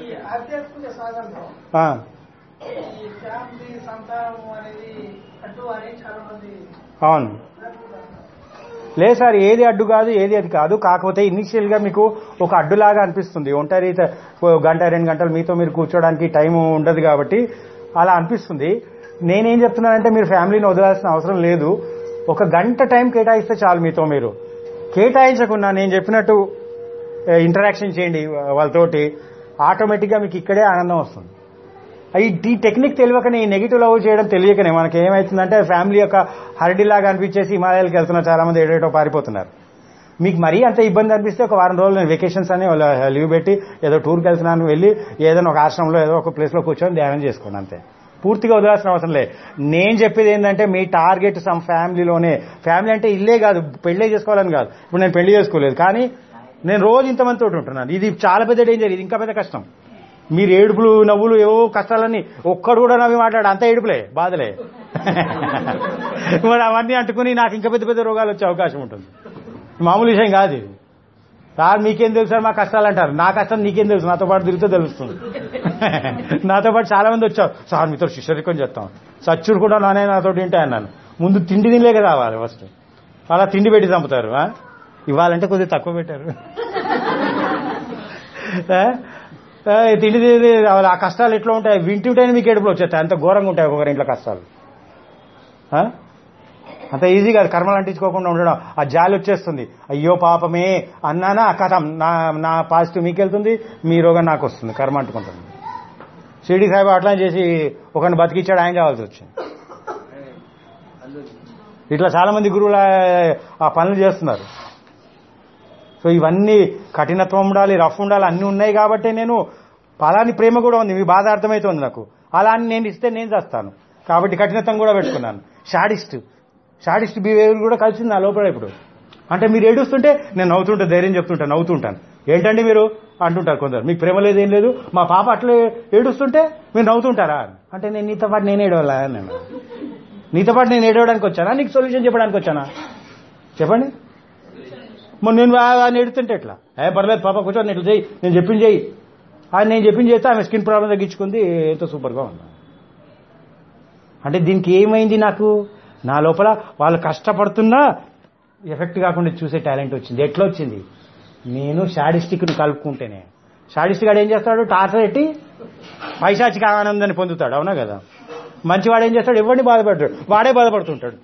ఈ ఆధ్యాత్మిక సాధనలో ఆ, ఈ ఫ్యామిలీ సంతానం అనేది అడ్డు అని చాలా మంది అవును లేదు సార్ ఏది అడ్డు కాదు ఏది అది కాదు కాకపోతే ఇనిషియల్ గా మీకు ఒక అడ్డులాగా అనిపిస్తుంది ఒంటరి త- ఓ గంట రెండు గంటలు మీతో మీరు కూర్చోడానికి టైం ఉండదు కాబట్టి అలా అనిపిస్తుంది నేనేం చెప్తున్నానంటే మీరు ఫ్యామిలీని వదలాల్సిన అవసరం లేదు ఒక గంట టైం కేటాయిస్తే చాలు మీతో మీరు కేటాయించకుండా నేను చెప్పినట్టు ఇంటరాక్షన్ చేయండి వాళ్ళతోటి ఆటోమేటిక్గా మీకు ఇక్కడే ఆనందం వస్తుంది ఈ ఈ టెక్నిక్ తెలియకనే ఈ నెగిటివ్ లవ్ చేయడం తెలియకనే మనకి ఏమవుతుందంటే ఫ్యామిలీ యొక్క హరిడిలాగా అనిపించేసి హిమాలయాలకు వెళ్తున్నారు చాలా మంది ఏడేటో పారిపోతున్నారు మీకు మరీ అంత ఇబ్బంది అనిపిస్తే ఒక వారం రోజులు నేను వెకేషన్స్ అని వాళ్ళ లీవ్ పెట్టి ఏదో టూర్కి వెళ్తున్నాను వెళ్ళి ఏదైనా ఒక ఆశ్రమంలో ఏదో ఒక ప్లేస్లో కూర్చొని ధ్యానం చేసుకోండి అంతే పూర్తిగా వదిలాల్సిన అవసరం లేదు నేను చెప్పేది ఏంటంటే మీ టార్గెట్ సమ్ ఫ్యామిలీలోనే ఫ్యామిలీ అంటే ఇల్లే కాదు పెళ్ళే చేసుకోవాలని కాదు ఇప్పుడు నేను పెళ్లి చేసుకోలేదు కానీ నేను రోజు ఇంతమందితో ఉంటున్నాను ఇది చాలా పెద్ద డేంజర్ ఇది ఇంకా పెద్ద కష్టం మీరు ఏడుపులు నవ్వులు ఏవో కష్టాలన్నీ ఒక్కడు కూడా నవ్వి మాట్లాడు అంత ఏడుపులే బాధలే మరి అవన్నీ అంటుకుని నాకు ఇంకా పెద్ద పెద్ద రోగాలు వచ్చే అవకాశం ఉంటుంది మామూలు విషయం కాదు ఇది సార్ మీకేం తెలుసు సార్ మా కష్టాలు అంటారు నా కష్టం నీకేం తెలుసు నాతో పాటు తిరిగితే తెలుస్తుంది నాతో పాటు చాలా మంది వచ్చారు సార్ మీతో శిష్యరికం చెప్తాం సచ్చుడు కూడా నానే నాతో తింటే అన్నాను ముందు తిండి తినలేక రావాలి ఫస్ట్ అలా తిండి పెట్టి చంపుతారు ఆ? ఇవ్వాలంటే కొద్దిగా తక్కువ పెట్టారు ఆ? ఆ, తిండి తిండి రావాలి ఆ కష్టాలు ఎట్లా ఉంటాయి వింటుంటేనే మీకు ఏడుపులు వచ్చేస్తాయి అంత ఘోరంగా ఉంటాయి ఒక్కొక్కరి ఇంట్లో కష్టాలు ఆ? అంత ఈజీ కాదు కర్మలు అంటించుకోకుండా ఉండడం ఆ జాలి వచ్చేస్తుంది అయ్యో పాపమే అన్నానా కథం నా నా పాజిటివ్ మీకు వెళ్తుంది మీ రోగం నాకు వస్తుంది కర్మ అంటుకుంటుంది షిరిడి సాహిబ్ అట్లా చేసి ఒకరిని బతికిచ్చాడు ఆయన కావాల్సి వచ్చింది ఇట్లా చాలా మంది గురువులు ఆ- ఆ పనులు చేస్తున్నారు సో ఇవన్నీ కఠినత్వం ఉండాలి రఫ్ ఉండాలి అన్నీ ఉన్నాయి కాబట్టి నేను పలాని ప్రేమ కూడా ఉంది మీ బాధ అర్థమవుతుంది నాకు అలా అని నేను ఇస్తే నేను చేస్తాను కాబట్టి కఠినత్వం కూడా పెట్టుకున్నాను షాడిస్ట్ షాడిస్ట్ బిహేవియర్ కూడా కలిసింది నా లోపల ఇప్పుడు అంటే మీరు ఏడుస్తుంటే నేను నవ్వుతుంటే ధైర్యం చెప్తుంటాను నవ్వుతుంటాను ఏంటండి మీరు అంటుంటారు కొందరు మీకు ప్రేమ లేదు ఏం లేదు మా పాప అట్లా ఏడుస్తుంటే మీరు నవ్వుతుంటారా అంటే నేను నీతో పాటు నేను ఏడవాలా నేను నీతో పాటు నేను ఏడవడానికి వచ్చానా నీకు సొల్యూషన్ చెప్పడానికి వచ్చానా చెప్పండి మొన్న నేను ఆయన ఎడుతుంటే ఎట్లా ఏ పర్లేదు పాప కూర్చొని ఇట్లా చేయి నేను చెప్పింది చేయి ఆయన నేను చెప్పింది చేస్తే ఆమె స్కిన్ ప్రాబ్లం తగ్గించుకుంది ఎంతో సూపర్గా ఉంది అంటే దీనికి ఏమైంది నాకు నా లోపల వాళ్ళు కష్టపడుతున్నా ఎఫెక్ట్ కాకుండా చూసే టాలెంట్ వచ్చింది ఎట్లా వచ్చింది నేను షాడిస్టిక్ను కలుపుకుంటేనే షాడిస్టిక్ గాడు ఏం చేస్తాడు టార్చర్ పెట్టి పైశాచిక ఆనందాన్ని పొందుతాడు అవునా కదా మంచివాడు ఏం చేస్తాడు ఎవరిని బాధపడతాడు వాడే బాధపడుతుంటాడు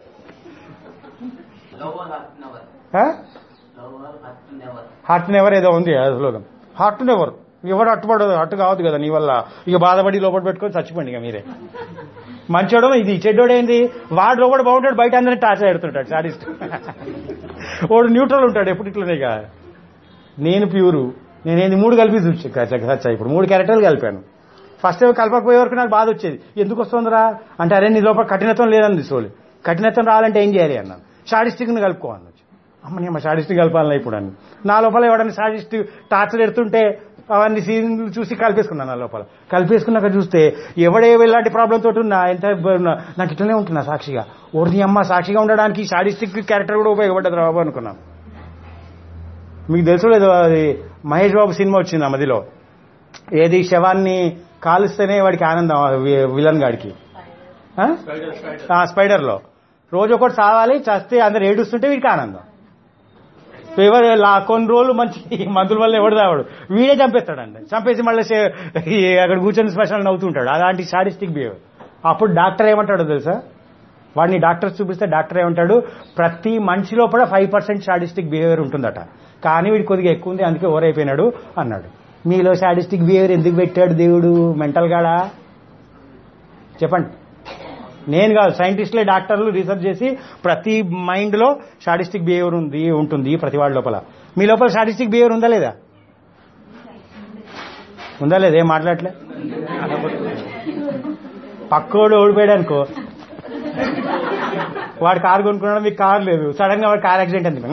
Lower heart never. ఆ? Lower heart never. Heart never ఏదో ఉంది ఆ స్లోగన్ హార్ట్ నెవర్ ఎవరు అట్టుపడదు అట్టు కావద్దు కదా నీ వల్ల ఇక బాధపడి లోపల పెట్టుకొని చచ్చిపోండి ఇక మీరే మంచోడం ఇది చెడ్డోడేంది వాడు లోపల బాగుంటాడు బయట అందరినీ టార్చర్ పెడుతుంటాడు సాడిస్ట్ వాడు న్యూట్రల్ ఉంటాడు ఎప్పుడు ఇట్లనే ఇక నేను ప్యూరు నేనేంది మూడు కలిపి చూసి సచ్చా ఇప్పుడు మూడు క్యారెక్టర్లు కలిపాను ఫస్ట్ ఏమో కలపకపోయే వరకు నాకు బాధ వచ్చేది ఎందుకు వస్తుందిరా అంటే అరే నీ లోపల కఠినత్వం లేదని సోలి కఠినత్వం రావాలంటే ఏం చేయాలి అన్నాను షాడిస్టిక్ని కలుపుకోవాలి అమ్మ నేను షాడిస్టిక్ కలపాలి ఇప్పుడు అని నా లోపల ఎవడన్నా షాడిస్టిక్ టార్చర్ ఎడుతుంటే అవన్నీ సీన్లు చూసి కలిపేసుకున్నాను నా లోపల కలిపేసుకున్నాక చూస్తే ఎవడే ఇలాంటి ప్రాబ్లం తోటి ఉన్నా ఎంత ఇబ్బంది ఉన్నా నాకు ఇట్లనే ఉంటున్నా సాక్షిగా ఓర్ని అమ్మ సాక్షిగా ఉండడానికి షాడిస్టిక్ క్యారెక్టర్ కూడా ఉపయోగపడ్డది రాబు అనుకున్నాను మీకు తెలుసు లేదు అది మహేష్ బాబు సినిమా వచ్చింది ఆ మదిలో ఏది శవాన్ని కాలుస్తేనే వాడికి ఆనందం ఆ వి- విలన్ గాడికి ఆ? ఆ, స్పైడర్లో రోజు ఒకటి చావాలి చస్తే అందరు ఏడుస్తుంటే వీడికి ఆనందం ఎవరు లా- కొన్ని రోజులు మంచి మందుల వల్ల ఎవడు రావాడు వీడే చంపేస్తాడండి చంపేసి మళ్ళీ చే- ఈ అక్కడ కూర్చొని స్పెషల్ నవ్వుతుంటాడు అలాంటి సాడిస్టిక్ బిహేవియర్ అప్పుడు డాక్టర్ ఏమంటాడో తెలుసా వాడిని డాక్టర్ చూపిస్తే డాక్టర్ ఏమంటాడు ప్రతి మనిషి లోపల ఫైవ్ పర్సెంట్ సాడిస్టిక్ బిహేవియర్ ఉంటుందట కానీ వీడి కొద్దిగా ఎక్కువ ఉంది అందుకే ఓవర్ అయిపోయినాడు అన్నాడు మీలో సాడిస్టిక్ బిహేవియర్ ఎందుకు పెట్టాడు దేవుడు మెంటల్ గాడా చెప్పండి నేను కాదు సైంటిస్టులే డాక్టర్లు రీసెర్చ్ చేసి ప్రతి మైండ్ లో షాడిస్టిక్ బిహేవియర్ ఉంది ఉంటుంది ప్రతి వాళ్ళ లోపల మీ లోపల షాడిస్టిక్ బిహేవియర్ ఉందా లేదా ఉందా లేదా ఏం మాట్లాడలే పక్కోడు ఓడిపోయాడు అనుకో వాడు కారు కొనుక్కున్నాడు మీకు కారు లేదు సడన్ గా వాడు కార్ యాక్సిడెంట్ అంది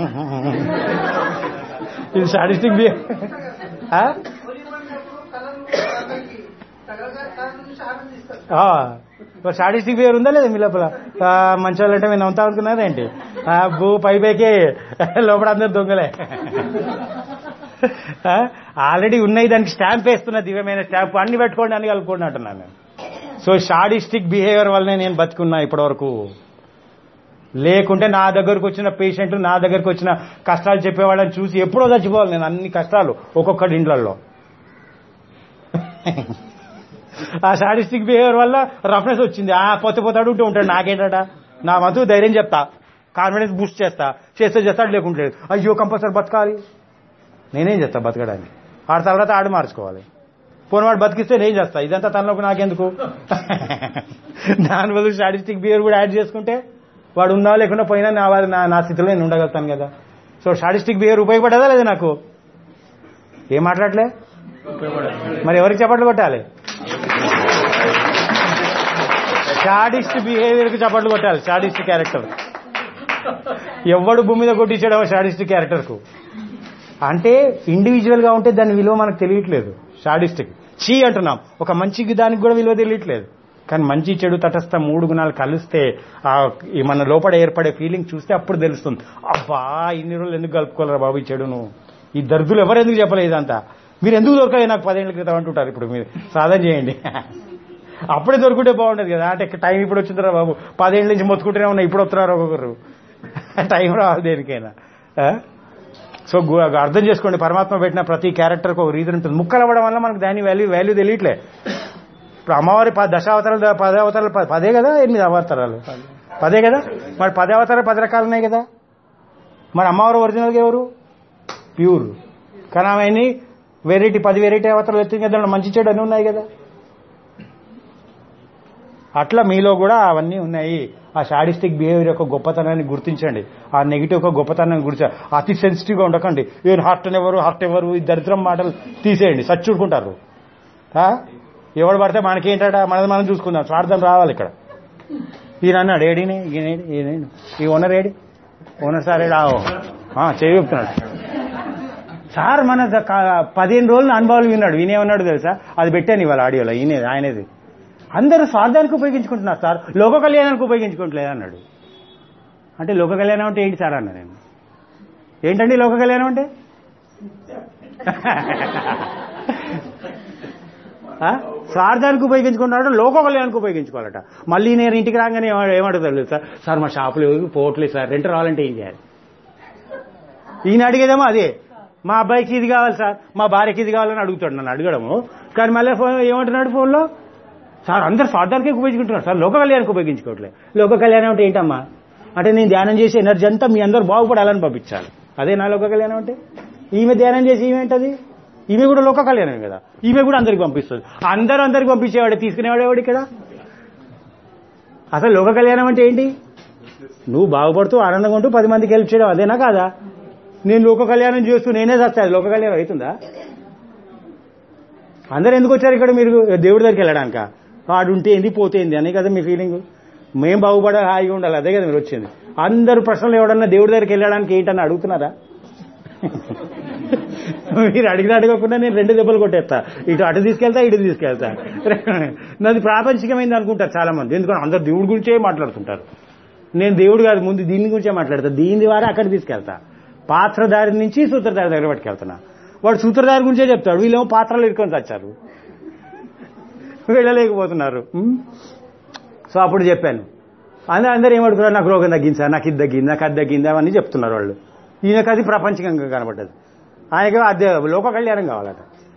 ఇది షాడిస్టిక్ బిహేవియర్ హోలీ పండుగప్పుడు కలర్లు కలర్లకి తగలగా కలర్లు చూసి ఆనందిస్తారు షాడిస్టిక్ బిహేవియర్ ఉందా లేదా మీ లోపల ఆ, మంచి వాళ్ళంటే మేము నవ్వుతా అనుకున్నారా ఏంటి ఆ, భూ పై పైకి లోపల అందరు దొంగలే ఆల్రెడీ ఉన్నాయి దానికి స్టాంప్ వేస్తున్న దివ్యమైన స్టాంప్ అన్ని పెట్టుకోండి అని కలుపుకోండి అంటున్నాను నేను సో షాడిస్టిక్ బిహేవియర్ వల్లనే నేను బతుకున్నా ఇప్పటివరకు లేకుంటే నా దగ్గరకు వచ్చిన పేషెంట్ నా దగ్గరకు వచ్చిన కష్టాలు చెప్పేవాళ్ళని చూసి ఎప్పుడో చచ్చిపోవాలి నేను అన్ని కష్టాలు ఒక్కొక్కటి ఇండ్లలో ఆ షాడిస్టిక్ బిహేవియర్ వల్ల రఫ్నెస్ వచ్చింది ఆ పొత్త పొత్త అడుగుతూ ఉంటాడు నాకేంటట నా మతు ధైర్యం చెప్తా కాన్ఫిడెన్స్ బూస్ట్ చేస్తా చేస్తే చేస్తాడు లేకుంటే అయ్యో కంపల్సరీ బతకాలి నేనేం చేస్తా బతకడానికి ఆడ తర్వాత ఆడు మార్చుకోవాలి పోనీ వాడు బతికిస్తే నేను చేస్తా ఇదంతా తనలోకి నాకెందుకు దాని బదులు స్టాటిస్టిక్ బిహేవియర్ కూడా యాడ్ చేసుకుంటే వాడు ఉందా లేకుండా పోయినా నా వారి నా నా స్థితిలో నేను ఉండగలుగుతాను కదా సో స్టాటిస్టిక్ బిహేవియర్ ఉపయోగపడదా లేదా నాకు ఏం మాట్లాడలే మరి ఎవరికి చప్పట్లు కొట్టాలి షాడిస్ట్ బిహేవియర్కి చప్పట్లు కొట్టాలి షాడిస్ట్ క్యారెక్టర్ ఎవడు భూమి మీద కొట్టించాడో షాడిస్ట్ క్యారెక్టర్కు అంటే ఇండివిజువల్ గా ఉంటే దాని విలువ మనకు తెలియట్లేదు షాడిస్టిక్ చీ అంటున్నాం ఒక మంచి దానికి కూడా విలువ తెలియట్లేదు కానీ మంచి చెడు తటస్థ మూడు గుణాలు కలిస్తే ఆ ఈ మన లోపల ఏర్పడే ఫీలింగ్ చూస్తే అప్పుడు తెలుస్తుంది అబ్బా ఇన్ని రోజులు ఎందుకు కలుపుకోలేరా బాబు ఈ చెడును ఈ దర్దులు ఎవరు ఎందుకు చెప్పలేదు ఇదంతా మీరు ఎందుకు దొరకలేదు నాకు పదేళ్ల క్రితం అంటుంటారు ఇప్పుడు మీరు సాధన చేయండి అప్పుడే దొరుకుంటే బాగుండదు కదా అంటే టైం ఇప్పుడు వచ్చిందిరా బాబు పదేళ్ళ నుంచి మొత్తుకుంటూనే ఉన్నా ఇప్పుడు వస్తున్నారు ఒక్కొక్కరు టైం రావాలి దేనికైనా ఆ? సో గు- అర్థం చేసుకోండి పరమాత్మ పెట్టిన ప్రతి క్యారెక్టర్కి ఒక రీజన్ ఉంటుంది ముక్కలు అవ్వడం వల్ల మనకు దాని వాల్యూ వాల్యూ తెలియట్లే ఇప్పుడు అమ్మవారి ప- దశావతారాలు ద- పదే అవతారాలు ప- పదే కదా ఎనిమిది అవతారాలు పదే కదా మరి పదే అవతారాలు పది రకాలు ఉన్నాయి కదా మరి అమ్మవారు ఒరిజినల్గా ఎవరు ప్యూర్ కానీ ఆమె వెరైటీ పది వెరైటీ అవతారాలు ఎత్తుంది కదా దాంట్లో మంచి చెడు అన్నీ ఉన్నాయి కదా అట్లా మీలో కూడా అవన్నీ ఉన్నాయి ఆ షాడిస్టిక్ బిహేవియర్ యొక్క గొప్పతనాన్ని గుర్తించండి ఆ నెగిటివ్ యొక్క గొప్పతనాన్ని గురించి అతి సెన్సిటివ్గా ఉండకండి ఏం హార్ట్ ఎవరు హార్ట్ ఎవరు ఈ దరిద్రం మాటలు తీసేయండి సచ్చుడుకుంటారు ఆ? ఎవడు పడితే మనకేంటట మనది మనం చూసుకుందాం స్వార్థం రావాలి ఇక్కడ ఈయన అన్నాడు ఏడిని ఈయనేడి ఈయనేడి ఈ ఓనర్ ఏడి ఓనర్ సార్ ఏడా చేయి చెప్తున్నాడు సార్ మన ద- క- పదిహేను రోజులు అనుభవాలు విన్నాడు ఈయనేమన్నాడు తెలుసా అది పెట్టాను ఇవాళ ఆడియోలో ఈయన ఆయనది అందరూ స్వార్థానికి ఉపయోగించుకుంటున్నారు సార్ లోక కళ్యాణానికి ఉపయోగించుకోవట్లేదు అన్నాడు అంటే లోక కళ్యాణం అంటే ఏంటి సార్ అన్న నేను ఏంటండి లోక కళ్యాణం అంటే ఆ? స్వార్థానికి ఉపయోగించుకున్నాడు లోక కళ్యాణానికి ఉపయోగించుకోవాలట మళ్ళీ నేను ఇంటికి రాగానే ఏమ- ఏమడుగుతాడు సార్ సార్ మా షాపులో పోవట్లేదు సార్ రెంట్ రావాలంటే ఏం చేయాలి ఈయన అడిగేదేమో అదే మా అబ్బాయికి ఇది కావాలి సార్ మా భార్యకి ఇది కావాలని అడుగుతాడు నన్ను అడగడము కానీ మళ్ళీ ఫోన్ ఏమంటున్నాడు ఫోన్లో సార్ అందరు స్వార్థానికి ఉపయోగించుకుంటున్నారు సార్ లోక కళ్యాణానికి ఉపయోగించుకోవట్లేదు లోక కళ్యాణం అంటే ఏంటమ్మా అంటే నేను ధ్యానం చేసే ఎనర్జీ అంతా మీ అందరు బాగుపడాలని పంపించాలి అదే నా లోక కళ్యాణం అంటే ఈమె ధ్యానం చేసి ఈమె ఏంటది ఈమె కూడా లోక కళ్యాణమే కదా ఈమె కూడా అందరికి పంపిస్తుంది అందరూ అందరికి పంపించేవాడే తీసుకునేవాడు ఎవడు ఇక్కడ అసలు లోక కళ్యాణం అంటే ఏంటి నువ్వు బాగుపడుతూ ఆనందంగా ఉంటూ పది మందికి హెల్ప్ చేయడం అదేనా కాదా నేను లోక కళ్యాణం చేస్తూ నేనే చస్తాను లోక కళ్యాణం అవుతుందా అందరు ఎందుకు వచ్చారు ఇక్కడ మీరు దేవుడి దగ్గరికి వెళ్ళడానిక వాడు ఉంటే ఏంది పోతే ఏంది అనే కదా మీ ఫీలింగ్ మేం బాగుపడ హాయిగా ఉండాలి అదే కదా మీరు వచ్చింది అందరు ప్రశ్నలు ఎవడన్నా దేవుడి దగ్గరికి వెళ్ళడానికి ఏంటని అడుగుతున్నారా మీరు అడిగిన అడగకుండా నేను రెండు దెబ్బలు కొట్టేస్తా ఇటు అటు తీసుకెళ్తా ఇటు తీసుకెళ్తా నాది ప్రాపంచికమైంది అనుకుంటారు చాలా మంది ఎందుకంటే అందరు దేవుడి గురించే మాట్లాడుతుంటారు నేను దేవుడు కాదు ముందు దీని గురించే మాట్లాడతా దీని ద్వారా అక్కడ తీసుకెళ్తా పాత్రధారి నుంచి సూత్రధారి దగ్గర పట్టుకెళ్తున్నా వాడు సూత్రధారి గురించే చెప్తాడు వీళ్ళేమో పాత్రలు ఇరుకొని చచ్చారు వెళ్ళలేకపోతున్నారు ఉమ్. సో అప్పుడు చెప్పాను అందరూ అందరూ ఏమడుగుతున్నారు నాకు రోగం తగ్గింది సార్ నాకు ఇది తగ్గింది నాకు అది తగ్గింది అవన్నీ చెప్తున్నారు వాళ్ళు ఈయనకు అది ప్రపంచకంగా కనబడ్డది ఆయనకి అదే లోక కళ్యాణం కావాలట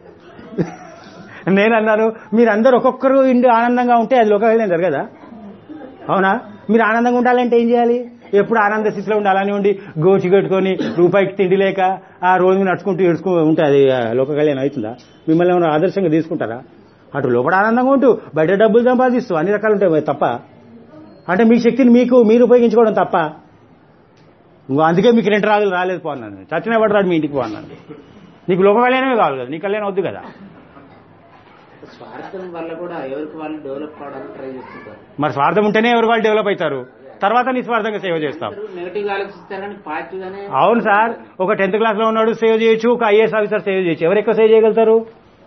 నేను అన్నాను మీరందరూ ఒక్కొక్కరు ఇండి ఆనందంగా ఉంటే అది లోక కళ్యాణం జరగదా అవునా మీరు ఆనందంగా ఉండాలంటే ఏం చేయాలి ఎప్పుడు ఆనంద స్థితిలో ఉండాలని ఉండి గోచి కట్టుకొని రూపాయికి తిండి లేక ఆ రోజు నడుచుకుంటూ ఏడుచుకు ఉంటే అది ఆ, లోక కళ్యాణం అవుతుందా మిమ్మల్ని ఏమైనా ఆదర్శంగా తీసుకుంటారా అటు లోపల ఆనందంగా ఉంటూ బయట డబ్బులు సంపాదిస్తూ అన్ని రకాలు ఉంటాయి మరి తప్ప అంటే మీ శక్తిని మీకు మీరు ఉపయోగించుకోవడం తప్ప ఇంకో అందుకే మీకు రెండు రాజులు రాలేదు పో అన్నాను చచ్చిన వాడు రాడు మీ ఇంటికి పో అన్నాను నీకు లోక కళ్యాణమే కావాలి కదా నీ కళ్యాణం వద్దు కదా స్వార్థం వల్ల కూడా ఎవరికి వాళ్ళు డెవలప్ కావడానికి ట్రై చేస్తుంటారు మరి స్వార్థం ఉంటేనే ఎవరు వాళ్ళు డెవలప్ అవుతారు తర్వాత నిస్వార్థంగా సేవ చేస్తాం నెగిటివ్ ఆలోచిస్తారు కానీ పాజిటివ్ గానే అవును సార్ ఒక టెన్త్ క్లాస్ లో ఉన్నాడు సేవ్ చేయొచ్చు ఒక ఐఏఎస్ ఆఫీసర్ సేవ్ చేయొచ్చు ఎవరు ఎక్కువ సేవ్ చేయగలుగుతారు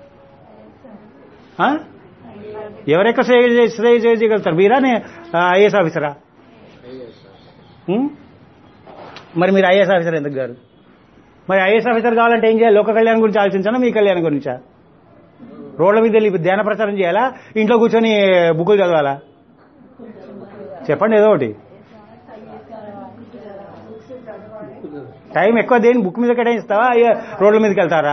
ఆ? ఎవరు ఎక్కువ సేవ్ చే- సేవ్ చేయగలుగుతారు మీరా ఐఏఎస్ ఆఫీసరా ఉం? మరి మీరు ఐఏఎస్ ఆఫీసర్ ఎందుకు గారు మరి ఐఏఎస్ ఆఫీసర్ కావాలంటే ఏం చేయాలి లోక కళ్యాణం గురించి ఆలోచించాలా మీ కళ్యాణం గురించా రోడ్ల మీద వెళ్ళి ధ్యాన ప్రచారం చేయాలా ఇంట్లో కూర్చొని బుక్కులు చదవాలా చెప్పండి ఏదో ఒకటి టైం ఎక్కువ దేని బుక్ మీద కేటాయిస్తావా అయ్యో రోడ్ల మీదకి వెళ్తారా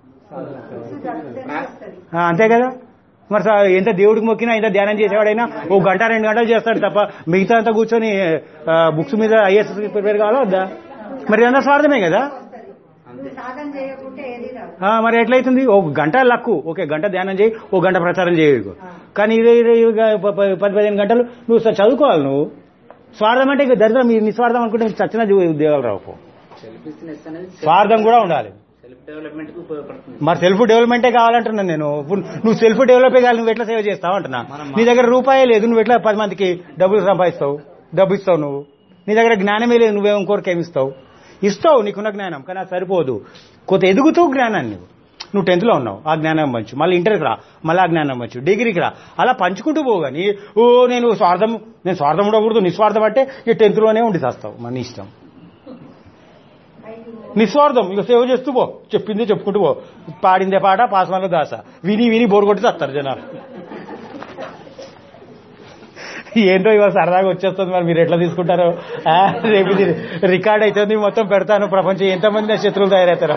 ఆ, అంతే కదా మరి సా- ఎంత దేవుడికి మొక్కినా ఎంత ధ్యానం చేసేవాడైనా ఓ గంట రెండు గంటలు చేస్తాడు తప్ప మిగతా అంతా కూర్చొని ఆ, బుక్స్ మీద ఐఎస్ ప్రిపేర్ కావాలా వద్దా మరి అంతా స్వార్థమే కదా నువ్వు సాధన చేయకుంటే ఏది రాదు ఆ, మరి ఎట్లయితుంది ఓ గంట లక్కు ఓకే గంట ధ్యానం చేయి ఓ గంట ప్రచారం చేయకు కానీ ఇదే ఇదే ఇక ప- ప- పది పదిహేను గంటలు నువ్వు స- చదువుకోవాలి నువ్వు స్వార్థం అంటే ఇక దరిద్రం మీ నిస్వార్థం అనుకుంటే నీకు చచ్చిన ఉద్యోగాలు రావు పో. సెల్ఫిష్నెస్ అనేది స్వార్థం కూడా ఉండాలి సెల్ఫ్ డెవలప్మెంట్ కు ఉపయోగపడుతుంది మరి సెల్ఫ్ డెవలప్మెంటే కావాలంటున్నాను నేను ఇప్పుడు నువ్వు సెల్ఫ్ డెవలప్ కావాలి నువ్వు ఎట్లా సేవ చేస్తావు అంటున్నా నీ దగ్గర రూపాయే లేదు నువ్వు ఎట్లా పది మందికి డబ్బులు సంపాదిస్తావు డబ్బు ఇస్తావు నువ్వు నీ దగ్గర జ్ఞానమే లేదు నువ్వే ఇంకోరికి ఏమి ఇస్తావు ఇస్తావు నీకున్న జ్ఞానం కానీ అది సరిపోదు కొంత ఎదుగుతూ జ్ఞానాన్ని నువ్వు నువ్వు టెన్త్ లో ఉన్నావు ఆ జ్ఞానం పంచు మళ్ళీ ఇంటర్కి రా మళ్ళీ ఆ జ్ఞానం పంచు డిగ్రీకి రా అలా పంచుకుంటూ పోవు కానీ ఓ నేను స్వార్థం నేను స్వార్థం ఉండకూడదు నిస్వార్థం అంటే ఈ టెన్త్ లోనే ఉండి చేస్తావు మన ఇష్టం నిస్వార్థం ఇక సేవ చేస్తూ పో చెప్పిందే చెప్పుకుంటూ పో పాడిందే పాట పాసమాల దాస విని విని బోరు కొట్టి చేస్తారు జనాలు ఏంటో ఇవాళ సరదాగా వచ్చేస్తుంది మరి మీరు ఎట్లా తీసుకుంటారో ఆ, రేపు ఇది రికార్డ్ అవుతుంది మొత్తం పెడతాను ప్రపంచం ఎంతమంది నా శత్రువులు తయారవుతారో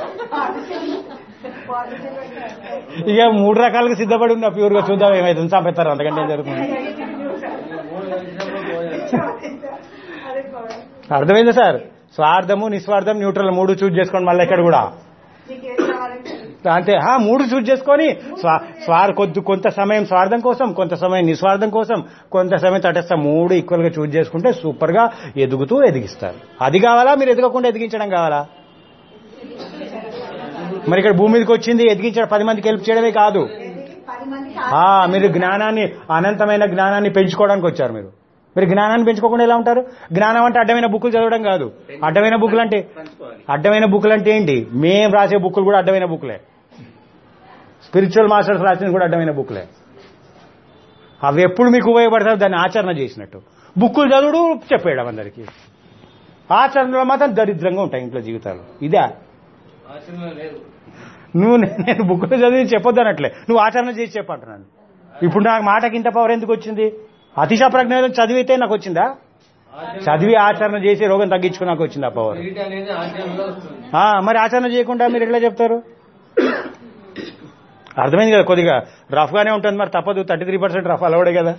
ఇక మూడు రకాలుగా సిద్ధపడి ఉన్నా ప్యూర్ గా చూద్దాం ఏమైతుంది చంపేస్తారు అంతకంటే ఏం జరుగుతుంది అదే పవన్. అర్థమైందా సార్ స్వార్థము నిస్వార్థం న్యూట్రల్ మూడు చూజ్ చేసుకోండి మళ్ళీ ఇక్కడ కూడా నీకు ఏం కావాలంటే అంతే ఆ మూడు చూజ్ చేసుకొని స్వా- స్వార్ కొద్ది కొంత సమయం స్వార్థం కోసం కొంత సమయం నిస్వార్థం కోసం కొంత సమయం తటస్థ మూడు ఈక్వల్ గా చూజ్ చేసుకుంటే సూపర్ గా ఎదుగుతూ ఎదిగిస్తారు అది కావాలా మీరు ఎదగకుండా ఎదిగించడం కావాలా మరి ఇక్కడ భూమి మీదకి వచ్చింది ఎదిగించడం పది మందికి హెల్ప్ చేయడమే కాదు ఏది? పది మందికి ఆ మీరు జ్ఞానాన్ని అనంతమైన జ్ఞానాన్ని పెంచుకోవడానికి వచ్చారు మీరు మీరు జ్ఞానాన్ని పెంచుకోకుండా ఎలా ఉంటారు జ్ఞానం అంటే అడ్డమైన బుక్కులు చదవడం కాదు అడ్డమైన బుక్కులు అంటే పంచుకోవాలి అడ్డమైన బుక్కులు అంటే ఏంటి మేం రాసే బుక్కులు కూడా అడ్డమైన బుక్లే స్పిరిచువల్ మాస్టర్స్ రాసిన కూడా అడ్డమైన బుక్లే అవి ఎప్పుడు మీకు ఉపయోగపడతారు దాన్ని ఆచరణ చేసినట్టు బుక్కులు చదువుడు చెప్పేయడం అందరికి ఆచరణలో మాత్రం దరిద్రంగా ఉంటాయి ఇంట్లో జీవితాలు ఇదే నువ్వు నే- నేను బుక్కులు చదివి చెప్పొద్దనట్లే నువ్వు ఆచరణ చేసి చెప్పంటున్నాను ఇప్పుడు నాకు మాటకి ఇంత పవర్ ఎందుకు వచ్చింది అతిశ ప్రజ్ఞానం చదివితే నాకు వచ్చిందా చదివి ఆచరణ చేసి రోగం తగ్గించుకుని నాకు వచ్చింది ఆ పవర్ అనేది ఆచరణలో వస్తుంది ఆ, మరి ఆచరణ చేయకుండా మీరు ఎట్లా చెప్తారు అర్థమైంది కదా కొద్దిగా రఫ్ గానే ఉంటుంది మరి తప్పదు థర్టీ త్రీ పర్సెంట్ రఫ్ అలవడే కదా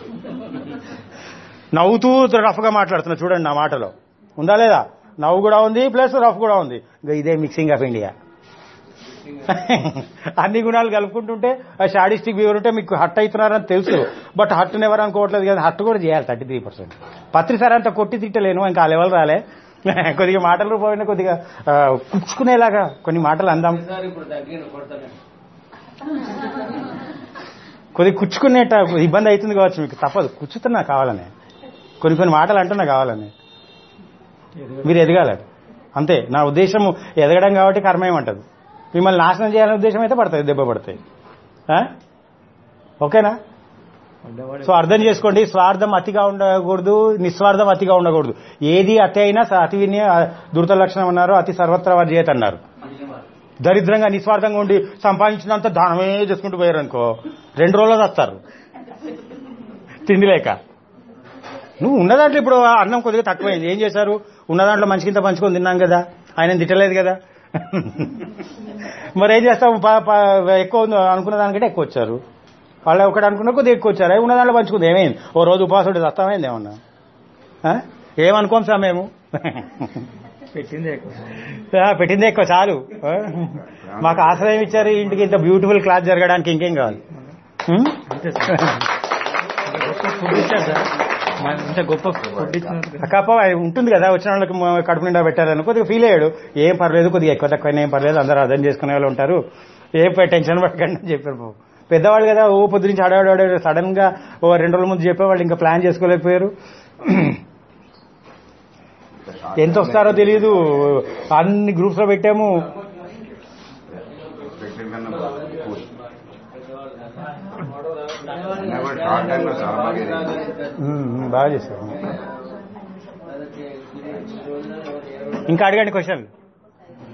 నవ్వుతూ రఫ్ గా మాట్లాడుతున్నా చూడండి నా మాటలో ఉందా లేదా నవ్వు కూడా ఉంది ప్లస్ రఫ్ కూడా ఉంది ఇంకా ఇదే మిక్సింగ్ ఆఫ్ ఇండియా అన్ని గుణాలు కలుపుకుంటుంటే ఆ షాడిస్టిక్ బిహేవియర్ ఉంటే మీకు హట్ అవుతున్నారని తెలుసు బట్ హట్ ఎవరు అనుకోవట్లేదు కదా హట్ కూడా చేయాలి thirty three percent Patri sir అంత కొట్టి తిట్టలేను ఇంకా ఆ లెవెల్ రాలే కొద్దిగా మాటలు పోయినా కొద్దిగా ఆ, కుచ్చుకునేలాగా కొన్ని మాటలు అందాం ఈసారి ఇప్పుడు తగ్గిన కొడతాను కొద్దిగా కుచ్చుకునేట ఇబ్బంది అవుతుంది కావచ్చు మీకు తప్పదు కుచ్చుతున్నా కావాలని కొన్ని కొన్ని మాటలు అంటున్నా కావాలని మీరు ఎదగాలి అంతే నా ఉద్దేశం ఎదగడం కాబట్టి కర్మ ఏమంటది మిమ్మల్ని నాశనం చేయాలనే ఉద్దేశం అయితే పడతాయి దెబ్బ పడతాయి ఆ? ఓకేనా సో అర్థం చేసుకోండి స్వార్థం అతిగా ఉండకూడదు నిస్వార్థం అతిగా ఉండకూడదు ఏది అతి అయినా స- అతి విని ఆ, దురత లక్షణం అన్నారు అతి సర్వత్ర వర్జేత అన్నారు దరిద్రంగా నిస్వార్థంగా ఉండి సంపాదించినంత దానమే చేసుకుంటూ పోయారు అనుకో రెండు రోజులు వస్తారు తిండి లేక నువ్వు ఉన్న దాంట్లో ఇప్పుడు ఆ అన్నం కొద్దిగా తక్కువైంది ఏం చేశారు ఉన్న దాంట్లో మంచికింత పంచుకొని తిన్నాం కదా ఆయన తిట్టలేదు కదా మరి ఏం చేస్తాం ప- ప- ఎక్కువ ఉంది అనుకున్న దానికంటే ఎక్కువ వచ్చారు వాళ్ళు ఒకటి అనుకున్న కొద్దిగా ఎక్కువ వచ్చారు అవి ఉన్న దాంట్లో పంచుకుంది ఏమైంది ఓ రోజు ఉపవాసం ఉంటే వస్తామైంది ఏమన్నా ఆ? ఏమనుకోం సార్ మేము పెట్టిందే ఎక్కువ ఆ, పెట్టిందే ఎక్కువ చాలు ఆ? మాకు ఆశ్రయం ఇచ్చారు ఈ ఇంటికి ఇంత బ్యూటిఫుల్ క్లాస్ జరగడానికి ఇంకేం కావాలి ఉం? అంతే సార్ గొప్ప ఫుడ్ ఇచ్చారు సార్ మాకు ఇంత గొప్ప ఫుడ్ ఇచ్చినందుకు అక్కప్ప ఉంటుంది కదా వచ్చిన వాళ్ళకి మ- కడుపు నిండా పెట్టారని కొద్దిగా ఫీల్ అయ్యాడు ఏం పర్లేదు కొద్దిగా ఎక్కువ తక్కువ ఏం పర్లేదు అందరూ అర్థం చేసుకునే వాళ్ళు ఉంటారు ఏం పె- టెన్షన్ పడకండి అని చెప్పారు బాబు పెద్దవాళ్ళు కదా ఓ పొద్దు నుంచి ఆడాడు సడన్ గా ఓ రెండు రోజుల ముందు చెప్పేవాళ్ళు ఇంకా ప్లాన్ చేసుకోలేకపోయారు ఎంత వస్తారో తెలియదు అన్ని గ్రూప్స్ లో పెట్టాము ఎక్స్పెక్టెడ్ కన్నా ఎక్కువ. Never short time లో చాలా బాగా ఎదిగింది. ఉమ్, ఉమ్, బాగా చేశారు ఇంకా అడగండి క్వశ్చన్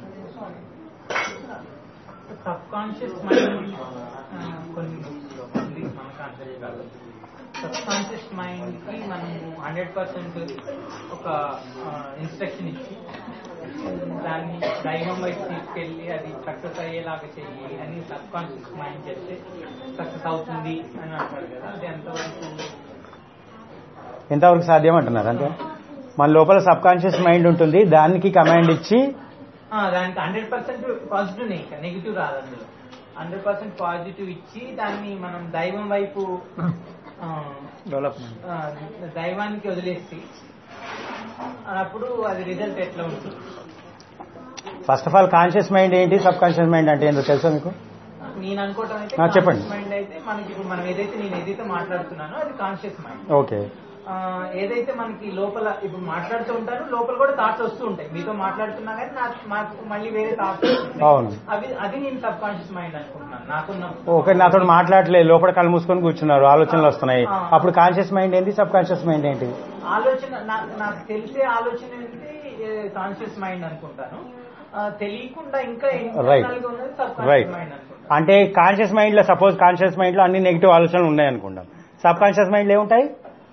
సబ్ కాన్షియస్ మైండ్ కొన్ని ఉంది మనకు ఆన్సర్ చేయగలదు సబ్ కాన్షియస్ మైండ్ కి మనం హండ్రెడ్ పర్సెంట్ ఒక ఇన్స్ట్రక్షన్ ఇచ్చి దాన్ని దైవం వైపు తీసుకెళ్ళి అది సక్సెస్ అయ్యేలాగా చెయ్యి అని సబ్ కాన్షియస్ మైండ్ చేస్తే సక్సెస్ అవుతుంది అని అంటారు కదా అది ఎంతవరకు ఎంతవరకు సాధ్యం అంటున్నారు అంటే మన లోపల సబ్ కాన్షియస్ మైండ్ ఉంటుంది దానికి కమాండ్ ఇచ్చి ఆ, దానికి హండ్రెడ్ పర్సెంట్ పాజిటివ్ ఇంకా నెగిటివ్ రాదు అందులో హండ్రెడ్ పర్సెంట్ పాజిటివ్ ఇచ్చి దాన్ని మనం దైవం వైపు ఆ, డెవలప్మెంట్ ఆ, దైవానికి వదిలేసి అప్పుడు అది రిజల్ట్ ఎట్లా ఉంటుంది first of all conscious mind ఏంటి సబ్ కాన్షియస్ మైండ్ అంటే ఏంటో తెలుసా మీకు నేను అనుకోవటం అయితే ఆ, చెప్పండి. మైండ్ అయితే మనకి ఇప్పుడు మనం ఏదైతే నేను ఏదైతే మాట్లాడుతున్నానో అది కాన్షియస్ మైండ్ ఓకే ఏదైతే మనకి లోపల ఇప్పుడు మాట్లాడుతూ ఉంటాను లోపల కూడా థాట్స్ వస్తూ ఉంటాయి మీతో మాట్లాడుతున్నా కానీ నాకు మాకు మళ్ళీ వేరే థాట్స్ అవును. అవి అది నేను సబ్ కాన్షియస్ మైండ్ అనుకుంటున్నాను నాకున్న ఓకే నాతో మాట్లాడలేదు లోపల కళ్ళు మూసుకొని కూర్చున్నారు ఆలోచనలు వస్తున్నాయి ఆ. అప్పుడు కాన్షియస్ మైండ్ ఏంటి సబ్ కాన్షియస్ మైండ్ ఏంటి ఆలోచన నాకు నాకు తెలిసే ఆలోచన ఏంటి కాన్షియస్ మైండ్ అనుకుంటాను ఆ, తెలియకుండా ఇంకా Right. internal గా ఉన్నది సబ్ రైట్ కాన్షియస్ మైండ్ అనుకుంటాను అంటే కాన్షియస్ మైండ్ లో సపోజ్ కాన్షియస్ మైండ్ లో అన్ని నెగిటివ్ ఆలోచనలు ఉన్నాయి అనుకుందాం సబ్ కాన్షియస్ మైండ్ లో ఏముంటాయి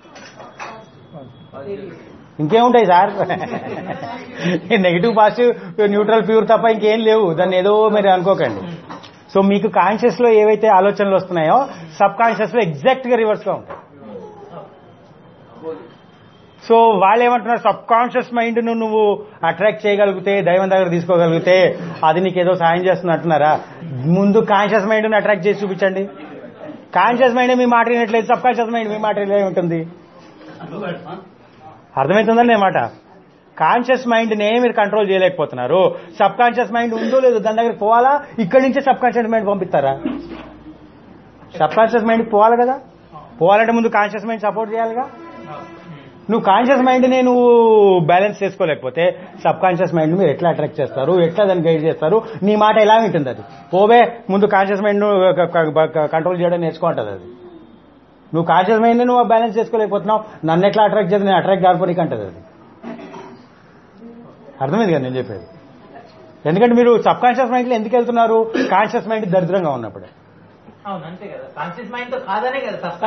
ఇంకేముంటాయి sir negative positive neutral pure తప్ప ఇంకేం లేవు దాన్ని ఏదో మీరు అనుకోకండి సో మీకు కాన్షియస్ లో ఏవైతే ఆలోచనలు వస్తున్నాయో సబ్ కాన్షియస్ లో ఎగ్జాక్ట్ గా రివర్స్ గా ఉంటాయి సో వాళ్ళు ఏమంటున్నారు సబ్ కాన్షియస్ మైండ్ ను నువ్వు అట్రాక్ట్ చేయగలిగితే దైవం దగ్గర తీసుకోగలిగితే అది నీకు ఏదో సాయం చేస్తుంది అంటున్నారా ముందు కాన్షియస్ మైండ్ ను అట్రాక్ట్ చేసి చూపించండి కాన్షియస్ మైండ్ మీ మాట వినట్లేదు సబ్ కాన్షియస్ మైండ్ మీ మాట వినే ఉంటుంది అర్థమవుతుందండి నేను మాట కాన్షియస్ మైండ్ నే మీరు కంట్రోల్ చేయలేకపోతున్నారు సబ్ కాన్షియస్ మైండ్ ఉందో లేదో దాని దగ్గరికి పోవాలా ఇక్కడి నుంచే సబ్ కాన్షియస్ మైండ్ పంపిస్తారా సబ్ కాన్షియస్ మైండ్ పోవాలి కదా పోవాలంటే ముందు కాన్షియస్ మైండ్ సపోర్ట్ చేయాలిగా నువ్వు కాన్షియస్ మైండ్ ని నువ్వు బ్యాలెన్స్ చేసుకోలేకపోతే సబ్ కాన్షియస్ మైండ్ మీరు ఎట్లా అట్రాక్ట్ చేస్తారు ఎట్లా దాన్ని గైడ్ చేస్తారు నీ మాట ఎలా వింటుంది అది ఓవే ముందు కాన్షియస్ మైండ్ కంట్రోల్ చేయడం నేర్చుకుంటుంది అది నువ్వు కాన్షియస్ మైండ్ నువ్వు బ్యాలెన్స్ చేసుకోలేకపోతున్నావు నన్ను ఎట్లా అట్రాక్ట్ చేసి నేను అట్రాక్ట్ కాకపోతే అంటది అది అర్థమైంది కదా నేను చెప్పేది ఎందుకంటే మీరు సబ్ కాన్షియస్ మైండ్ లో ఎందుకు వెళ్తున్నారు కాన్షియస్ మైండ్ దరిద్రంగా ఉన్నప్పుడు అవును అంతే కదా కాన్షియస్ మైండ్ తో కాదనే కదా సబ్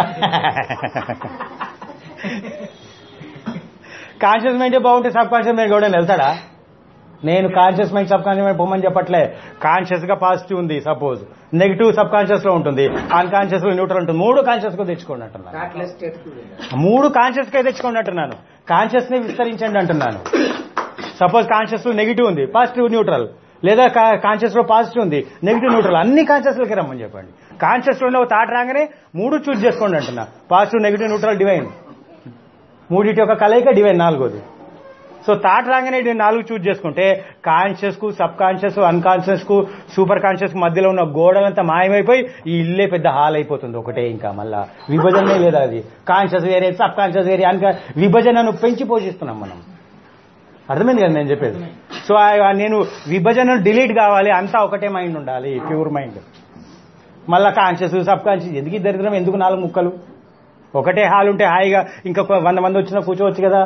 కాన్షియస్ మైండ్ బాగుంటే సబ్ కాన్షియస్ మైండ్ కూడా వెళ్తాడా నేను conscious mind subconscious mind పొమ్మని చెప్పట్లే కాన్షియస్ గా పాజిటివ్ ఉంది సపోజ్ నెగిటివ్ సబ్ కాన్షియస్ లో ఉంటుంది అన్కాన్షియస్ లో న్యూట్రల్ ఉంటుంది మూడు కాన్షియస్ గా తెచ్చుకోండి అంటున్నాను థాట్లెస్ స్టేట్ మూడు కాన్షియస్ గా తెచ్చుకోండి అంటున్నాను కాన్షియస్ ని విస్తరించండి అంటున్నాను సపోజ్ కాన్షియస్ లో నెగిటివ్ ఉంది పాజిటివ్ న్యూట్రల్ లేదా కాన్షియస్ లో పాజిటివ్ ఉంది నెగిటివ్ న్యూట్రల్ అన్ని కాన్షియస్ లోకి రమ్మని చెప్పండి కాన్షియస్ లోనే ఒక థాట్ రాగానే మూడు చూజ్ చేసుకోండి అంటున్నా పాజిటివ్ నెగిటివ్ న్యూట్రల్ డివైన్ మూడింటి యొక్క కలయిక డివైన్ నాలుగోది సో థాట్ రాగానే నేను నాలుగు చూజ్ చేసుకుంటే కాన్షియస్ కు సబ్ కాన్షియస్ అన్కాన్షియస్ కు సూపర్ కాన్షియస్ కు మధ్యలో ఉన్న గోడలంతా మాయమైపోయి ఈ ఇల్లే పెద్ద హాల్ అయిపోతుంది ఒకటే ఇంకా మళ్ళా విభజనే లేదా అది కాన్షియస్ వేరే సబ్ కాన్షియస్ వేరే అన్కా విభజనను పెంచి పోషిస్తున్నాం మనం అర్థమైంది కదా నేను చెప్పేది సో ఆ- నేను విభజనను డిలీట్ కావాలి అంతా ఒకటే మైండ్ ఉండాలి ప్యూర్ మైండ్ మళ్ళా కాన్షియస్ సబ్ కాన్షియస్ ఎందుకు ఈ దరిద్రం ఎందుకు నాలుగు ముక్కలు ఒకటే హాల్ ఉంటే హాయిగా ఇంకా వంద మంది వచ్చినా కూర్చోవచ్చు కదా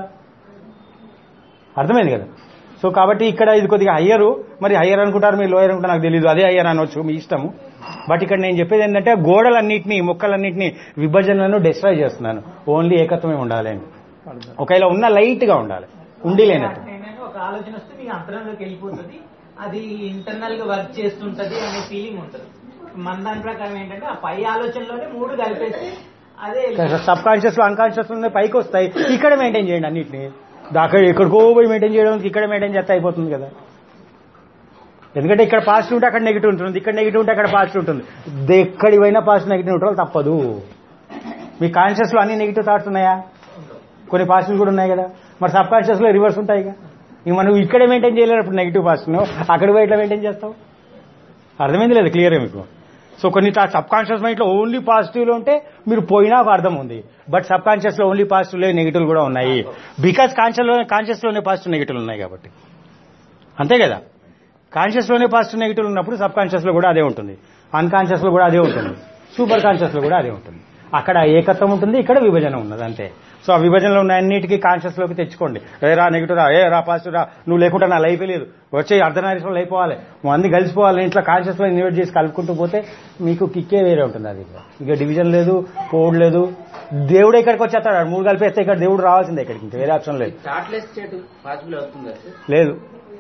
అర్థమైంది కదా సో కాబట్టి ఇక్కడ ఇది కొద్దిగా హయ్యరు మరి హయ్యర్ అనుకుంటారు మీరు లోయర్ అనుకుంటారు నాకు తెలియదు అదే హయ్యర్ అనొచ్చు మీ ఇష్టము బట్ ఇక్కడ నేను చెప్పేది ఏంటంటే గోడలన్నింటినీ మొక్కలన్నింటినీ విభజనలను డిస్ట్రాయ్ చేస్తున్నాను ఓన్లీ ఏకత్వమే ఉండాలి అని ఒకవేళ ఉన్న లైట్ గా ఉండాలి ఉండి లేనట్టు ఏంటంటే ఒక ఆలోచన వస్తే మీకు అంతరంలోకి వెళ్ళిపోతుంది అది ఇంటర్నల్ గా వర్క్ చేస్తుంటది అనే ఫీలింగ్ ఉంటుంది మన దాని ప్రకారం ఏంటంటే ఆ పై ఆలోచనలోనే మూడు కలిపేసి అదే సబ్ కాన్షియస్ లో అన్కాన్షియస్ లో పైకి వస్తాయి ఇక్కడ మెయింటైన్ చేయండి అన్నిటిని దాకా ఎక్కడికో పోయి మెయింటైన్ చేయడానికి ఇక్కడ మెయింటైన్ చేస్తే అయిపోతుంది కదా ఎందుకంటే ఇక్కడ పాజిటివ్ ఉంటే అక్కడ నెగిటివ్ ఉంటుంది ఇక్కడ నెగిటివ్ ఉంటే అక్కడ పాజిటివ్ ఉంటుంది దే- ఎక్కడి పోయినా పాజిటివ్ నెగిటివ్ న్యూట్రల్ తప్పదు మీ కాన్షియస్ లో అన్ని నెగిటివ్ థాట్స్ ఉన్నాయా కొన్ని పాజిటివ్ కూడా ఉన్నాయి కదా మరి సబ్ కాన్షియస్ లో రివర్స్ ఉంటాయి కదా ఇంక మనం ఇక్కడే మెయింటైన్ చేయలేనప్పుడు నెగిటివ్ పాజిటివ్ అక్కడ పోయి ఎట్లా మెయింటైన్ చేస్తావు అర్థమైంది లేదు క్లియర్ మీకు సో కొన్ని సబ్ కాన్షియస్ మైండ్ లో ఓన్లీ పాజిటివ్ లో ఉంటే మీరు పోయినా ఒక అర్థం ఉంది బట్ సబ్ కాన్షియస్ లో ఓన్లీ పాజిటివ్ లో నెగిటివ్ కూడా ఉన్నాయి బికాస్ కాన్షియస్ లో కాన్షియస్ లోనే పాజిటివ్ నెగిటివ్ ఉన్నాయి కాబట్టి అంతే కదా కాన్షియస్ లోనే పాజిటివ్ నెగిటివ్ ఉన్నప్పుడు సబ్ కాన్షియస్ లో కూడా అదే ఉంటుంది అన్కాన్షియస్ లో కూడా అదే ఉంటుంది సూపర్ కాన్షియస్ లో కూడా అదే ఉంటుంది అక్కడ ఏకత్వం ఉంటుంది ఇక్కడ విభజన ఉన్నది అంతే సో ఆ విభజనలో ఉన్న అన్నిటికీ కాన్షియస్ లోకి తెచ్చుకోండి ఏ రా నెగిటివ్ రా ఏ రా పాజిటివ్ రా నువ్వు లేకుండా నా లైఫే లేదు వచ్చే అర్ధనారీశ్వరం అయిపోవాలి మంది కలిసిపోవాలి ఇంట్లో కాన్షియస్ లో ఇన్వైట్ చేసి కలుపుకుంటూ పోతే మీకు కిక్కే వేరే ఉంటుంది అది ఇక డివిజన్ లేదు కోడ్ లేదు దేవుడు ఇక్కడికి వచ్చేస్తాడు మూడు కలిపేస్తే ఇక్కడ దేవుడు రావాల్సిందే ఇక్కడికి ఇంకా వేరే ఆప్షన్ లేదు థాట్లెస్ స్టేట్ పాసిబుల్ అవుతుందా సార్ లేదు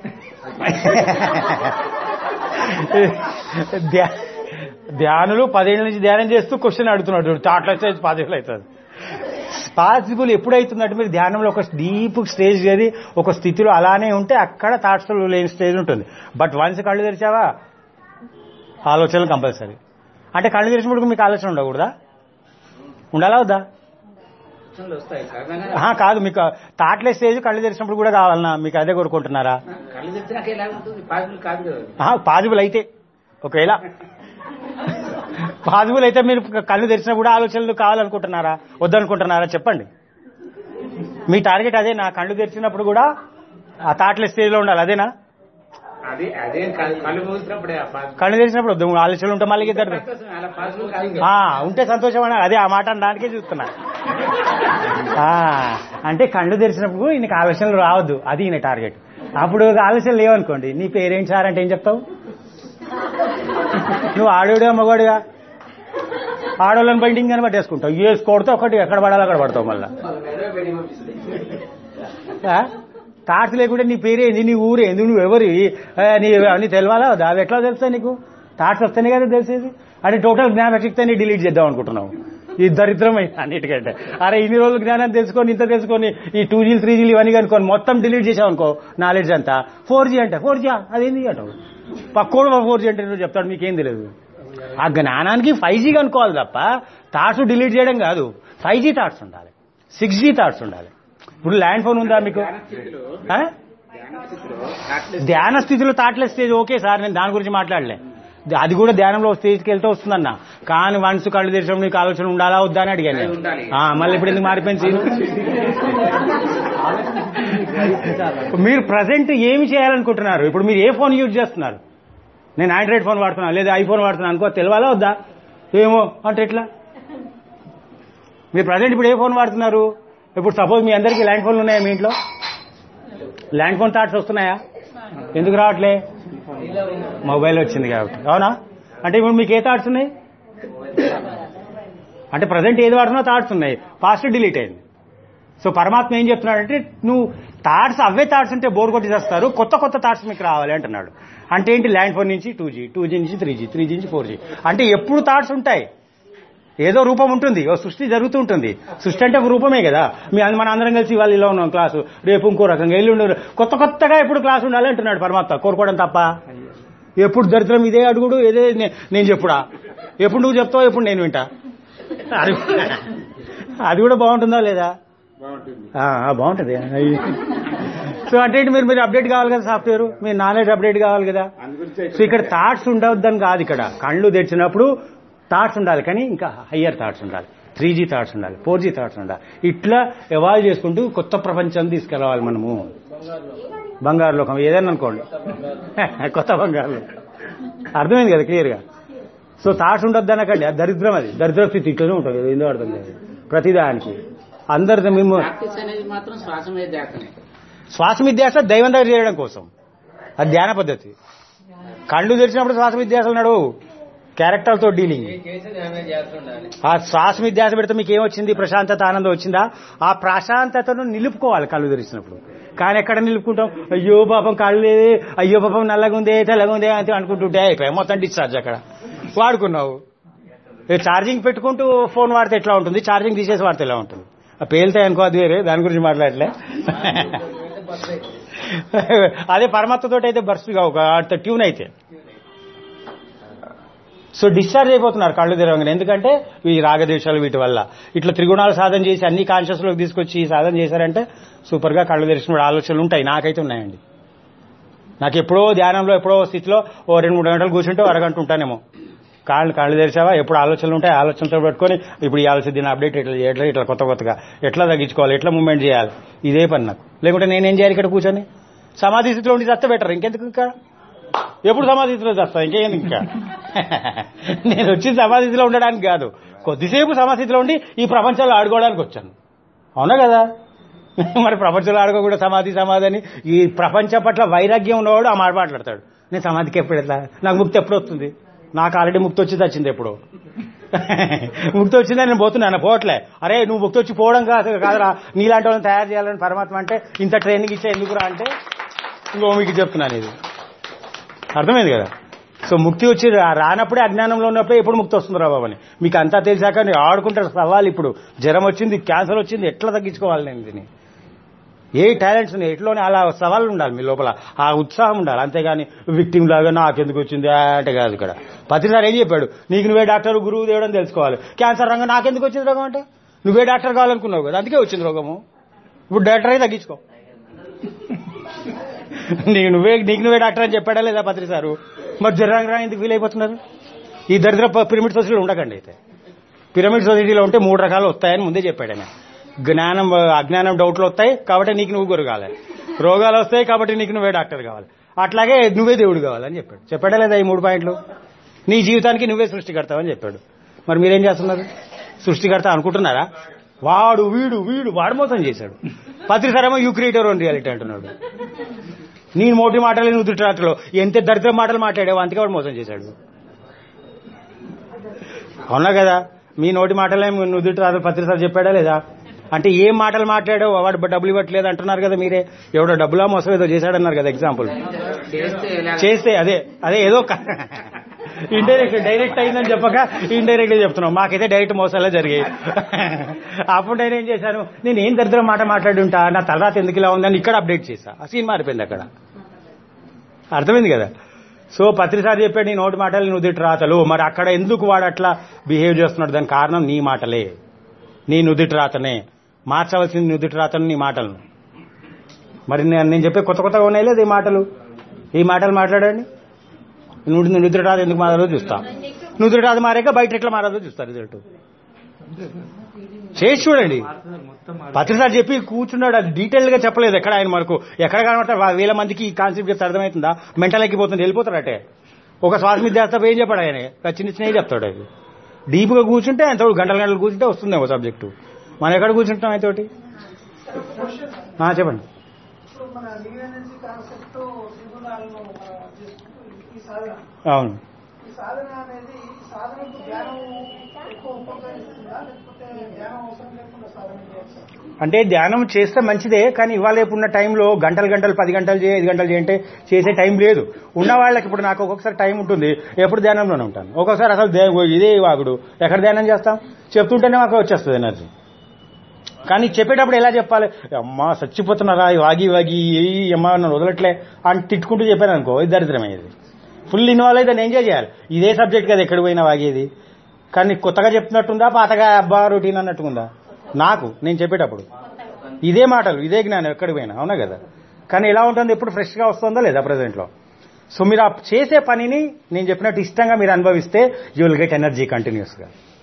ధ్యా- ధ్యానులు పదేళ్ళ నుంచి ధ్యానం చేస్తూ క్వశ్చన్ అడుగుతున్నాడు థాట్లో వచ్చే పదేళ్ళు అవుతుంది పాసిబుల్ ఎప్పుడైతుందంటే మీరు ధ్యానంలో ఒక డీప్ స్టేజ్ చేరి ఒక స్థితిలో అలానే ఉంటే అక్కడ థాట్స్ లేని స్టేజ్ ఉంటుంది బట్ వన్స్ కళ్ళు తెరిచావా ఆలోచనలు కంపల్సరీ అంటే కళ్ళు తెరిచినప్పుడు మీకు ఆలోచన ఉండకూడదా ఉండాలా వద్దా ఆలోచనలు వస్తాయి సహజంగా ఆహా, కాదు మీకు థాట్లెస్ స్టేజ్ కళ్ళు తెరిచినప్పుడు కూడా కావాలన్నా మీకు అదే కోరుకుంటున్నారా కళ్ళు తెచ్చినాక ఎలా ఉంటుంది పాసిబుల్ కాదు కదా ఆహా, పాజిబుల్ అయితే ఒకవేళ పాజిబుల్ అయితే మీరు కళ్ళు తెరిచినా కూడా ఆలోచనలు కావాలనుకుంటున్నారా వద్దనుకుంటున్నారా చెప్పండి మీ టార్గెట్ అదే నా కళ్ళు తెరిచినప్పుడు కూడా ఆ థాట్లెస్ స్టేజ్ లో ఉండాలి అదేనా అదే అదే కళ్ళు కళ్ళు మూసినప్పుడే ఆ పాసిబుల్ కళ్ళు తెరిచినప్పుడు వద్దు ఆలోచనలు ఉంటే మళ్ళీ ఇద్దరు అలా పాసిబుల్ కాదు కదా. ఆ, ఉంటే సంతోషం అన్న అదే ఆ మాట అనడానికే చూస్తున్నా ఆ, అంటే కళ్ళు తెరిచినప్పుడు ఈయనకి ఆలోచనలు రావద్దు అది ఈయన టార్గెట్ అప్పుడు ఆలోచనలు లేవనుకోండి నీ పేరేంటి సార్ అంటే ఏం చెప్తావు నువ్వు ఆడోడుగా మగవాడుగా ఆడోళ్ళని బైండింగ్ అని పట్టేసుకుంటావు వేసి కొడితే ఒకటి ఎక్కడ పడాలో అక్కడ పడతావు మళ్ళా థాట్స్ లేకుంటే నీ పేరేంది నీ ఊరేంది నువ్వు ఎవరి ఆ, నీ అన్ని తెలవాలా వద్దా? అవి ఎట్లా తెలుస్తాయి నీకు థాట్స్ వస్తేనే కదా తెలిసేది అంటే టోటల్ జ్ఞాపశక్తిని డిలీట్ చేద్దాం అనుకుంటున్నావు ఈ దరిద్రమై అన్నిటికంటే అరే ఇన్ని రోజులు జ్ఞానం తెలుసుకొని ఇంత తెలుసుకొని ఈ టూ జీలు త్రీ జీలు ఇవన్నీ కనుకొని మొత్తం డిలీట్ చేసావు అనుకో నాలెడ్జ్ అంతా ఫోర్ జీ అంటే ఫోర్ జీ అదేంది అంటావు పక్కోడు ఫోర్ జీ అంటే నువ్వు చెప్తాడు మీకేం తెలియదు ఆ జ్ఞానానికి ఫైవ్ జీ కనుక్కోవాలి తప్ప థాట్స్ డిలీట్ చేయడం కాదు ఫైవ్ జీ థాట్స్ ఉండాలి సిక్స్ జీ థాట్స్ ఉండాలి ఇప్పుడు ల్యాండ్ ఫోన్ ఉందా మీకు ధ్యాన స్థితిలో ఆ? ధ్యాన స్థితిలో థాట్లెస్ ధ్యాన స్థితిలో థాట్లెస్ స్టేజ్ ఓకే సార్ నేను దాని గురించి మాట్లాడలే అది కూడా ధ్యానంలో స్టేజ్కి వెళ్తూ వస్తుందన్న కానీ వన్స్ కళ్ళు తెరిచినప్పుడు నీకు ఆలోచన ఉండాలా వద్దా అని అడిగాను నేను. ఉండాలి. ఆ, మళ్ళీ ఇప్పుడు ఎందుకు మారిపోయింది scene? మీరు ప్రజెంట్ ఏమి చేయాలనుకుంటున్నారు ఇప్పుడు మీరు ఏ ఫోన్ యూజ్ చేస్తున్నారు నేను ఆండ్రాయిడ్ ఫోన్ వాడుతున్నాను లేదా ఐఫోన్ వాడుతున్నాను అనుకో తెలవాలా వద్దా ఏమో అంటే ఎట్లా మీరు ప్రజెంట్ ఇప్పుడు ఏ ఫోన్ వాడుతున్నారు ఇప్పుడు సపోజ్ మీ అందరికీ ల్యాండ్ ఫోన్లు ఉన్నాయా మీ ఇంట్లో ల్యాండ్ ఫోన్ థాట్స్ వస్తున్నాయా ఎందుకు రావట్లే మొబైల్ వచ్చింది కాబట్టి అవునా అంటే ఇప్పుడు మీకు ఏ థాట్స్ ఉన్నాయి అంటే ప్రజెంట్ ఏది వాడుతున్నా థాట్స్ ఉన్నాయి పాస్ట్ డిలీట్ అయింది సో పరమాత్మ ఏం చెప్తున్నాడంటే నువ్వు థాట్స్ అవే థాట్స్ ఉంటే బోర్ కొట్టి చేస్తారు కొత్త కొత్త థాట్స్ మీకు రావాలి అంటున్నాడు అంటే ఏంటి ల్యాండ్ ఫోన్ నుంచి టూ జీ టూ జీ నుంచి త్రీ జీ త్రీ జీ నుంచి ఫోర్ జీ అంటే ఎప్పుడు థాట్స్ ఉంటాయి ఏదో రూపం ఉంటుంది ఓ సృష్టి జరుగుతూ ఉంటుంది సృష్టి అంటే ఒక రూపమే కదా మీ అంద- మన అందరం కలిసి వాళ్ళు ఇలా ఉన్నాం క్లాసు రేపు ఇంకో రకంగా ఎల్లుండి కొత్త కొత్తగా ఎప్పుడు క్లాస్ ఉండాలి అంటున్నాడు పరమాత్మ కోరుకోవడం తప్ప ఎప్పుడు దరిద్రం ఇదే అడుగుడు ఇదే నే- నేను చెప్పుడా ఎప్పుడు నువ్వు చెప్తావు ఎప్పుడు నేను వింటా అది అది కూడా బాగుంటుందా లేదా ఆ, ఆ, బాగుంటుంది సో అంటే ఏంటి మీరు మీరు అప్డేట్ కావాలి కదా సాఫ్ట్వేర్ మీ నాలెడ్జ్ అప్డేట్ కావాలి కదా సో ఇక్కడ థాట్స్ ఉండవద్దని కాదు ఇక్కడ కళ్ళు తెరిచినప్పుడు థాట్స్ ఉండాలి కానీ ఇంకా హయ్యర్ థాట్స్ ఉండాలి త్రీ జీ థాట్స్ ఉండాలి ఫోర్ జీ థాట్స్ ఉండాలి ఇట్లా ఎవాల్వ్ చేసుకుంటూ కొత్త ప్రపంచం తీసుకెళ్ళవాలి మనము బంగారు లోకం ఏదైనా అనుకోండి కొత్త బంగారు లోకం అర్థమైంది కదా క్లియర్గా సో థాట్స్ ఉండొద్దు అనకండి అది దరిద్రం అది దరిద్ర స్థితి ఇట్లనే ఉంటుంది ఏందో అర్థం లేదు ప్రతిదానికి అందరితో మేము ప్రాక్టీస్ అనేది మాత్రం శ్వాస మీద ధ్యాసనే శ్వాస విద్యాస దైవం దగ్గర చేయడం కోసం అది ధ్యాన పద్ధతి కళ్ళు తెరిచినప్పుడు శ్వాస విద్యాసలు నడువు క్యారెక్టర్తో డీలింగ్ చేసేది ఆమె చేస్తుండాలి ఆ శ్వాస విద్యాస పెడితే మీకు ఏమొచ్చింది ప్రశాంతత ఆనందం వచ్చిందా ఆ ప్రశాంతతను నిలుపుకోవాలి కళ్ళు తెరిచినప్పుడు కానీ ఎక్కడ నిలుపుకుంటాం అయ్యో పాపం కళ్ళు లేదే అయ్యో పాపం నల్లగా ఉందే తెల్లగా ఉందే అని అనుకుంటుంటే అయిపోయి మొత్తం డిశ్చార్జ్ అక్కడ వాడుకున్నావు ఏ ఛార్జింగ్ పెట్టుకుంటూ ఫోన్ వాడితే ఎట్లా ఉంటుంది ఛార్జింగ్ తీసేసి వాడితే ఎలా ఉంటుంది ఆ పేలితే అనుకో అది వేరే దాని గురించి మాట్లాడలే అదే పరమాత్మతో అయితే బర్స్గా ఒక ట్యూన్ అయితే సో డిశ్చార్జ్ అయిపోతున్నారు కళ్ళు తెరవగానే ఎందుకంటే ఈ రాగదేశాలు వీటి వల్ల ఇట్లా త్రిగుణాలు సాధన చేసి అన్ని కాన్షియస్ లోకి తీసుకొచ్చి సాధన చేశారంటే సూపర్ గా కళ్ళు తెరిచిన ఆలోచనలు ఉంటాయి నాకైతే ఉన్నాయండి నాకు ఎప్పుడో ధ్యానంలో ఎప్పుడో స్థితిలో ఓ రెండు మూడు గంటలు కూర్చుంటే ఓ అరగంట ఉంటానేమో కాళ్ళు కాళ్ళు తెరిచావా ఎప్పుడు ఆలోచనలు ఉంటాయి ఆలోచనతో పెట్టుకొని ఇప్పుడు ఈ ఆలోచన దీని అప్డేట్ ఎట్లా ఎట్లా ఇట్లా కొత్త కొత్తగా ఎట్లా తగ్గించుకోవాలి ఎట్లా మూవ్మెంట్ చేయాలి ఇదే పని నాకు లేకుంటే నేనేం చేయాలి ఇక్కడ కూర్చొని సమాధి స్థితిలో ఉండి చస్తే బెటర్ ఇంకెందుకు ఇంకా ఎప్పుడు సమాధి స్థితిలో చేస్తా ఇంకేం ఇంకా నేను వచ్చి సమాధి స్థితిలో ఉండడానికి కాదు కొద్దిసేపు సమాధిలో ఉండి ఈ ప్రపంచంలో ఆడుకోవడానికి వచ్చాను అవునా కదా మరి ప్రపంచంలో ఆడుకోకుండా సమాధి సమాధి అని ఈ ప్రపంచం పట్ల వైరాగ్యం ఉన్నవాడు ఆ మాట మాట్లాడతాడు నేను సమాధికి ఎప్పుడు ఎట్లా నాకు ముక్తి ఎప్పుడు వస్తుంది నాకు ఆల్రెడీ ముక్తి వచ్చి వచ్చింది ఎప్పుడు ముక్తి వచ్చిందని నేను పోతున్నాను పోవట్లే అరే నువ్వు ముక్తి వచ్చి పోవడం కాదు కాదురా నీలాంటి వాళ్ళని తయారు చేయాలని పరమాత్మ అంటే ఇంత ట్రైనింగ్ ఇచ్చా ఎందుకురా అంటే ఇంకో మీకు చెప్తున్నాను ఇది అర్థమైంది కదా సో ముక్తి వచ్చి రా- రానప్పుడే అజ్ఞానంలో ఉన్నప్పుడే ఎప్పుడు ముక్తి వస్తుంది రా బాబు అని మీకు అంతా తెలిసాక నేను ఆడుకుంటారు సవాల్ ఇప్పుడు జ్వరం వచ్చింది క్యాన్సర్ వచ్చింది ఎట్లా తగ్గించుకోవాలి నేను దీన్ని ఏ టాలెంట్స్ ఉన్నాయి ఎట్లోనే అలా సవాళ్ళు ఉండాలి మీ లోపల ఆ ఉత్సాహం ఉండాలి అంతేగాని విక్టిమ్ లాగా నాకెందుకు వచ్చింది ఆ అంటే కాదు ఇక్కడ పత్రిసారి ఏం చెప్పాడు నీకు నువ్వే డాక్టర్ గురువు దేవుడు అని తెలుసుకోవాలి క్యాన్సర్ రంగం నాకెందుకు వచ్చింది రోగం అంటే నువ్వే డాక్టర్ కావాలనుకున్నావు కదా అందుకే వచ్చింది రోగము ఇప్పుడు డాక్టర్ అయితే తగ్గించుకో నీకు నువ్వే నీకు నువ్వే డాక్టర్ అని చెప్పాడా లేదా పత్రి సారు మరి జ్వరంగా ఎందుకు ఫీల్ అయిపోతున్నారు ఈ దరిద్ర ప- పిరమిడ్ సొసైటీలో ఉండకండి అయితే పిరమిడ్ సొసైటీలో ఉంటే మూడు రకాలు వస్తాయని ముందే చెప్పాడు ఆయన జ్ఞానం అజ్ఞానం డౌట్లు వస్తాయి కాబట్టి నీకు నువ్వు గురు కావాలి రోగాలు వస్తాయి కాబట్టి నీకు నువ్వే డాక్టర్ కావాలి అట్లాగే నువ్వే దేవుడు కావాలని చెప్పాడు చెప్పాడా లేదా ఈ మూడు పాయింట్లు నీ జీవితానికి నువ్వే సృష్టికర్తావని చెప్పాడు మరి మీరేం చేస్తున్నారు సృష్టికర్త అనుకుంటున్నారా వాడు వీడు వీడు వాడు మోసం చేశాడు పత్రిసారేమో యూ క్రియేటర్ ఓన్ రియాలిటీ అంటున్నాడు నీ మోటి మాటలు నువ్వు దుట్టరాటలో ఎంత దరిద్ర మాటలు మాట్లాడావు అందుకే వాడు మోసం చేశాడు అవునా కదా మీ నోటి మాటలే నువ్వు దుట్టరాటలు పత్రిసారి చెప్పాడా లేదా అంటే ఏం మాటలు మాట్లాడావు వాడు డబ్బులు ఇవ్వట్లేదు అంటున్నారు కదా మీరే ఎవడో డబ్బులా మోసం ఏదో చేశాడన్నారు కదా ఎగ్జాంపుల్ చేస్తే ఎలా చేస్తే అదే అదే ఏదో ఇండైరెక్ట్ డైరెక్ట్ అయిందని చెప్పక ఇండైరెక్ట్ చెప్తున్నాం మాకైతే డైరెక్ట్ మోసాలే జరిగాయి అప్పుడు నేను ఏం చేశాను నేను ఏం దరిద్రం మాట మాట్లాడి ఉంటా నా తర్వాత ఎందుకు ఇలా ఉందని ఇక్కడ అప్డేట్ చేశా ఆ సీన్ మారిపోయింది అక్కడ అర్థమైంది కదా సో పత్రిసారి చెప్పాడు నీ నోటి మాటలు నువ్వు దిట్టు రాతలు మరి అక్కడ ఎందుకు వాడు అట్లా బిహేవ్ చేస్తున్నాడు దానికి కారణం నీ మాటలే నీ నుదిటి రాతనే మార్చవలసింది నుదిటి రాతను నీ మాటలను మరి నేను నేను చెప్పే కొత్త కొత్తగా ఉన్నాయి లేదు ఈ మాటలు ఈ మాటలు మాట్లాడండి నువ్వు నుదిటి రాత ఎందుకు మారాలో చూస్తా నుదిటి రాత మారాక బయట ఎట్లా మారాలో చూస్తా రిజల్ట్ చేసి చూడండి పత్రిసారి చెప్పి కూర్చున్నాడు అది డీటెయిల్ గా చెప్పలేదు ఎక్కడ ఆయన మనకు ఎక్కడ కనబడతారు వా- వేల మందికి ఈ కాన్సెప్ట్ చెప్తే అర్థమవుతుందా మెంటల్ ఎక్కిపోతుంది వెళ్ళిపోతారు అటే ఒక శ్వాస మీద చేస్తా ఏం చెప్పాడు ఆయన చిన్న చిన్నవి చెప్తాడు అది డీప్ గా కూర్చుంటే ఆయన తోడు గంటల గంటలు కూర్చుంటే వస్తుందేమో సబ్జెక్టు మనం ఎక్కడ కూర్చుంటాం ఆయనతోటి ఆ, చెప్పండి ఇప్పుడు మన న్యూ ఎనర్జీ కాన్సెప్ట్ త్రిగుణాలను మన చేసుకుంటూ ఈ సాధన అవును ఈ సాధన అనేది ఈ సాధనకు ధ్యానం ఎక్కువ ఉపకరిస్తుందా లేకపోతే ధ్యానం అవసరం లేకుండా సాధన చేయొచ్చా అంటే ధ్యానం చేస్తే మంచిదే కానీ ఇవాళ రేపు ఉన్న టైంలో గంటలు గంటలు పది గంటలు చేయి ఐదు గంటలు చేయంటే చేసే టైం లేదు ఉన్న వాళ్ళకి ఇప్పుడు నాకు ఒక్కొక్కసారి టైం ఉంటుంది ఎప్పుడు ధ్యానంలోనే ఉంటాను ఒక్కొక్కసారి అసలు దే- ఇదే వాగుడు ఎక్కడ ధ్యానం చేస్తాం చెప్తుంటేనే మాకు వచ్చేస్తుంది ఎనర్జీ కానీ చెప్పేటప్పుడు ఎలా చెప్పాలి అమ్మా చచ్చిపోతున్నారా ఈ వాగి వాగి ఏ అమ్మా నన్ను వదలట్లే అని తిట్టుకుంటూ చెప్పాను అనుకో ఇది దరిద్రమయ్యేది ఫుల్ ఇన్వాల్వ్ అయితే నేను ఎంజాయ్ చేయాలి ఇదే సబ్జెక్ట్ కదా ఎక్కడ పోయినా వాగేది కానీ కొత్తగా చెప్తున్నట్టుందా పాతగా అబ్బా రొటీన్ అన్నట్టుకుందా నాకు నేను చెప్పేటప్పుడు ఇదే మాటలు ఇదే జ్ఞానం ఎక్కడికి పోయినా అవునా కదా కానీ ఎలా ఉంటుంది ఎప్పుడు ఫ్రెష్గా వస్తుందో లేదా ప్రజెంట్లో సో మీరు ఆ చేసే పనిని నేను చెప్పినట్టు ఇష్టంగా మీరు అనుభవిస్తే యూ విల్ గెట్ ఎనర్జీ కంటిన్యూస్గా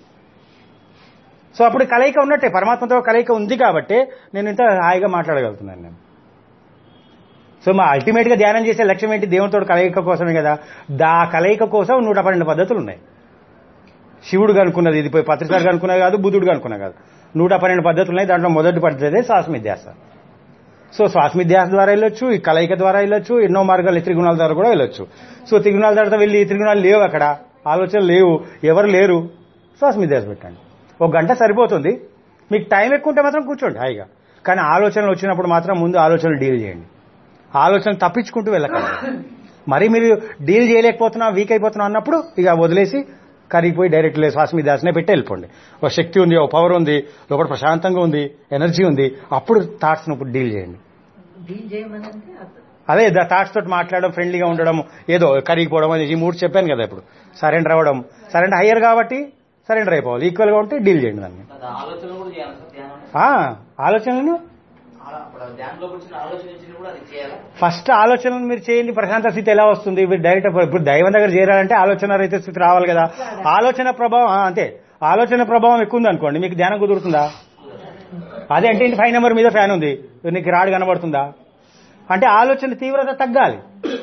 సో అప్పుడు కలయిక ఉన్నట్టే పరమాత్మతో కలయిక ఉంది కాబట్టి నేను ఇంత హాయిగా మాట్లాడగలుగుతున్నాను నేను సో మా అల్టిమేట్ గా ధ్యానం చేసే లక్ష్యం ఏంటి దేవునితో కలయిక కోసమే కదా దా కలయిక కోసం నూట పన్నెండు పద్ధతులు ఉన్నాయి శివుడు కనుక్కున్నది ఇది పోయి పత్రికారు కనుక్కున్నది కాదు బుద్ధుడు కనుక్కున్నది కాదు నూట పన్నెండు పద్ధతులు ఉన్నాయి దాంట్లో మొదటి పద్ధతి శ్వాసమిధ్యాస సో శ్వాసమిధ్యాస ద్వారా వెళ్ళొచ్చు ఈ కలయిక ద్వారా వెళ్ళొచ్చు ఎన్నో మార్గాలు ఈ త్రిగుణాల ద్వారా కూడా వెళ్ళొచ్చు సో త్రిగుణాల తర్వాత వెళ్ళి ఈ త్రిగుణాలు లేవు అక్కడ ఆలోచనలు లేవు ఎవరు లేరు శ్వాసమిధ్యాస పెట్టండి ఒక గంట సరిపోతుంది మీకు టైం ఎక్కువ ఉంటే మాత్రం కూర్చోండి హాయిగా కానీ ఆలోచనలు వచ్చినప్పుడు మాత్రం ముందు ఆలోచనలు డీల్ చేయండి ఆలోచనలు తప్పించుకుంటూ వెళ్ళకండి మరి మీరు డీల్ చేయలేకపోతున్నా వీక్ అయిపోతున్నా అన్నప్పుడు ఇక వదిలేసి కరిగిపోయి డైరెక్ట్ లేదు శ్వాస మీద దాసనే పెట్టి వెళ్ళిపోండి ఒక శక్తి ఉంది ఒక పవర్ ఉంది లోపల ప్రశాంతంగా ఉంది ఎనర్జీ ఉంది అప్పుడు థాట్స్ ఇప్పుడు డీల్ చేయండి డీల్ చేయమనంటే అర్థం. అదే ద థాట్స్ తోటి మాట్లాడడం ఫ్రెండ్లీగా ఉండడం ఏదో కరిగిపోవడం అనేది ఈ మూడు చెప్పాను కదా ఇప్పుడు సరెండర్ అవ్వడం సరెండర్ హయ్యర్ కాబట్టి సరెండర్ అయిపోవాలి ఈక్వల్ గా ఉంటే డీల్ చేయండి దాన్ని ఆలోచన కూడా చేయాలి సార్ ధ్యానం ఆ, ఆలోచనలను అలా ఇప్పుడు ధ్యానంలోకి వచ్చిన ఆలోచన ఇచ్చినప్పుడు కూడా అది చేయాలా ఫస్ట్ ఆలోచనలు మీరు చేయండి ప్రశాంత స్థితి ఎలా వస్తుంది మీరు డైరెక్ట్ ఇప్పుడు దైవం దగ్గర చేరాలంటే ఆలోచన రహిత స్థితి రావాలి కదా ఆలోచన ప్రభావం ఆ, అంతే ఆలోచన ప్రభావం ఎక్కువ ఉంది అనుకోండి మీకు ధ్యానం కుదురుతుందా అదే అంటే ఇంటి ఫైవ్ నెంబర్ మీద ఫ్యాన్ ఉంది నీకు రాడు కనబడుతుందా అంటే ఆలోచన తీవ్రత తగ్గాలి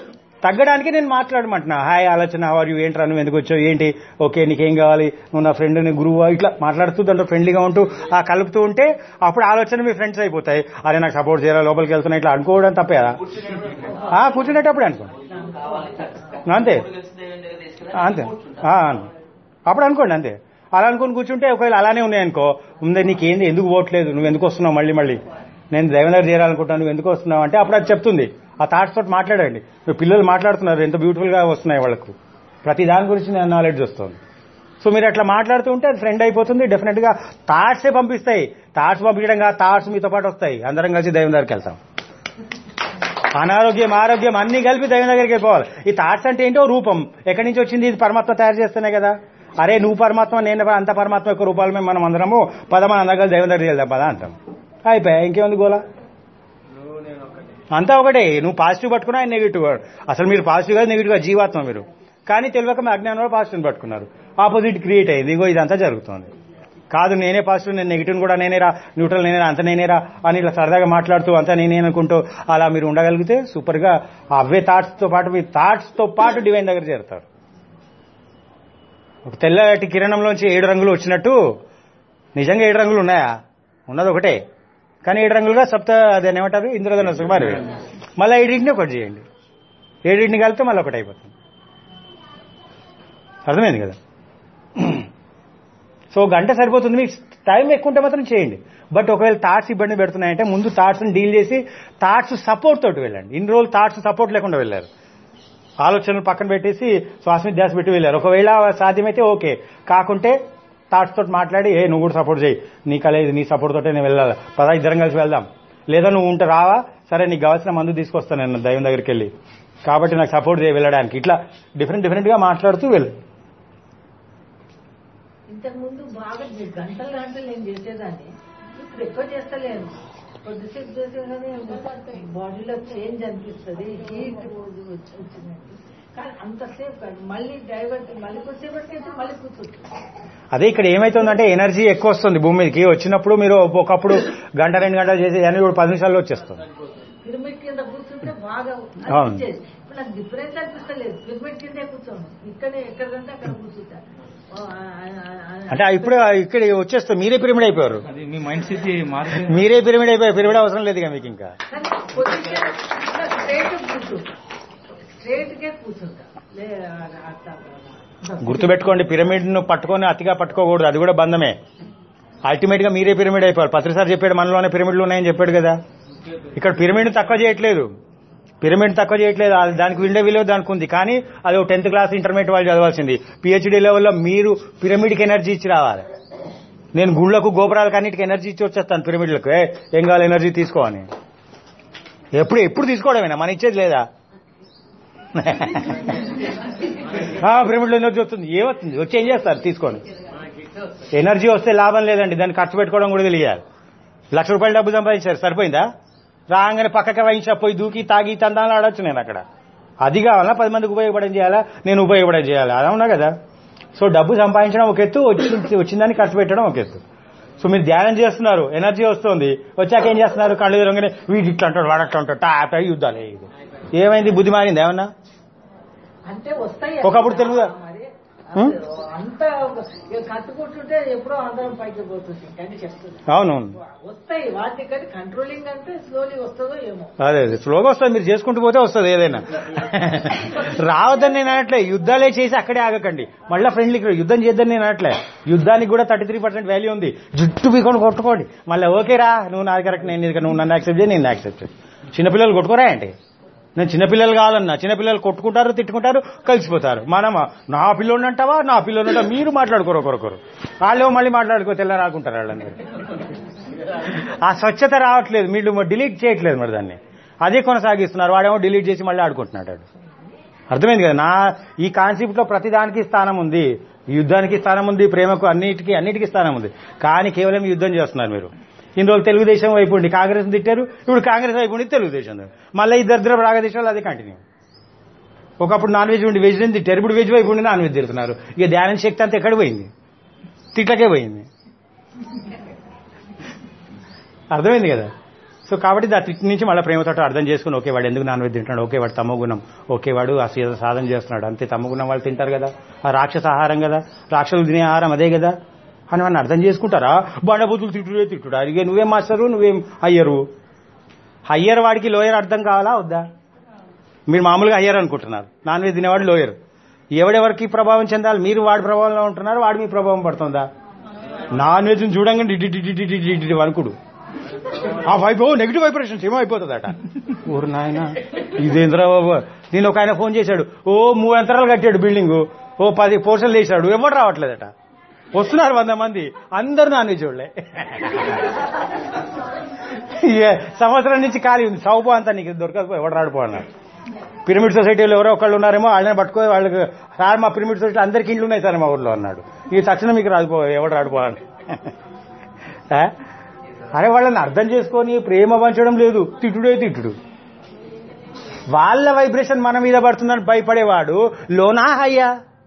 తగ్గడానికి నేను మాట్లాడమంటున్నా హాయ్ ఆలోచన హవర్ యూ ఏంట్రా నువ్వు ఎందుకు వచ్చావు ఏంటి ఓకే నీకేం కావాలి నువ్వు నా ఫ్రెండ్ నీ గురువు ఇట్లా మాట్లాడుతూ దాంట్లో ఫ్రెండ్లీగా ఉంటూ ఆ కలుపుతూ ఉంటే అప్పుడు ఆలోచన మీ ఫ్రెండ్స్ అయిపోతాయి అరే నాకు సపోర్ట్ చేయాలి లోపలికి వెళ్తున్నా ఇట్లా అనుకోవడం తప్పే కదా ఆ, కూర్చునేటప్పుడు అనుకోండి అంతే అంతే ఆ, అను. అప్పుడు అనుకోండి అంతే అలా అనుకుని కూర్చుంటే ఒకవేళ అలానే ఉన్నాయనుకో ఉందే నీకేంది ఎందుకు పోవట్లేదు నువ్వు ఎందుకు వస్తున్నావు మళ్ళీ మళ్ళీ నేను దేవనగర్ చేరాలనుకుంటాను నువ్వు ఎందుకు వస్తున్నావు అంటే అప్పుడు అది చెప్తుంది ఆ థాట్స్ తోటి మాట్లాడండి ఇప్పుడు పిల్లలు మాట్లాడుతున్నారు ఎంత బ్యూటిఫుల్ గా వస్తున్నాయి వాళ్ళకు ప్రతి దాని గురించి నేను నాలెడ్జ్ వస్తుంది సో మీరు అట్లా మాట్లాడుతూ ఉంటే అది ఫ్రెండ్ అయిపోతుంది డెఫినెట్ గా థాట్సే పంపిస్తాయి థాట్స్ పంపించడం కాదు థాట్స్ మీతో పాటు వస్తాయి అందరం కలిసి దైవం దగ్గరికి వెళ్తాం అనారోగ్యం ఆరోగ్యం అన్ని కలిపి దైవం దగ్గరికి వెళ్ళిపోవాలి ఈ థాట్స్ అంటే ఏంటో రూపం ఎక్కడి నుంచి వచ్చింది ఇది పరమాత్మ తయారు చేస్తేనే కదా అరే నువ్వు పరమాత్మ నేను అంత పరమాత్మ యొక్క రూపాలు మేము మనం అందరము పద మన అందరం కలిసి దైవం దగ్గరికి వెళ్దాం పదా అంటాం అయిపోయా ఇంకేముంది గోలా అంతా ఒకటే నువ్వు పాజిటివ్ పట్టుకున్నా ఆయన నెగిటివ్ అసలు మీరు పాజిటివ్ గా నెగిటివ్ గా జీవాత్మ మీరు కానీ తెలియక మీ అజ్ఞానంలో పాజిటివ్ పట్టుకున్నారు ఆపోజిట్ క్రియేట్ అయింది ఇంకో ఇదంతా జరుగుతుంది కాదు నేనే పాజిటివ్ నేను నెగిటివ్ కూడా నేనేరా న్యూట్రల్ నేనేరా అంత నేనేరా అని ఇట్లా సరదాగా మాట్లాడుతూ అంతా నేనే అనుకుంటూ అలా మీరు ఉండగలిగితే సూపర్ గా అవే థాట్స్ తో పాటు మీ థాట్స్ తో పాటు డివైన్ దగ్గర చేరుతారు ఒక తెల్లటి కిరణంలోంచి ఏడు రంగులు వచ్చినట్టు నిజంగా ఏడు రంగులు ఉన్నాయా ఉన్నది ఒకటే కానీ ఏడు రంగులుగా సప్త అదేం ఏమంటారు ఇంద్రధన సుమారు మళ్ళీ ఏడింటిని ఒకటి చేయండి ఏడింటిని కలిపితే మళ్ళీ ఒకటి అయిపోతుంది అర్థమైంది కదా సో గంట సరిపోతుంది మీకు టైం ఎక్కువ ఉంటే మాత్రం చేయండి బట్ ఒకవేళ థాట్స్ ఇబ్బంది పెడుతున్నాయంటే ముందు థాట్స్ని డీల్ చేసి థాట్స్ సపోర్ట్ తోటి వెళ్ళండి ఇన్ని రోజులు థాట్స్ సపోర్ట్ లేకుండా వెళ్ళారు ఆలోచనలు పక్కన పెట్టేసి శ్వాస మీద ధ్యాస పెట్టి వెళ్ళారు ఒకవేళ సాధ్యమైతే ఓకే కాకుంటే థాట్స్ తోటి మాట్లాడి ఏ నువ్వు కూడా సపోర్ట్ చేయి నీ కల ఇది నీ సపోర్ట్ తోటే నేను వెళ్ళాలి పదా ఇద్దరం కలిసి వెళ్దాం లేదా నువ్వు ఉంటే రావా సరే నీకు కావాల్సిన మందు తీసుకొస్తాను నేను దైవం దగ్గరికి వెళ్ళి కాబట్టి నాకు సపోర్ట్ చేయి వెళ్ళడానికి ఇట్లా డిఫరెంట్ డిఫరెంట్ గా మాట్లాడుతూ వెళ్ళు ఇంతకు ముందు బాగా గంటలు గంటలు నేను చేసేదాన్ని ఇప్పుడు ఎక్కువ చేస్తలేను కొద్దిసేపు చేసేగానే బాడీలో చేంజ్ అనిపిస్తుంది హీట్ వచ్చిందండి కానీ అంతసేపు కాదు మళ్ళీ డైవర్ట్ మళ్ళీ కొద్దిసేపటికి అయితే మళ్ళీ కూర్చుంటుంది అదే ఇక్కడ ఏమైతుందంటే ఎనర్జీ ఎక్కువ వస్తుంది భూమి మీదకి వచ్చినప్పుడు మీరు ఒకప్పుడు గంట రెండు గంటలు చేసే ఎనర్జీ కూడా పది నిమిషాల్లో వచ్చేస్తుంది పిరమిడ్ కింద కూర్చుంటే బాగా అవును. అనిపించేది ఇప్పుడు నాకు డిఫరెన్స్ అనిపిస్తలేదు పిరమిడ్ కిందే కూర్చోను ఇక్కడే ఎక్కడికంటే అక్కడ కూర్చుంటా ఓ, ఆ, ఆ, ఆ, ఆ. అంటే ఇప్పుడు ఇక్కడ వచ్చేస్తుంది మీరే పిరమిడ్ అయిపోయారు అది మీ మైండ్ స్థితి మారుతుంది మీరే పిరమిడ్ అయిపోయారు పిరమిడ్ అవసరం లేదు ఇక మీకు ఇంకా కానీ పొజిషన్ ఇట్లా స్ట్రైట్ కూర్చుంటా స్ట్రైట్ గా కూర్చుంటా లే అట్లా గుర్తుపెట్టుకోండి పిరమిడ్ ను పట్టుకొని అతిగా పట్టుకోకూడదు అది కూడా బంధమే అల్టిమేట్ గా మీరే పిరమిడ్ అయిపోయారు పత్రిసారి చెప్పాడు మనలోనే పిరమిడ్లు ఉన్నాయని చెప్పాడు కదా ఇక్కడ పిరమిడ్ తక్కువ చేయట్లేదు పిరమిడ్ తక్కువ చేయట్లేదు అది దానికి ఉండే విలువ దానికి ఉంది కానీ అది ఒక టెన్త్ క్లాస్ ఇంటర్మీడియట్ వాళ్ళు చదవాల్సింది పిహెచ్డి లెవెల్లో మీరు పిరమిడ్కి ఎనర్జీ ఇచ్చి రావాలి నేను గుళ్ళకు గోపురాలకు అన్నిటికీ ఎనర్జీ ఇచ్చి వచ్చేస్తాను పిరమిడ్లకు ఏ, ఏం కావాలి ఎనర్జీ తీసుకో అని ఎప్పుడు ఎప్పుడు తీసుకోవడమేనా మన ఇచ్చేది లేదా పిరమిడ్లో ఎనర్జీ వస్తుంది ఏమవుతుంది వచ్చి ఏం చేస్తారు తీసుకొని ఎనర్జీ వస్తే లాభం లేదండి దాన్ని ఖర్చు పెట్టుకోవడం కూడా తెలియాలి లక్ష రూపాయలు డబ్బు సంపాదించారు సరిపోయిందా రాగానే పక్కకి వహించా పోయి దూకి తాగి తందాలు ఆడొచ్చు నేను అక్కడ అది కావాలా పది మందికి ఉపయోగపడం చేయాలా నేను ఉపయోగపడం చేయాలా అలా ఉన్నా కదా సో డబ్బు సంపాదించడం ఒక ఎత్తు వచ్చి వచ్చిందని ఖర్చు పెట్టడం ఒక ఎత్తు సో మీరు ధ్యానం చేస్తున్నారు ఎనర్జీ వస్తుంది వచ్చాక ఏం చేస్తున్నారు కళ్ళు ఎదురంగానే వీడు ఇట్లా అంటాడు వాడు అట్లా అంటాడు టాప్ అయ్యి యుద్ధాలే ఇది ఏమైంది బుద్ధి మారింది ఏమన్నా అంటే వస్తాయి ఒకప్పుడు తెలుగుదా? మరి హ్మ్? అంత కట్టుకుంటుంటే ఎప్పుడో అందరం పైకి పోతుంది కానీ చెప్తుంది అవునవును వస్తాయి వాటి కానీ కంట్రోలింగ్ అంటే స్లోలీ వస్తుందో ఏమో అదే అదే స్లోగా వస్తుంది మీరు చేసుకుంటూ పోతే వస్తుంది ఏదైనా రావద్దని నేను అనట్లే యుద్ధాలే చేసి అక్కడే ఆగకండి మళ్ళీ ఫ్రెండ్లీ యుద్ధం చేద్దని నేను అనట్లే యుద్ధానికి కూడా థర్టీ త్రీ పర్సెంట్ వాల్యూ ఉంది జుట్టు పీకొని కొట్టుకోండి మళ్ళీ ఓకేరా నువ్వు నాది కరెక్ట్ నేను ఇది నువ్వు నన్ను యాక్సెప్ట్ చేయి నేను యాక్సెప్ట్ చేయి చిన్నపిల్లలు కొట్టుకోరా ఏంటి నేను చిన్నపిల్లలు కావాలన్నా చిన్నపిల్లలు కొట్టుకుంటారు తిట్టుకుంటారు కలిసిపోతారు మనమా నా పిల్లోని అంటావా నా పిల్లోని అంటావా మీరు మాట్లాడుకోరు ఒకరొకరు వాళ్ళు మళ్ళీ మాట్లాడుకో తెల్ల రాకుంటారు వాళ్ళని ఆ స్వచ్ఛత రావట్లేదు మీరు డిలీట్ చేయట్లేదు మరి దాన్ని అదే కొనసాగిస్తున్నారు వాడేమో డిలీట్ చేసి మళ్ళీ ఆడుకుంటున్నాడు వాడు. అర్థమైంది కదా నా ఈ కాన్సెప్ట్ లో ప్రతిదానికి స్థానం ఉంది యుద్ధానికి స్థానం ఉంది ప్రేమకు అన్నిటికీ అన్నిటికీ స్థానం ఉంది కానీ కేవలం యుద్ధం చేస్తున్నారు మీరు ఇన్ని రోజులు తెలుగుదేశం వైపు ఉండి కాంగ్రెస్ తిట్టారు ఇప్పుడు కాంగ్రెస్ వైపు ఉండి తెలుగుదేశం మళ్ళీ ఈ దరిద్ర రాగదేశాలు అదే కంటిన్యూ ఒకప్పుడు నాన్ వెజ్ ఉండి వెజ్ తిట్టారు ఇప్పుడు వెజ్ వైపు ఉండి నాన్ వెజ్ తిడుతున్నారు ఇక ధ్యానం శక్తి అంతా ఎక్కడ పోయింది తిట్లకే పోయింది అర్థమైంది కదా సో కాబట్టి దాని తిట్టి నుంచి మళ్ళీ ప్రేమతో అర్థం చేసుకుని ఓకే వాడు ఎందుకు నాన్ వెజ్ తింటున్నాడు ఓకే వాడు తమో గుణం ఓకే వాడు ఆ సీ- సాధన చేస్తున్నాడు అంతే తమో గుణం వాళ్ళు తింటారు కదా ఆ రాక్షస ఆహారం కదా రాక్షసులు తినే ఆహారం అదే కదా అని వాడిని అర్థం చేసుకుంటారా బండబుద్ధులు తిట్టుడే తిట్టుడు అడిగే నువ్వేం మాస్టరు నువ్వేం హయ్యరు హయ్యర్ వాడికి లోయర్ అర్థం కావాలా వద్దా మీరు మామూలుగా హయ్యర్ అనుకుంటున్నారు నాన్ వెజ్ తినేవాడు లోయర్ ఎవడెవరికి ప్రభావం చెందాలి మీరు వాడి ప్రభావంలో ఉంటున్నారు వాడు మీ ప్రభావం పడుతుందా నాన్ వెజ్ చూడంగానే డి- డి- డి- డి- డి- డి- డి- డి వణుకుడు ఆ వైపు నెగిటివ్ వైబ్రేషన్స్ ఏమో అయిపోతుందట ఊరు నాయన ఇదేంద్రా బాబు నేను ఒక ఆయన ఫోన్ చేశాడు ఓ మూడు అంతరాలు కట్టాడు బిల్డింగ్ ఓ పది పోర్షన్లు వేసాడు ఎవరు రావట్లేదట వస్తున్నారు వంద మంది అందరు నాన్ వెజ్ వాళ్ళే ఇక సంవత్సరం నుంచి ఖాళీ ఉంది సౌపు అంతా నీకు దొరకకపోయి ఎవడు రాడిపో అన్నాడు పిరమిడ్ సొసైటీలో ఎవరో ఒకళ్ళు ఉన్నారేమో వాళ్ళని పట్టుకో వాళ్ళకి సార్ మా పిరమిడ్ సొసైటీ అందరికి ఇండ్లు ఉన్నాయి సార్ మా ఊర్లో అన్నాడు ఈ తక్షణం మీకు రాడిపో ఎవడు రాడిపోవాలి ఆ? అరే వాళ్ళని అర్థం చేసుకొని ప్రేమ పంచడం లేదు తిట్టుడే తిట్టుడు వాళ్ళ వైబ్రేషన్ మన మీద పడుతుందని భయపడేవాడు లోనా హయ్యా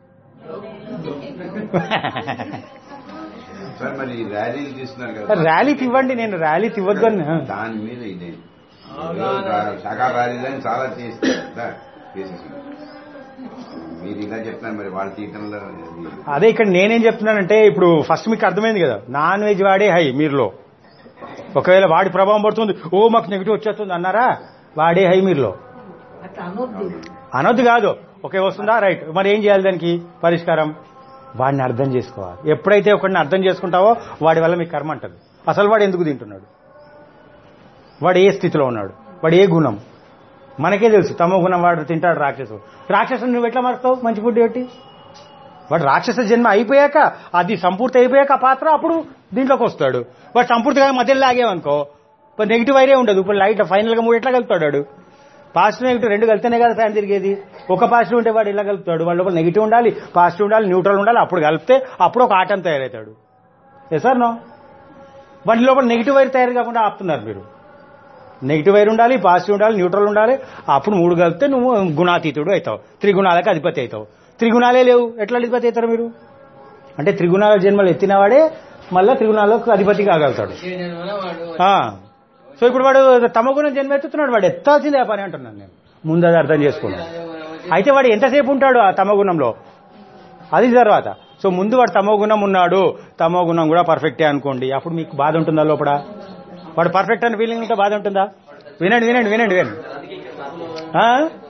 సార్ మరి ఈ ర్యాలీలు తీస్తున్నారు కదా ర్యాలీకి ఇవ్వండి నేను ర్యాలీకి ఇవ్వద్దు అని దాని మీద ఇది శాఖా ర్యాలీలని చాలా చేస్తారు కదా, కేసెస్ మీరు ఇలా చెప్తున్నారు మరి వాళ్ళ తీయటంలో ఇది అదే ఇక్కడ నేనేం చెప్తున్నానంటే ఇప్పుడు ఫస్ట్ మీకు అర్థమైంది కదా నాన్ వెజ్ వాడే హై మీరులో ఒకవేళ వాడి ప్రభావం పడుతుంది ఓ మాకు నెగిటివ్ వచ్చేస్తుంది అన్నారా వాడే హై మీరులో అట్లా అనొద్దు అనొద్దు కాదు ఓకే వస్తుందా రైట్ మరి ఏం చేయాలి దానికి పరిష్కారం వాడిని అర్థం చేసుకోవాలి ఎప్పుడైతే ఒకడిని అర్థం చేసుకుంటావో వాడి వల్ల మీకు కర్మ అంటది అసలు వాడు ఎందుకు తింటున్నాడు వాడు ఏ స్థితిలో ఉన్నాడు వాడు ఏ గుణం మనకే తెలుసు తమో గుణం వాడు తింటాడు రాక్షసు రాక్షసుని నువ్వు ఎట్లా మారుస్తావు మంచి ఫుడ్ పెట్టి వాడు రాక్షస జన్మ అయిపోయాక అది సంపూర్తి అయిపోయాక ఆ పాత్ర అప్పుడు దీంట్లోకి వస్తాడు వాడు సంపూర్తిగా మధ్యలో లాగేవనుకో ఇప్పుడు నెగిటివ్ వైరే ఉండదు ఇప్పుడు లైట్ ఫైనల్ గా మూడు ఎట్లా కలుపుతాడు వాడు పాజిటివ్ నెగిటివ్ రెండు కలిస్తేనే కదా ఫ్యాన్ తిరిగేది ఒక పాజిటివ్ ఉంటే వాడు ఇలా కలుపుతాడు వాళ్ళ లోపల నెగిటివ్ ఉండాలి పాజిటివ్ ఉండాలి న్యూట్రల్ ఉండాలి అప్పుడు కలిపితే అప్పుడు ఒక ఆటం తయారవుతాడు ఏ సార్ నో వాటి లోపల నెగిటివ్ వైర్ తయారు కాకుండా ఆపుతున్నారు మీరు నెగిటివ్ వైర్ ఉండాలి పాజిటివ్ ఉండాలి న్యూట్రల్ ఉండాలి అప్పుడు మూడు కలిపితే నువ్వు గుణాతీతుడు అవుతావు త్రిగుణాలకు అధిపతి అవుతావు త్రిగుణాలే లేవు ఎట్లా అధిపతి అవుతారు మీరు అంటే త్రిగుణాల జన్మలు ఎత్తినవాడే మళ్ళా త్రిగుణాలకు అధిపతి కాగలుగుతాడు ఆ. సో ఇప్పుడు వాడు తమ గుణం జన్మ ఎత్తుతున్నాడు వాడు ఎత్తాల్సిందే ఆ పని అంటున్నాను నేను ముందు అది అర్థం చేసుకున్నాను అయితే వాడు ఎంతసేపు ఉంటాడు ఆ తమ గుణంలో అది తర్వాత సో ముందు వాడు తమో గుణం ఉన్నాడు తమో గుణం కూడా పర్ఫెక్టే అనుకోండి అప్పుడు మీకు బాధ ఉంటుందా లోపల వాడు పర్ఫెక్ట్ అని ఫీలింగ్ ఉంటే బాధ ఉంటుందా వినండి వినండి వినండి వినండి ఆ?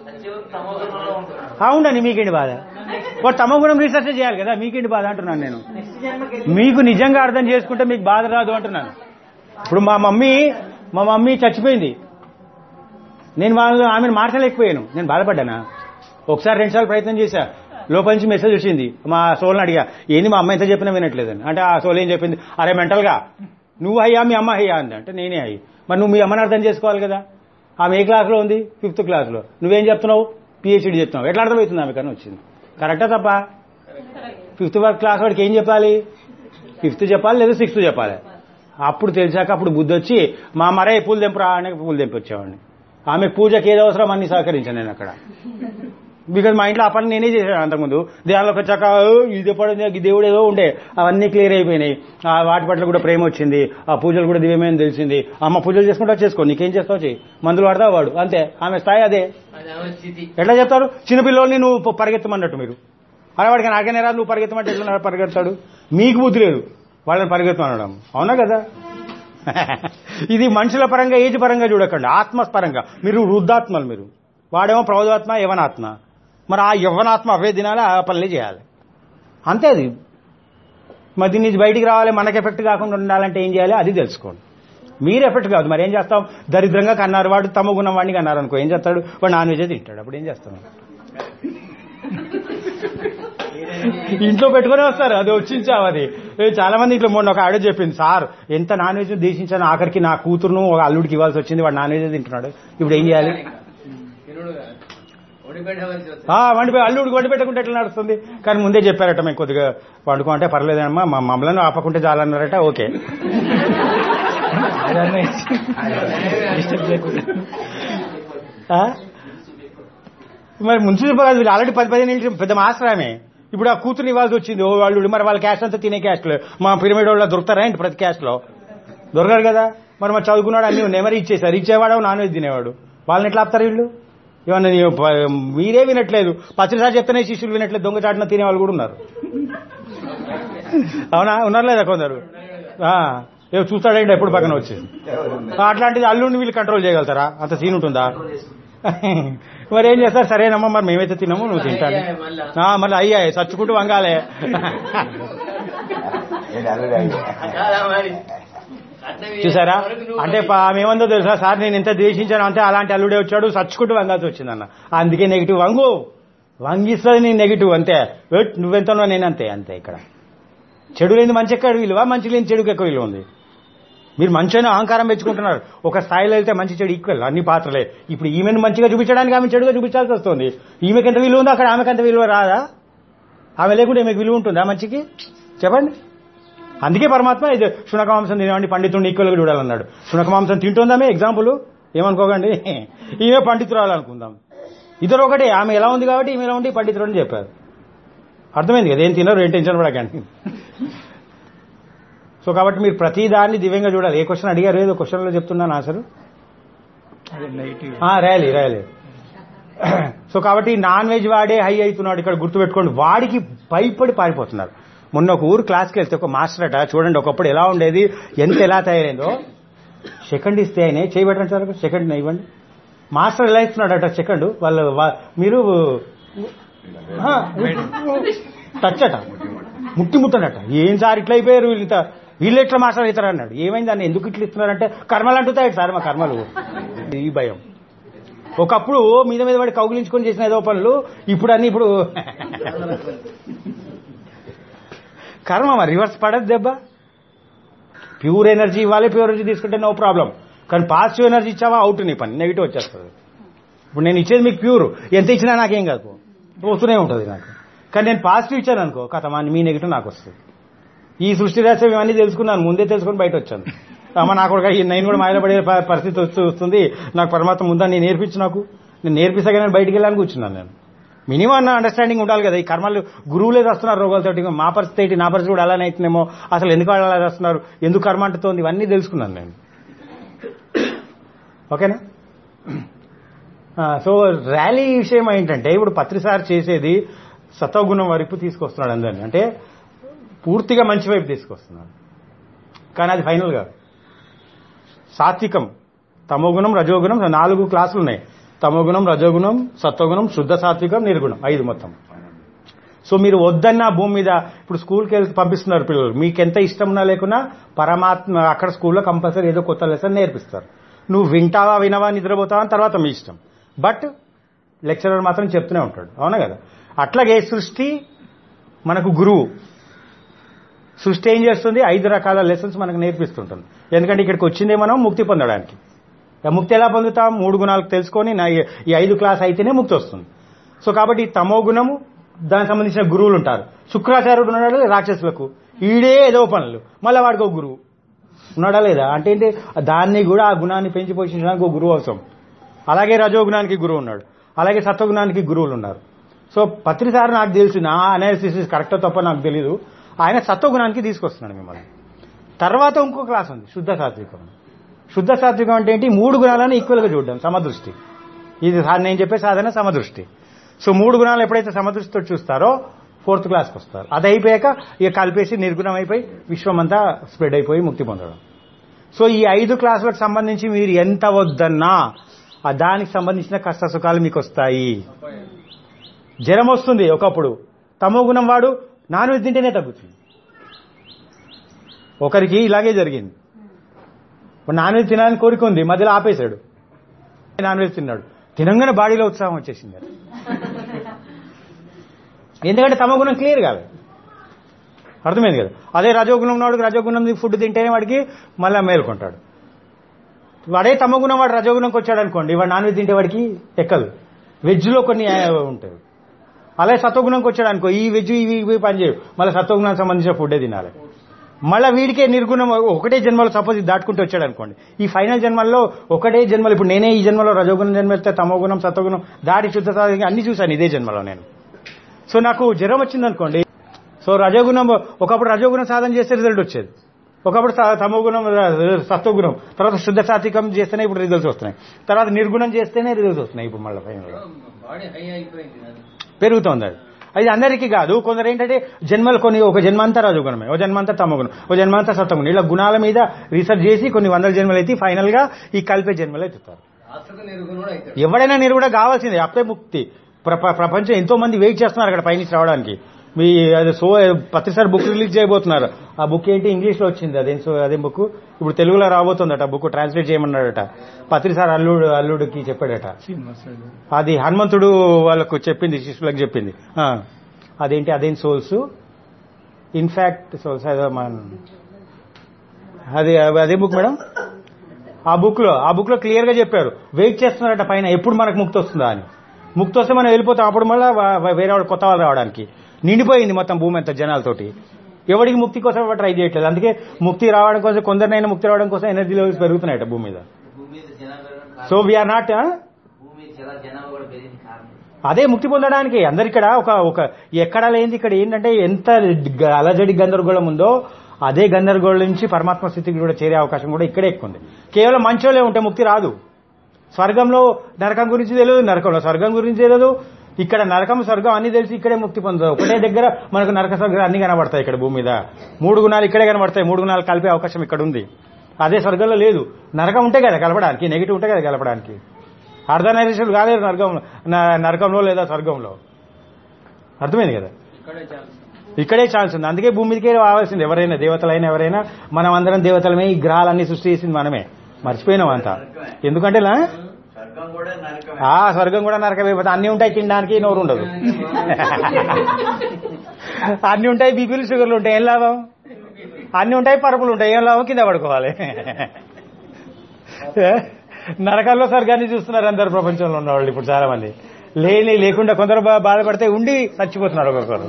ఆ, ఉండండి మీకేంటి బాధ వాడు తమో గుణం రీసెర్చ్ చేయాలి కదా మీకేంటి బాధ అంటున్నాను నేను నెక్స్ట్ జన్మకి మీకు నిజంగా అర్థం చేసుకుంటే మీకు బాధ రాదు అంటున్నాను ఇప్పుడు మా మమ్మీ మా మమ్మీ చచ్చిపోయింది నేను వాళ్ళు ఆమెను మార్చలేకపోయాను నేను బాధపడ్డానా ఒకసారి రెండుసార్లు ప్రయత్నం చేశా లోపల నుంచి మెసేజ్ వచ్చింది మా సోల్ని అడిగా ఏంది మా అమ్మ ఎంత చెప్పినా వినట్లేదని అంటే ఆ సోల్ ఏం చెప్పింది అరే మెంటల్గా నువ్వు అయ్యా మీ అమ్మ అయ్యా అంది అంటే నేనే అయ్యి మరి నువ్వు మీ అమ్మని అర్థం చేసుకోవాలి కదా ఆమె ఏ క్లాస్లో ఉంది ఫిఫ్త్ క్లాస్లో నువ్వేం చెప్తున్నావు పిహెచ్డి చెప్తున్నావు ఎట్లా అర్థమవుతుంది ఆమె కానీ వచ్చింది కరెక్టా తప్ప ఫిఫ్త్ క్లాస్ వాడికి ఏం చెప్పాలి ఫిఫ్త్ చెప్పాలి లేదా సిక్స్త్ చెప్పాలి అప్పుడు తెలిసాక అప్పుడు బుద్ధి వచ్చి మా మరే పూలు తెంపురా అనే పూలు తెంపి వచ్చేవాడిని ఆమె పూజకి ఏది అవసరం అన్ని సహకరించాను నేను అక్కడ బికాజ్ మా ఇంట్లో ఆ పని నేనే చేశాను అంతకుముందు దేవాలలోకి వచ్చాక "ఓ, ఇది పడింది ఈ దేవుడు ఏదో ఉండే అవన్నీ క్లియర్ అయిపోయినాయి ఆ వాటి పట్ల కూడా ప్రేమ వచ్చింది ఆ పూజలు కూడా దివ్యమని తెలిసింది అమ్మ పూజలు చేసుకుంటా చేసుకో నీకేం చేస్తావు చెయ్యి మందులు వాడతావు వాడు అంతే ఆమె స్థాయి అదే ఎట్లా చెప్తారు చిన్నపిల్లల్ని నువ్వు ప- పరిగెత్తమన్నట్టు మీరు అలా వాడికి నాకేనే రాదు నువ్వు పరిగెత్తమంటే ఎట్లా పరిగెత్తాడు మీకు బుద్ధి లేదు వాళ్ళని పరిగెత్తమనడం అవునా కదా ఇది మనుషుల పరంగా ఏజ్ పరంగా చూడకండి ఆత్మ పరంగా మీరు వృద్ధాత్మలు మీరు వాడేమో ప్రౌధాత్మ యవనాత్మ మరి ఆ యవనాత్మ అవే దినాలి ఆ పనులే చేయాలి అంతే అది మరి దీని నుంచి బయటికి రావాలి మనకి ఎఫెక్ట్ కాకుండా ఉండాలంటే ఏం చేయాలి అది తెలుసుకోండి మీరు ఎఫెక్ట్ కాదు మరి ఏం చేస్తాం దరిద్రంగా కన్నారు వాడు తమ గుణం వాడిని కన్నారు అనుకో ఏం చేస్తాడు వాడు నాన్ వెజ్ తింటాడు అప్పుడు ఏం చేస్తాం ఇంట్లో పెట్టుకునే వస్తారు అది వచ్చించావు అది ఏ, చాలా మంది ఇట్లా మొన్న ఒక ఆడ చెప్పింది సార్ ఎంత నాన్ వెజ్ దేశించాను ఆఖరికి నా కూతురును ఒక అల్లుడికి ఇవ్వాల్సి వచ్చింది వాడు నాన్ వెజ్ తింటున్నాడు ఇప్పుడు ఏం చేయాలి ఆ, వండిపోయి అల్లుడికి వండి పెట్టకుంటే ఎట్లా నడుస్తుంది కానీ ముందే చెప్పారట మేము కొద్దిగా వండుకో అంటే పర్లేదమ్మా మా మమ్మల్ని ఆపకుంటే చాలన్నారట ఓకే డిస్టర్బ్ చేయకుండా ఆ? మరి మున్సిపల్ కాదు వీళ్ళు ఆల్రెడీ పది పదిహేను నిమిషం పెద్ద మాస్టర్ ఆమె ఇప్పుడు ఆ కూతురు ఇవ్వాల్సి వచ్చింది ఓ వాళ్ళు మరి వాళ్ళ క్యాస్ట్ అంతా తినే క్యాస్ట్లు మా పిరమిడ్ వాళ్ళ దొరుకుతారా ఏంటి ప్రతి క్యాస్ట్ లో దొరకరు కదా మరి మరి చదువుకున్నాడు అన్ని ఉన్నాయి మరి ఇచ్చేసారు ఇచ్చేవాడు నాన్ వెజ్ తినేవాడు వాళ్ళని ఎట్లా ఆపుతారు వీళ్ళు ఏమన్నా నీ- ప- మీరే వినట్లేదు పచ్చడిసారి చెప్తేనే శిష్యులు వినట్లేదు దొంగ చాటున తినేవాళ్ళు కూడా ఉన్నారు అవునా ఉన్నారు లేదా కొందరు ఆ, ఏవో చూస్తాడండి ఎప్పుడు పక్కన వచ్చి అట్లాంటిది అల్లుండి వీళ్ళు కంట్రోల్ చేయగలుగుతారా అంత సీన్ ఉంటుందా మరి ఏం చేస్తారు సరేనమ్మా మరి మేమైతే తినము నువ్వు తింటాను ఆ, మళ్ళీ అయ్యాయి చచ్చుకుంటూ వంగాలే కాదా మరి అట్లా చూసారా వరకు నువ్వు అంటే పా- ఆమె ఏమందో తెలుసా సార్ నేను ఎంత ద్వేషించాను అంతే అలాంటి అల్లుడే వచ్చాడు చచ్చుకుంటూ వంగాల్సి వచ్చిందన్న అందుకే నెగిటివ్ వంగు వంగిస్తుంది నీ నెగిటివ్ అంతే వెట్, నువ్వెంతనో నేను అంతే అంతే ఇక్కడ చెడు లేని మంచి ఎక్కడ విలువ మంచి లేని చెడుకు ఎక్కువ విలువ ఉంది మీరు మంచిగా అహంకారం పెంచుకుంటున్నారు ఒక స్థాయిలో వెళ్తే మంచి చెడు ఈక్వల్ అన్ని పాత్రలే ఇప్పుడు ఈమెను మంచిగా చూపించడానికి ఆమె చెడుగా చూపించాల్సి వస్తుంది ఈమెకి ఎంత విలువ ఉందో అక్కడ ఆమెకి ఎంత విలువ రాదా ఆమె లేకుండా ఈమెకు విలువ ఉంటుందా మంచికి చెప్పండి అందుకే పరమాత్మ ఇది శునక మాంసం తినేవాడిని పండితుడిని ఈక్వల్గా చూడాలన్నాడు శునక మాంసం తింటుందామే ఎగ్జాంపుల్ ఏమనుకోకండి ఈమె పండితురాలు అనుకుందాం ఇద్దరు ఒకటే ఆమె ఎలా ఉంది కాబట్టి ఈమె ఎలా ఉండి పండితుడు అని చెప్పారు అర్థమైంది కదా ఏం తినరు ఏం టెన్షన్ పడకండి సో కాబట్టి మీరు ప్రతి దాన్ని దివ్యంగా చూడాలి ఏ క్వశ్చన్ అడిగారు ఏదో క్వశ్చన్లో చెప్తున్నాను ఆన్సర్ అదే నెగిటివ్ రాయాలి రాయాలి సో కాబట్టి నాన్ వెజ్ వాడే హై అవుతున్నాడు ఇక్కడ గుర్తుపెట్టుకోండి వాడికి భయపడి పారిపోతున్నారు మొన్న ఒక ఊరు క్లాస్కి వెళ్తే ఒక మాస్టర్ అట చూడండి ఒకప్పుడు ఎలా ఉండేది ఎంత ఎలా తయారైందో సెకండ్ ఇస్తే ఆయన చేయబెట్టండి సార్ సెకండ్ ఇవ్వండి మాస్టర్ ఎలా ఇస్తున్నాడట సెకండ్ వాళ్ళు వా- మీరు ఆ, టచ్ అట ముట్టి ముట్టనట ఏం సార్ ఇట్లా అయిపోయారు వీళ్ళు ఇంత వీళ్ళు ఎట్లా మాస్టర్ అవుతారు అన్నాడు ఏమైంది అని ఎందుకు ఇట్లా ఇస్తున్నారంటే కర్మలు అంటుతాయి సార్ మా కర్మలు ఈ భయం ఒకప్పుడు మీద మీద వాడి కౌగిలించుకొని చేసిన ఏదో పనులు ఇప్పుడు అన్ని ఇప్పుడు కర్మ మరి రివర్స్ పడదు దెబ్బ ప్యూర్ ఎనర్జీ ఇవ్వాలి ప్యూర్ ఎనర్జీ తీసుకుంటే నో ప్రాబ్లం కానీ పాజిటివ్ ఎనర్జీ ఇచ్చావా అవుట్ నీ పని నెగిటివ్ వచ్చేస్తుంది ఇప్పుడు నేను ఇచ్చేది మీకు ప్యూర్ ఎంత ఇచ్చినా నాకేం కాదు పోతూనే ఉంటుంది నాకు కానీ నేను పాజిటివ్ ఇచ్చాను అనుకో కథ మా మీ నెగిటివ్ నాకు వస్తుంది ఈ సృష్టి రహస్యం ఇవన్నీ తెలుసుకున్నాను ముందే తెలుసుకొని బయట వచ్చాను అమ్మ నాకు కూడా ఈ నేను కూడా మాయలో పడే ప- పరిస్థితి వస్తూ వస్తుంది నాకు పరమాత్మ ముందా నేను నేర్పించు నాకు నేను నేర్పిస్తాగా నేను బయటికి వెళ్ళాలని కూర్చున్నాను నేను మినిమం అన్న అండర్స్టాండింగ్ ఉండాలి కదా ఈ కర్మలు గురువులే వస్తున్నారు రోగాలతోటి మా పరిస్థితి ఏంటి నా పరిస్థితి కూడా అలానే అవుతుందేమో అసలు ఎందుకు వాళ్ళు అలా చేస్తున్నారు ఎందుకు కర్మ అంటుతోంది ఇవన్నీ తెలుసుకున్నాను నేను ఓకేనా ఆ, సో ర్యాలీ విషయం ఏంటంటే ఇప్పుడు పత్రిసారి చేసేది సత్వగుణం వైపు తీసుకొస్తున్నాడు అందరినీ అంటే పూర్తిగా మంచి వైపు తీసుకొస్తున్నాడు కానీ అది ఫైనల్ కాదు సాత్వికం తమోగుణం రజోగుణం నాలుగు క్లాసులు ఉన్నాయి తమోగుణం రజోగుణం సత్వగుణం శుద్ధ సాత్వికం నిర్గుణం ఐదు మొత్తం సో మీరు వద్దన్న భూమి మీద ఇప్పుడు స్కూల్కి వెళ్ళి పంపిస్తున్నారు పిల్లలు మీకు ఎంత ఇష్టం ఉన్నా లేకున్నా పరమాత్మ అక్కడ స్కూల్లో కంపల్సరీ ఏదో కొత్త లెసన్ నేర్పిస్తారు నువ్వు వింటావా వినవా నిద్రపోతావా అని తర్వాత మీ ఇష్టం బట్ లెక్చరర్ మాత్రం చెప్తూనే ఉంటాడు అవునా కదా అట్లాగే సృష్టి మనకు గురువు సృష్టి ఏం చేస్తుంది ఐదు రకాల లెసన్స్ మనకు నేర్పిస్తుంటుంది ఎందుకంటే ఇక్కడికి వచ్చిందే మనం ముక్తి పొందడానికి ఆ ముక్తి ఎలా పొందుతాం మూడు గుణాలు తెలుసుకొని నా ఈ- ఈ ఐదు క్లాస్ అయితేనే ముక్తి వస్తుంది సో కాబట్టి ఈ తమో గుణము దానికి సంబంధించిన గురువులు ఉంటారు శుక్రాచార్యుడు ఉన్నాడు రాక్షసులకు ఈడే ఏదో పనులు మళ్ళీ వాడికి ఒక గురువు ఉన్నాడా లేదా అంటే ఏంటి దాన్ని కూడా ఆ గుణాన్ని పెంచి పోషించడానికి ఒక గురువు అవసరం అలాగే రజోగుణానికి గురువు ఉన్నాడు అలాగే సత్వగుణానికి గురువులు ఉన్నారు సో పత్రిసారి నాకు తెలుసు నా అనాలిసిస్ కరెక్టో తప్ప నాకు తెలీదు ఆయన సత్వగుణానికి తీసుకొస్తున్నాడు మిమ్మల్ని తర్వాత ఇంకో క్లాస్ ఉంది శుద్ధ సాత్వికం శుద్ధ సాత్వికం అంటే ఏంటి మూడు గుణాలను ఈక్వల్గా చూడడం సమదృష్టి ఇది సా- నేను చెప్పే సాధన సమదృష్టి సో మూడు గుణాలు ఎప్పుడైతే సమదృష్టితో చూస్తారో ఫోర్త్ క్లాస్కి వస్తారు అది అయిపోయాక ఇక కలిపేసి నిర్గుణం అయిపోయి విశ్వం అంతా స్ప్రెడ్ అయిపోయి ముక్తి పొందడం సో ఈ ఐదు క్లాసులకు సంబంధించి మీరు ఎంత వద్దన్నా ఆ దానికి సంబంధించిన కష్ట సుఖాలు మీకు వస్తాయి జ్వరం వస్తుంది ఒకప్పుడు తమో గుణం వాడు నాన్ వెజ్ తింటేనే తగ్గుతుంది ఒకరికి ఇలాగే జరిగింది వాడు నాన్ వెజ్ తినాలని కోరిక ఉంది మధ్యలో ఆపేశాడు నాన్ వెజ్ తిన్నాడు తినంగానే బాడీలో ఉత్సాహం వచ్చేసింది ఎందుకంటే తమ గుణం క్లియర్ కాదు అర్థమైంది కదా అదే రజోగుణం ఉన్నాడు రజోగుణం ఫుడ్ తింటేనే వాడికి మళ్ళీ మేల్కొంటాడు వాడే తమ గుణం వాడు రజోగుణంకి వచ్చాడు అనుకోండి వాడు నాన్ వెజ్ తింటే వాడికి ఎక్కదు వెజ్లో కొన్ని ఆ, ఉంటాయి అలాగే సత్వగుణంకి వచ్చాడు అనుకో ఈ వెజ్ ఇవి ఇవి పనిచేయవు మళ్ళీ సత్వగుణానికి సంబంధించిన ఫుడ్డే తినాలి మళ్ళీ వీడికే నిర్గుణం ఒకటే జన్మలో సపోజ్ ఇది దాటుకుంటూ వచ్చాడు అనుకోండి ఈ ఫైనల్ జన్మల్లో ఒకటే జన్మలో ఇప్పుడు నేనే ఈ జన్మలో రజోగుణం జన్మ ఎత్తే తమోగుణం సత్వగుణం దాడి శుద్ధ సాధన అన్ని చూశాను ఇదే జన్మలో నేను సో నాకు జ్వరం వచ్చింది అనుకోండి సో రజోగుణం ఒకప్పుడు రజోగుణం సాధన చేస్తే రిజల్ట్ వచ్చేది ఒకప్పుడు స- తమోగుణం ర- సత్వగుణం తర్వాత శుద్ధ సాత్వికం చేస్తేనే ఇప్పుడు రిజల్ట్స్ వస్తున్నాయి తర్వాత నిర్గుణం చేస్తేనే రిజల్ట్స్ వస్తున్నాయి ఇప్పుడు మళ్ళీ ఫైనల్ బాడీ హై అయిపోయింది అది పెరుగుతోంది అది అది అందరికీ కాదు కొందరు ఏంటంటే జన్మలు కొన్ని ఒక జన్మాంతా రజోగుణమే ఒక జన్మాంతా తమగుణం ఒక జన్మాంతా సత్వగుణం ఇలా గుణాల మీద రీసెర్చ్ చేసి కొన్ని వందల జన్మలు అయితే ఫైనల్ గా ఈ కలిపే జన్మలు ఎత్తుతారు రాత్రికి నిర్గుణం కూడా అవుతాడు ఎవడైనా మీరు కూడా కావాల్సిందే అప్పుడే ముక్తి ప్ర- ప్రపంచం ఎంతో మంది వెయిట్ చేస్తున్నారు అక్కడ పైనుంచి రావడానికి మీ అది సో పత్రిసారి బుక్ రిలీజ్ చేయబోతున్నారు ఆ బుక్ ఏంటి ఇంగ్లీష్ లో వచ్చింది అదేం సో అదే బుక్ ఇప్పుడు తెలుగులో రాబోతుందట బుక్ ట్రాన్స్లేట్ చేయమన్నాడట పత్రిసారి అల్లుడు అల్లుడికి చెప్పాడట అది హనుమంతుడు వాళ్ళకు చెప్పింది శిష్యులకు చెప్పింది ఆ, అదేంటి అదేం సోల్స్ ఇన్ఫాక్ట్ సోల్స్ అదే మన అది అదే బుక్ మేడం ఆ బుక్ లో ఆ బుక్ లో క్లియర్ గా చెప్పారు వెయిట్ చేస్తున్నారట పైన ఎప్పుడు మనకు ముక్తి వస్తుందా అని ముక్తి వస్తే మనం వెళ్ళిపోతాం అప్పుడు మళ్ళీ వేరే వాళ్ళు కొత్త వాళ్ళు రావడానికి నిండిపోయింది మొత్తం భూమి అంతా జనాలతోటి ఎవరికి ముక్తి కోసం ఎవరు ట్రై చేయట్లేదు అందుకే ముక్తి రావడం కోసం కొందరినైనా ముక్తి రావడం కోసం ఎనర్జీ లెవెల్స్ పెరుగుతున్నాయట భూమి మీద భూమి మీద జనాభా పెరగడం కారణం- సో వీఆర్ నాట్ భూమి మీద చాలా జనాభా కూడా పెరిగింది కారణం అదే ముక్తి పొందడానికి అందరిక్కడ ఒక ఒక ఎక్కడా లేనిది ఇక్కడ ఏంటంటే ఎంత గ- అలజడి గందరగోళం ఉందో అదే గందరగోళం నుంచి పరమాత్మ స్థితికి కూడా చేరే అవకాశం కూడా ఇక్కడే ఎక్కువ ఉంది కేవలం మంచోలే ఉంటే ముక్తి రాదు స్వర్గంలో నరకం గురించి తెలియదు నరకంలో స్వర్గం గురించి తెలియదు ఇక్కడ నరకం స్వర్గం అన్ని తెలిసి ఇక్కడే ముక్తి పొందదు ఒకటే దగ్గర మనకు నరక స్వర్గం అన్ని కనబడతాయి ఇక్కడ భూమి మీద మూడు గుణాలు ఇక్కడే కనబడతాయి మూడు గుణాలు కలిపే అవకాశం ఇక్కడ ఉంది అదే స్వర్గంలో లేదు నరకం ఉంటే కదా కలపడానికి నెగిటివ్ ఉంటే కదా కలపడానికి అర్ధనైజేషన్ కాలేదు నరకంలో న- నరకంలో లేదా స్వర్గంలో అర్థమైంది కదా ఇక్కడే ఛాన్స్ ఇక్కడే ఛాన్స్ ఉంది అందుకే భూమి మీదకే రావాల్సింది ఎవరైనా దేవతలైనా ఎవరైనా మనం అందరం దేవతలమే ఈ గ్రహాలన్నీ సృష్టి చేసింది మనమే మర్చిపోయినాం అంతా ఎందుకంటే లా? స్వర్గం కూడా నరకమే ఆ స్వర్గం కూడా నరకమైపోతే అన్ని ఉంటాయి తినడానికి నోరు ఉండదు అన్ని ఉంటాయి బీపీలు షుగర్లు ఉంటాయి ఏం లాభం అన్ని ఉంటాయి పరుపులు ఉంటాయి ఏం లాభం కింద పడుకోవాలి నరకాల్లో స్వర్గాన్ని చూస్తున్నారు అందరు ప్రపంచంలో ఉన్నవాళ్ళు ఇప్పుడు చాలా మంది లేని లేకుండా కొందరు బా- బాధపడితే ఉండి చచ్చిపోతున్నారు ఒక్కొక్కరు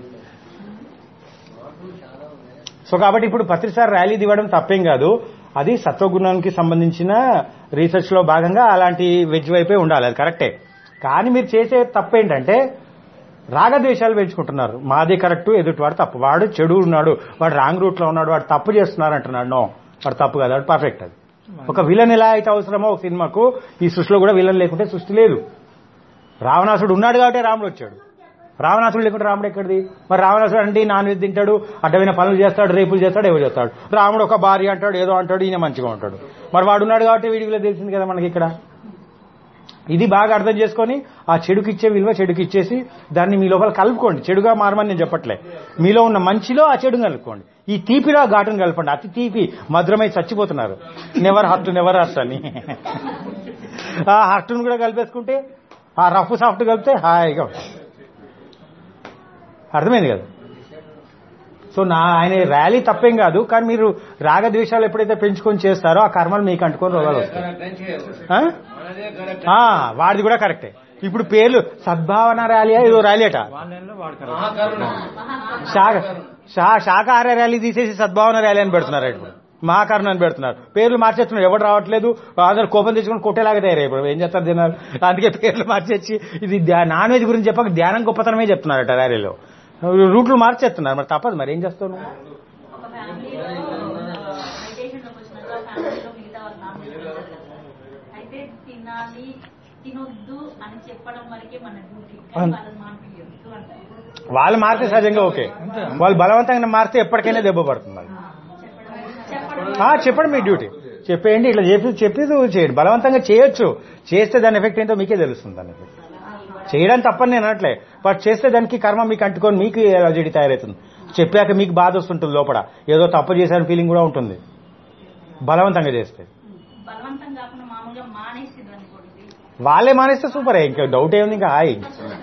సో కాబట్టి ఇప్పుడు పత్రిసారి ర్యాలీ దివ్వడం తప్పేం కాదు అది సత్వగుణానికి సంబంధించిన రీసెర్చ్ లో భాగంగా అలాంటి వెజ్ వైపే ఉండాలి అది కరెక్టే కానీ మీరు చేసే తప్పు ఏంటంటే రాగద్వేషాలు పెంచుకుంటున్నారు మాదే కరెక్ట్ ఎదుటివాడు తప్పు వాడు చెడు ఉన్నాడు వాడు రాంగ్ రూట్ లో ఉన్నాడు వాడు తప్పు చేస్తున్నారు అంటున్నాడు నో వాడు తప్పు కాదు వాడు పర్ఫెక్ట్ అది ఒక విలన్ ఎలా అయితే అవసరమో ఒక సినిమాకు ఈ సృష్టిలో కూడా విలన్ లేకుంటే సృష్టి లేదు రావణాసుడు ఉన్నాడు కాబట్టి రాముడు వచ్చాడు రావణాసుడు లేకుంటే రాముడు ఎక్కడిది మరి రావణాసుడు అంటే నాన్ వెజ్ తింటాడు అడ్డమైన పనులు చేస్తాడు రేపులు చేస్తాడు ఏవో చేస్తాడు రాముడు ఒక భార్య అంటాడు ఏదో అంటాడు ఈయన మంచిగా ఉంటాడు మరి వాడు ఉన్నాడు కాబట్టి వీడికి తెలిసింది కదా మనకి ఇక్కడ ఇది బాగా అర్థం చేసుకొని ఆ చెడుకి ఇచ్చే విలువ చెడుకి ఇచ్చేసి దాన్ని మీ లోపల కలుపుకోండి చెడుగా మారమని నేను చెప్పట్లే మీలో ఉన్న మంచిలో ఆ చెడుని కలుపుకోండి ఈ తీపిలో ఆ ఘాటును కలపండి అతి తీపి మధురమై చచ్చిపోతున్నారు నెవర్ హర్ట్ నెవర్ హర్ట్ అని ఆ హర్ట్ను కూడా కలిపేసుకుంటే ఆ రఫ్ సాఫ్ట్ కలిపితే హాయిగా ఉంటుంది. అర్థమైంది కదా సో నా ఆయన ర్యాలీ తప్పేం కాదు కానీ మీరు రాగద్వేషాలు ఎప్పుడైతే పెంచుకొని చేస్తారో ఆ కర్మలు మీకు అంటుకొని రోగాలు వస్తాయి కరెక్ట్ అని చేయవచ్చు ఆ? మనదే కరెక్ట్ ఆ, వాడిది కూడా కరెక్టే ఇప్పుడు పేర్లు సద్భావన ర్యాలీ ఏదో ర్యాలీ అట వాళ్ళలో వాడతారు మహాకరుణ శాఖ శా- శాఖాహార ర్యాలీ తీసేసి సద్భావన ర్యాలీ అని పెడుతున్నారు ఇప్పుడు మహాకరణ అని పెడుతున్నారు పేర్లు మార్చేస్తున్నారు ఎవరు రావట్లేదు అందరు కోపం తెచ్చుకొని కొట్టేలాగా తయారయ్యారు ఇప్పుడు ఏం చేస్తారు జనాలు అందుకే పేర్లు మార్చేసి ఇది ధ్యా- నాన్ వెజ్ గురించి చెప్పక ధ్యానం గొప్పతనమే చెప్తున్నారట ర్యాలీలో రూట్లు మార్చేస్తున్నారు మరి తప్పదు మరి ఏం చేస్తావు నువ్వు? ఒక ఫ్యామిలీలో మెడిటేషన్ లోకి వచ్చినాక ఆ ఫ్యామిలీలో మిగతా వాళ్ళ నాన్ వెజ్ తింటారు కదా అయితే తినాలి తినొద్దు అని చెప్పడం వరకే మన డ్యూటీ అవును. వాళ్ళని మానిపించద్దు అంటారు వాళ్ళు మారితే సహజంగా ఓకే వాళ్ళు బలవంతంగా మారితే ఎప్పటికైనా దెబ్బ పడుతుంది వాళ్ళు. చెప్పడం ఆ, చెప్పండి మీ డ్యూటీ చెప్పేయండి ఇట్లా చెప్పి చెప్పి చేయండి బలవంతంగా చేయొచ్చు చేస్తే దాని ఎఫెక్ట్ ఏంటో మీకే తెలుస్తుంది దాని ఎఫెక్ట్ చేయడం తప్పని నేను అనట్లే బట్ చేస్తే దానికి కర్మ మీకు అంటుకొని మీకు ఎలర్జీ తయారవుతుంది చెప్పాక మీకు బాధ వస్తుంటుంది లోపల ఏదో తప్పు చేశాను ఫీలింగ్ కూడా ఉంటుంది బలవంతంగా చేస్తే బలవంతం కాకుండా మామూలుగా మానేసింది అనుకోండి వాళ్ళే మానేస్తే సూపర్ ఇంకా డౌట్ ఏముంది ఇంకా హాయ్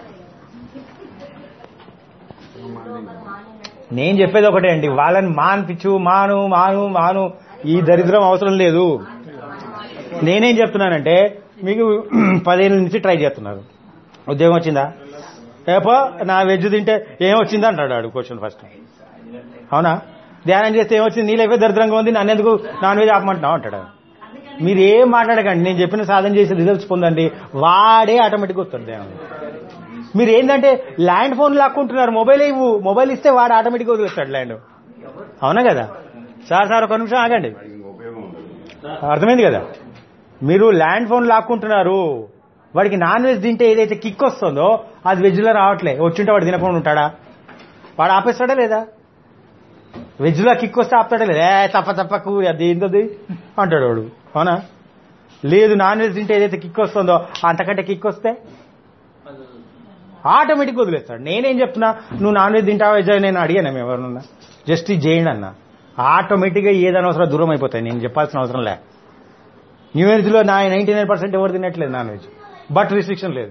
నేను చెప్పేది ఒకటే అండి వాళ్ళని మాన్పించు మాను మాను మాను ఈ దరిద్రం అవసరం లేదు నేనేం చెప్తున్నానంటే మీకు పదేళ్ళ నుంచి ట్రై చేస్తున్నారు ఉద్యోగం వచ్చిందా ఏపో నా వెజ్ తింటే ఏం వచ్చింది అంటాడు ఆడు క్వశ్చన్ ఫస్ట్ అవునా ధ్యానం చేస్తే ఏమొచ్చింది నీ లైఫ్ దరిద్రంగా ఉంది నన్ను ఎందుకు నాన్ వెజ్ ఆపమంటున్నావు అంటాడు మీరు ఏం మాట్లాడకండి నేను చెప్పిన సాధన చేసి రిజల్ట్స్ పొందండి వాడే ఆటోమేటిక్గా వస్తాడు ధ్యానం మీరు ఏంటంటే ల్యాండ్ ఫోన్ లాక్కుంటున్నారు మొబైల్ ఇవ్వు మొబైల్ ఇస్తే వాడు ఆటోమేటిక్గా వదిలేస్తాడు ల్యాండ్ అవునా కదా సార్ సార్ ఒక నిమిషం ఆగండి వాడికి ఇంకో ఉపయోగం ఉండదు అర్థమైంది కదా మీరు ల్యాండ్ ఫోన్ లాక్కుంటున్నారు వాడికి నాన్ వెజ్ తింటే ఏదైతే కిక్ వస్తుందో అది వెజ్లో రావట్లే వచ్చింటే వాడు తినకుండా ఉంటాడా వాడు ఆపేస్తాడా లేదా వెజ్లో కిక్ వస్తే ఆపుతాడా లేదా ఏ తప్ప తప్పకు అది ఏంటది అంటాడు వాడు అవునా లేదు నాన్ వెజ్ తింటే ఏదైతే కిక్ వస్తుందో అంతకంటే కిక్ వస్తే ఆటోమేటిక్ వదిలేస్తాడు నేనేం చెప్తున్నా నువ్వు నాన్ వెజ్ తింటావా వెజ్ అని నేను అడిగాను మేము ఎవరన్నా జస్ట్ ఇది చేయండి అన్న ఆటోమేటిక్గా ఏదనవసరం దూరం అయిపోతాయి నేను చెప్పాల్సిన అవసరం లే న్యూ ఇయర్స్లో నా నైంటీ నైన్ పర్సెంట్ ఎవరు తినట్లేదు నాన్ వెజ్ బట్ రిస్ట్రిక్షన్ లేదు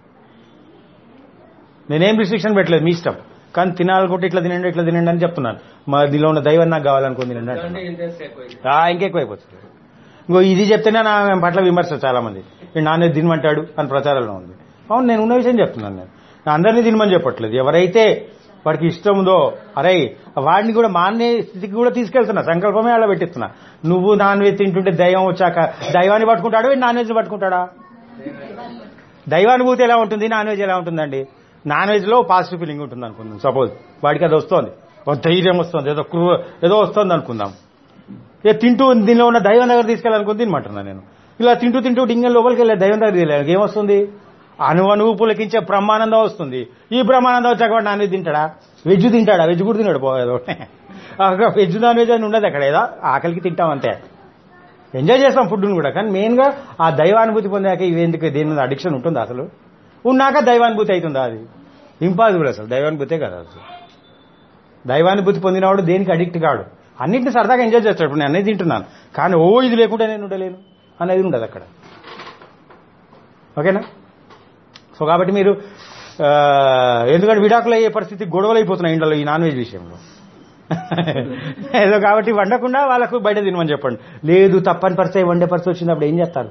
నేనేం రిస్ట్రిక్షన్ పెట్టలేదు మీ ఇష్టం కానీ తినాలనుకుంటే ఇట్లా తినండి ఇట్లా తినండి అని చెప్తున్నాను మా దీనిలో ఉన్న దైవం నాకు కావాలనుకుని తినండి అంటున్నాను. ఆ, ఇంకెక్కువైపోతుంది ఇంకో ఇది చెప్తేనే నా పట్ల విమర్శ చాలా మంది వీడు నాన్ వెజ్ తినమంటాడు అని ప్రచారంలో ఉంది అవును నేను ఉన్న విషయం చెప్తున్నాను నేను అందరినీ తినమని చెప్పట్లేదు ఎవరైతే వాడికి ఇష్టం ఉందో అరే వాడిని కూడా మానే స్థితికి కూడా తీసుకెళ్తున్నా సంకల్పమే అలా పెట్టిస్తున్నా నువ్వు నాన్ వెజ్ తింటుంటే దైవం వచ్చాక దైవాన్ని పట్టుకుంటాడు వీడు నాన్ వెజ్ పట్టుకుంటాడా దైవానుభూతి ఎలా ఉంటుంది నాన్ వెజ్ ఎలా ఉంటుందండి నాన్ వెజ్ లో పాజిటివ్ ఫీలింగ్ ఉంటుంది అనుకుందాం సపోజ్ వాడికి అది వస్తుంది ఒక ధైర్యం వస్తుంది ఏదో క్రూ ఏదో వస్తుంది అనుకుందాం ఇక తింటూ దీనిలో ఉన్న దైవం దగ్గర తీసుకెళ్ళాలనుకుని తినమంటున్నా నేను ఇలా తింటూ తింటూ డింగల్ లోపలికి వెళ్ళే దైవం దగ్గర తీసుకెళ్ళాలి ఏమొస్తుంది అణు అణువు పులకించే బ్రహ్మానందం వస్తుంది ఈ బ్రహ్మానందం వచ్చాక వాడు నాన్ వెజ్ తింటాడా వెజ్ తింటాడా వెజ్ కూడా తిన్నాడు పోయేదో వెజ్ నాన్ వెజ్ అని ఉండదు అక్కడ ఏదో ఆకలికి తింటాం అంతే ఎంజాయ్ చేస్తాం ఫుడ్ని కూడా కానీ మెయిన్గా ఆ దైవానుభూతి పొందాక ఇవి ఎందుకు దేని మీద అడిక్షన్ ఉంటుంది అసలు ఉన్నాక దైవానుభూతి అవుతుందా అది ఇంపాసిబుల్ అసలు దైవానుభూతే కదా అసలు దైవానుభూతి పొందినవాడు దేనికి అడిక్ట్ కాడు అన్నింటిని సరదాగా ఎంజాయ్ చేస్తాడు ఇప్పుడు నేను అనేది తింటున్నాను కానీ ఓ ఇది లేకుండా నేను ఉండలేను అనేది ఉండదు అక్కడ ఓకేనా సో కాబట్టి మీరు ఆ, ఎందుకంటే విడాకులు అయ్యే పరిస్థితి గొడవలు అయిపోతున్నాయి ఇంట్లో ఈ నాన్ వెజ్ విషయంలో ఏదో కాబట్టి వండకుండా వాళ్ళకు బయట తినమని చెప్పండి లేదు తప్పని పరిస్థితి వండే పరిస్థితి వచ్చింది అప్పుడు ఏం చేస్తారు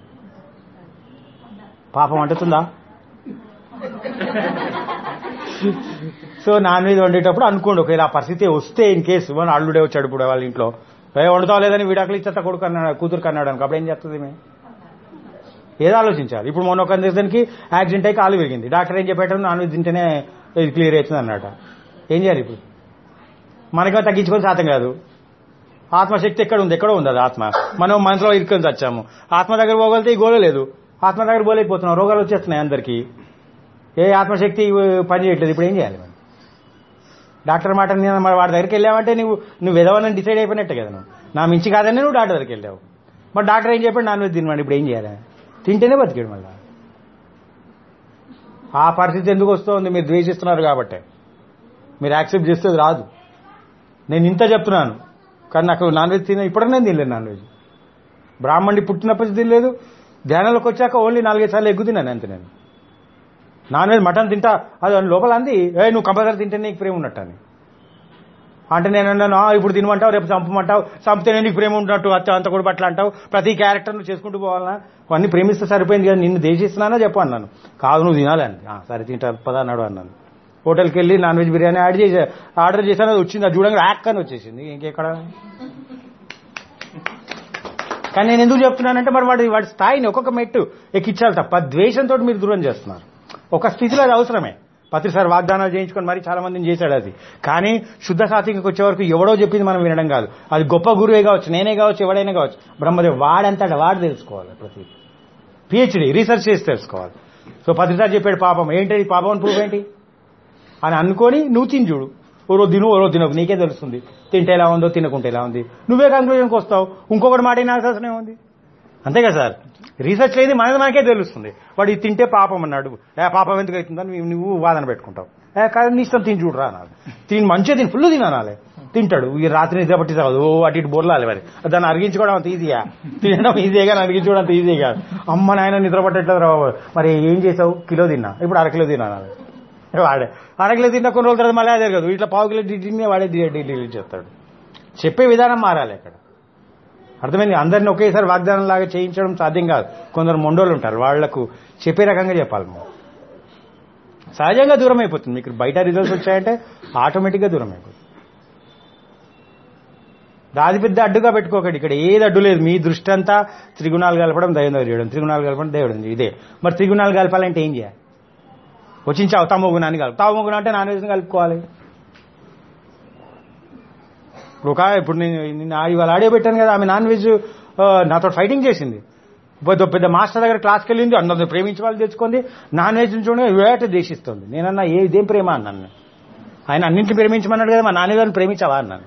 పాపం అంటుతుందా సో నాన్ వెజ్ వండేటప్పుడు అనుకోండి ఒకవేళ ఆ పరిస్థితి వస్తే ఇన్ కేసు మన అల్లుడే వచ్చాడు ఇప్పుడు వాళ్ళ ఇంట్లో ఏ వండుతావు లేదని విడాకులు ఇచ్చేస్తా కొడుకు అన్నాడు కూతురు కన్నాడు అనుకో అప్పుడు ఏం చేస్తుంది మేము ఏదో ఆలోచించాలి ఇప్పుడు మొన్న ఒక దేశానికి యాక్సిడెంట్ అయ్యి కాలు విరిగింది డాక్టర్ ఏం చెప్పాడు నాన్ వెజ్ తింటేనే ఇది క్లియర్ అవుతుంది అన్నట ఏం చేయాలి ఇప్పుడు మనకేమో తగ్గించుకొని శాతం కాదు ఆత్మశక్తి ఎక్కడ ఉంది ఎక్కడో ఉంది అది ఆత్మ మనం మనసులో ఇరుకొని వచ్చాము ఆత్మ దగ్గర పోగలితే ఈ గోల లేదు ఆత్మ దగ్గర పోలేకపోతున్నాం రోగాలు వచ్చేస్తున్నాయి అందరికీ ఏ ఆత్మశక్తి పని చేయట్లేదు ఇప్పుడు ఏం చేయాలి మనం డాక్టర్ మాట నేను మరి వాడి దగ్గరికి వెళ్ళావంటే నువ్వు నువ్వు ఎదవని డిసైడ్ అయిపోయినట్టే కదా నువ్వు నా మించి కాదని నువ్వు డాక్టర్ దగ్గరికి వెళ్ళావు మరి డాక్టర్ ఏం చెప్పాడు నాన్ వెజ్ తినమండి ఇప్పుడు ఏం చేయాలి తింటేనే బతికాడు మళ్ళా ఆ పరిస్థితి ఎందుకు వస్తుంది మీరు ద్వేషిస్తున్నారు కాబట్టి మీరు యాక్సెప్ట్ చేస్తే అది రాదు నేను ఇంత చెప్తున్నాను కానీ నాకు నాన్ వెజ్ తిన ఇప్పటికే నేను తినలేదు నాన్ వెజ్ బ్రాహ్మణి పుట్టినప్పటి తినలేదు ధ్యానంలోకి వచ్చాక ఓన్లీ నాలుగైదు సార్లు ఎగ్గు తిన్నాను అంతే నేను నాన్ వెజ్ మటన్ తింటా అది లోపల అంది ఏ నువ్వు కంపల్సరీ తింటే నీకు ప్రేమ ఉన్నట్టు అని అంటే నేను అన్నాను "ఆ, ఇప్పుడు తినమంటావు రేపు చంపమంటావు చంపితే నీకు ప్రేమ ఉన్నట్టు అత్త అంత కూడా పట్ల అంటావు ప్రతి క్యారెక్టర్ నువ్వు చేసుకుంటూ పోవాలన్నా అన్ని ప్రేమిస్తే సరిపోయింది కదా నిన్ను దేశిస్తున్నానా చెప్పు అన్నాను కాదు నువ్వు తినాలని "ఆ, సరే తింటా పదా అన్నాడు అన్నాను హోటల్కి వెళ్ళి నాన్ వెజ్ బిర్యానీ ఆర్డర్ చేసా ఆర్డర్ చేశాను అది వచ్చింది అది చూడంగా యాక్ అని వచ్చేసింది ఇంకెక్కడ కానీ నేను ఎందుకు చెప్తున్నానంటే మరి వాడి వాడి స్థాయిని ఒక్కొక్క మెట్టు ఎక్కించాలి తప్ప ద్వేషంతో మీరు దూరం చేస్తున్నారు ఒక స్థితిలో అది అవసరమే ప్రతిసారి వాగ్దానాలు చేయించుకొని మరి చాలా మందిని చేశాడు అది కానీ శుద్ధ సాత్వికకి వచ్చే వరకు ఎవడో చెప్పింది మనం వినడం కాదు అది గొప్ప గురువే కావచ్చు నేనే కావచ్చు ఎవడైనా కావచ్చు బ్రహ్మదేవ్ వాడంతట వాడు తెలుసుకోవాలి ప్రతి పిహెచ్డి రీసెర్చ్ చేసి తెలుసుకోవాలి సో ప్రతిసారి చెప్పాడు పాపం ఏంటి పాపం అని ప్రూఫ్ ఏంటి అని అనుకొని నువ్వు తిని చూడు ఓ రోజు తిను ఓ రోజు తినకు నీకే తెలుస్తుంది తింటే ఎలా ఉందో తినకుంటే ఎలా ఉంది నువ్వే కంక్లూజన్కి వస్తావు ఇంకొకటి మాట వినాల్సిన ఉంది అంతే కదా సార్ రీసెర్చ్ లేదు మనది మనకే తెలుస్తుంది వాడు ఇది తింటే పాపం అన్నాడు ఏ పాపం ఎందుకు అవుతుందని నువ్వు- నువ్వు వాదన పెట్టుకుంటావు ఏ కాదు నీ ఇష్టం తిని చూడరా అన్నాడు తిని మంచిగా తిని ఫుల్ తినాలి తింటాడు ఈ రాత్రి నిద్ర పట్టి చావదు ఓ అటు ఇటు బోర్లాలి మరి దాన్ని అరిగించుకోవడం అంత ఈజీగా తినడం ఈజీగా కానీ అరిగించుకోవడం అంత ఈజీ కాదు అమ్మ నాయన నిద్ర పట్టట్లేదు రా బాబు. మరి ఏం చేసావు కిలో తిన్నా ఇప్పుడు అరకిలో తిన్నాను వాడే అరకిలో తిన్నా కొన్ని రోజుల తర్వాత మళ్ళీ అదే జరగదు ఇట్లా పావు కిలో తిని వాడే డిలీట్ చేస్తాడు చెప్పే విధానం మారాలి ఇక్కడ అర్థమైంది అందరిని ఒకేసారి వాగ్దానం లాగా చేయించడం సాధ్యం కాదు కొందరు మొండోళ్ళు ఉంటారు వాళ్లకు చెప్పే రకంగా చెప్పాలి మనం సహజంగా దూరం అయిపోతుంది మీకు బయట రిజల్ట్స్ వచ్చాయంటే ఆటోమేటిక్గా దూరం అయిపోతుంది దాది పెద్ద అడ్డుగా పెట్టుకోకండి ఇక్కడ ఏది అడ్డు లేదు మీ దృష్టి అంతా త్రిగుణాలు కలపడం దైవం దగ్గర చేయడం త్రిగుణాలు కలపడం దేవుడు ఇదే మరి త్రిగుణాలు కలపాలంటే ఏం చేయాలి వచ్చించావు తమో గుణాన్ని కలుపు తమో గుణం అంటే నాన్ వెజ్ని కలుపుకోవాలి ఇప్పుడు ఒక ఇప్పుడు నేను నిన్న ఇవాళ ఆడియో పెట్టాను కదా ఆమె నాన్ వెజ్ ఆ, నాతో ఫైటింగ్ చేసింది పెద్ద పెద్ద మాస్టర్ దగ్గర క్లాస్కి వెళ్ళింది అందరిని ప్రేమించి వాళ్ళు తెచ్చుకుంది నాన్ వెజ్ చూడగా వేట దేశిస్తుంది నేనన్నా ఏ ఇదేం ప్రేమ అన్నాను ఆయన అన్నింటిని ప్రేమించమన్నాడు కదా మా నాన్నగారిని ప్రేమించావా అన్నాను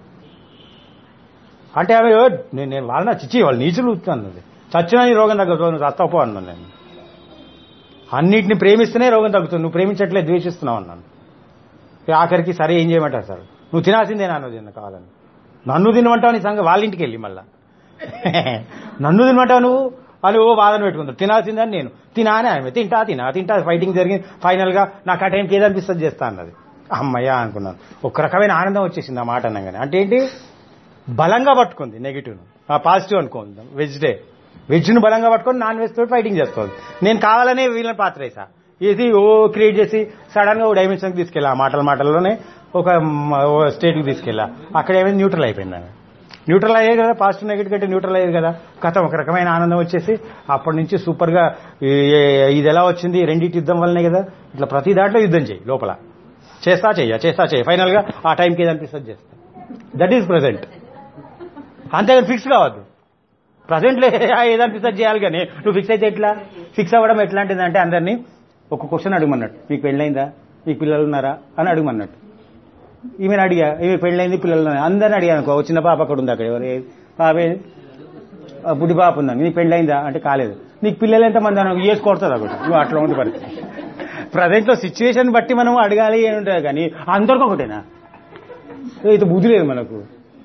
అంటే ఆమె "ఓ, నేను నేను వాళ్ళ చిచ్చి వాళ్ళు నీచులు అన్నది చచ్చినా నీ రోగం తగ్గుతుంది నువ్వు చస్తపో అన్నాను నేను అన్నిటిని ప్రేమిస్తేనే రోగం తగ్గుతుంది నువ్వు ప్రేమించట్లేదు ద్వేషిస్తున్నావు అన్నాను ఇక ఆఖరికి సరే ఏం చేయమంటారు సార్ నువ్వు తినాల్సిందే నాన్న తిన్న కాదని నన్ను తినమంటావు నీ సంగ వాళ్ళ ఇంటికి వెళ్ళి మళ్ళా నన్ను తినమంటావు నువ్వు అని ఓ బాధను పెట్టుకుంటావు తినాల్సిందే అని నేను తినా అని ఆమె తింటా తినా తింటా ఫైటింగ్ జరిగింది ఫైనల్ గా నాకు ఆ టైంకి ఏదనిపిస్తుంది చేస్తా అన్నది అమ్మయ్యా అనుకున్నాను ఒక రకమైన ఆనందం వచ్చేసింది ఆ మాట అనగానే అంటే ఏంటి బలంగా పట్టుకుంది నెగిటివ్ ఆ పాజిటివ్ అనుకోండి వెజ్ డే వెజ్ ను బలంగా పట్టుకొని నాన్ వెజ్ తోటి ఫైటింగ్ చేస్తుంది నేను కావాలనే వీళ్ళని పాత్ర వేసా ఇది ఓ క్రియేట్ చేసి సడన్ గా ఓ డైమెన్షన్ కి తీసుకెళ్ళా ఆ మాటల మాటల్లోనే ఒక స్టేట్ కి తీసుకెళ్ళా అక్కడ ఏమైంది న్యూట్రల్ అయిపోయింది ఆమె న్యూట్రల్ అయ్యేది కదా పాజిటివ్ నెగిటివ్ కంటే న్యూట్రల్ అయ్యేది కదా కథ ఒక రకమైన ఆనందం వచ్చేసి అప్పటి నుంచి సూపర్ గా ఈ- ఇది ఎలా వచ్చింది రెండింటి యుద్ధం వల్లనే కదా ఇట్లా ప్రతి దాంట్లో యుద్ధం చేయి లోపల చేస్తా చెయ్య చేస్తా చెయ్యి ఫైనల్ గా ఆ టైంకి ఏది అనిపిస్తుంది చేస్తా దట్ ఈస్ ప్రజెంట్ అంతేగాని ఫిక్స్ కావద్దు ప్రజెంట్ ఏదనిపిస్తుంది చేయాలి కానీ నువ్వు ఫిక్స్ అయితే ఎట్లా ఫిక్స్ అవ్వడం ఎట్లాంటిది అంటే అందరినీ ఒక క్వశ్చన్ అడగమన్నట్టు మీకు పెళ్ళైందా మీకు పిల్లలు ఉన్నారా అని అడగమన్నట్టు ఈమెను అడిగా ఈమె పెళ్ళైంది పిల్లలు ఉన్నారా అందరిని అడిగాను అనుకో ఓ చిన్న పాప అక్కడ ఉంది అక్కడ ఎవరు పాప ఏది? ఆ బుడ్డి పాప ఉందా నీకు పెళ్ళైందా అంటే కాలేదు నీకు పిల్లలు ఎంతమంది అని వేసి కొడుతుంది ఒకటి నువ్వు అట్లా ఉంది పరిస్థితి ప్రజెంట్ లో సిచ్యువేషన్ బట్టి మనం అడగాలి అని ఉంటుంది కానీ అందరికి ఒకటేనా ఇది బుద్ధి లేదు మనకు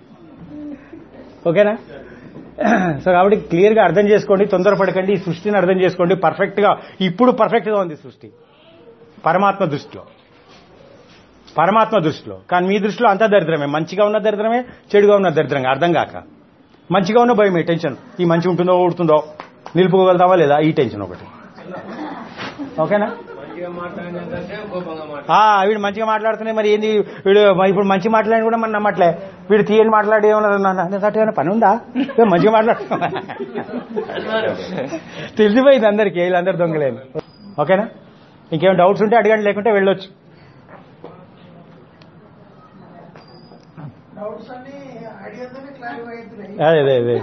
ఓకేనా సో కాబట్టి క్లియర్ గా అర్థం చేసుకోండి తొందరపడకండి ఈ సృష్టిని అర్థం చేసుకోండి పర్ఫెక్ట్ గా ఇప్పుడు పర్ఫెక్ట్ గా ఉంది సృష్టి పరమాత్మ దృష్టిలో పరమాత్మ దృష్టిలో కానీ మీ దృష్టిలో అంతా దరిద్రమే మంచిగా ఉన్న దరిద్రమే చెడుగా ఉన్న దరిద్రంగా అర్థం కాక మంచిగా ఉన్న భయమే టెన్షన్ ఈ మంచి ఉంటుందో ఊడుతుందో నిలుపుకోగలుగుతావా లేదా ఈ టెన్షన్ ఒకటి ఓకేనా మంచిగా మాట్లాడినంటే కోపంగా మాట్లాడు ఆ వీడు మంచిగా మాట్లాడుతున్నాయి మరి ఏంది వీడు మరి ఇప్పుడు మంచి మాట్లాడి కూడా మనం నమ్మట్లే వీడు తీయని మాట్లాడి ఏమన్నా అటు ఏమైనా పని ఉందా ఏ మంచిగా మాట్లాడుతున్నా తెలిసిపోయింది అందరికి వీళ్ళందరూ దొంగలేని ఓకేనా ఇంకేం డౌట్స్ ఉంటే అడగండి లేకుంటే వెళ్ళొచ్చు డౌట్స్ అన్ని ఐడియాతోనే క్లారిఫై అవుతున్నాయి అదే అదే అదే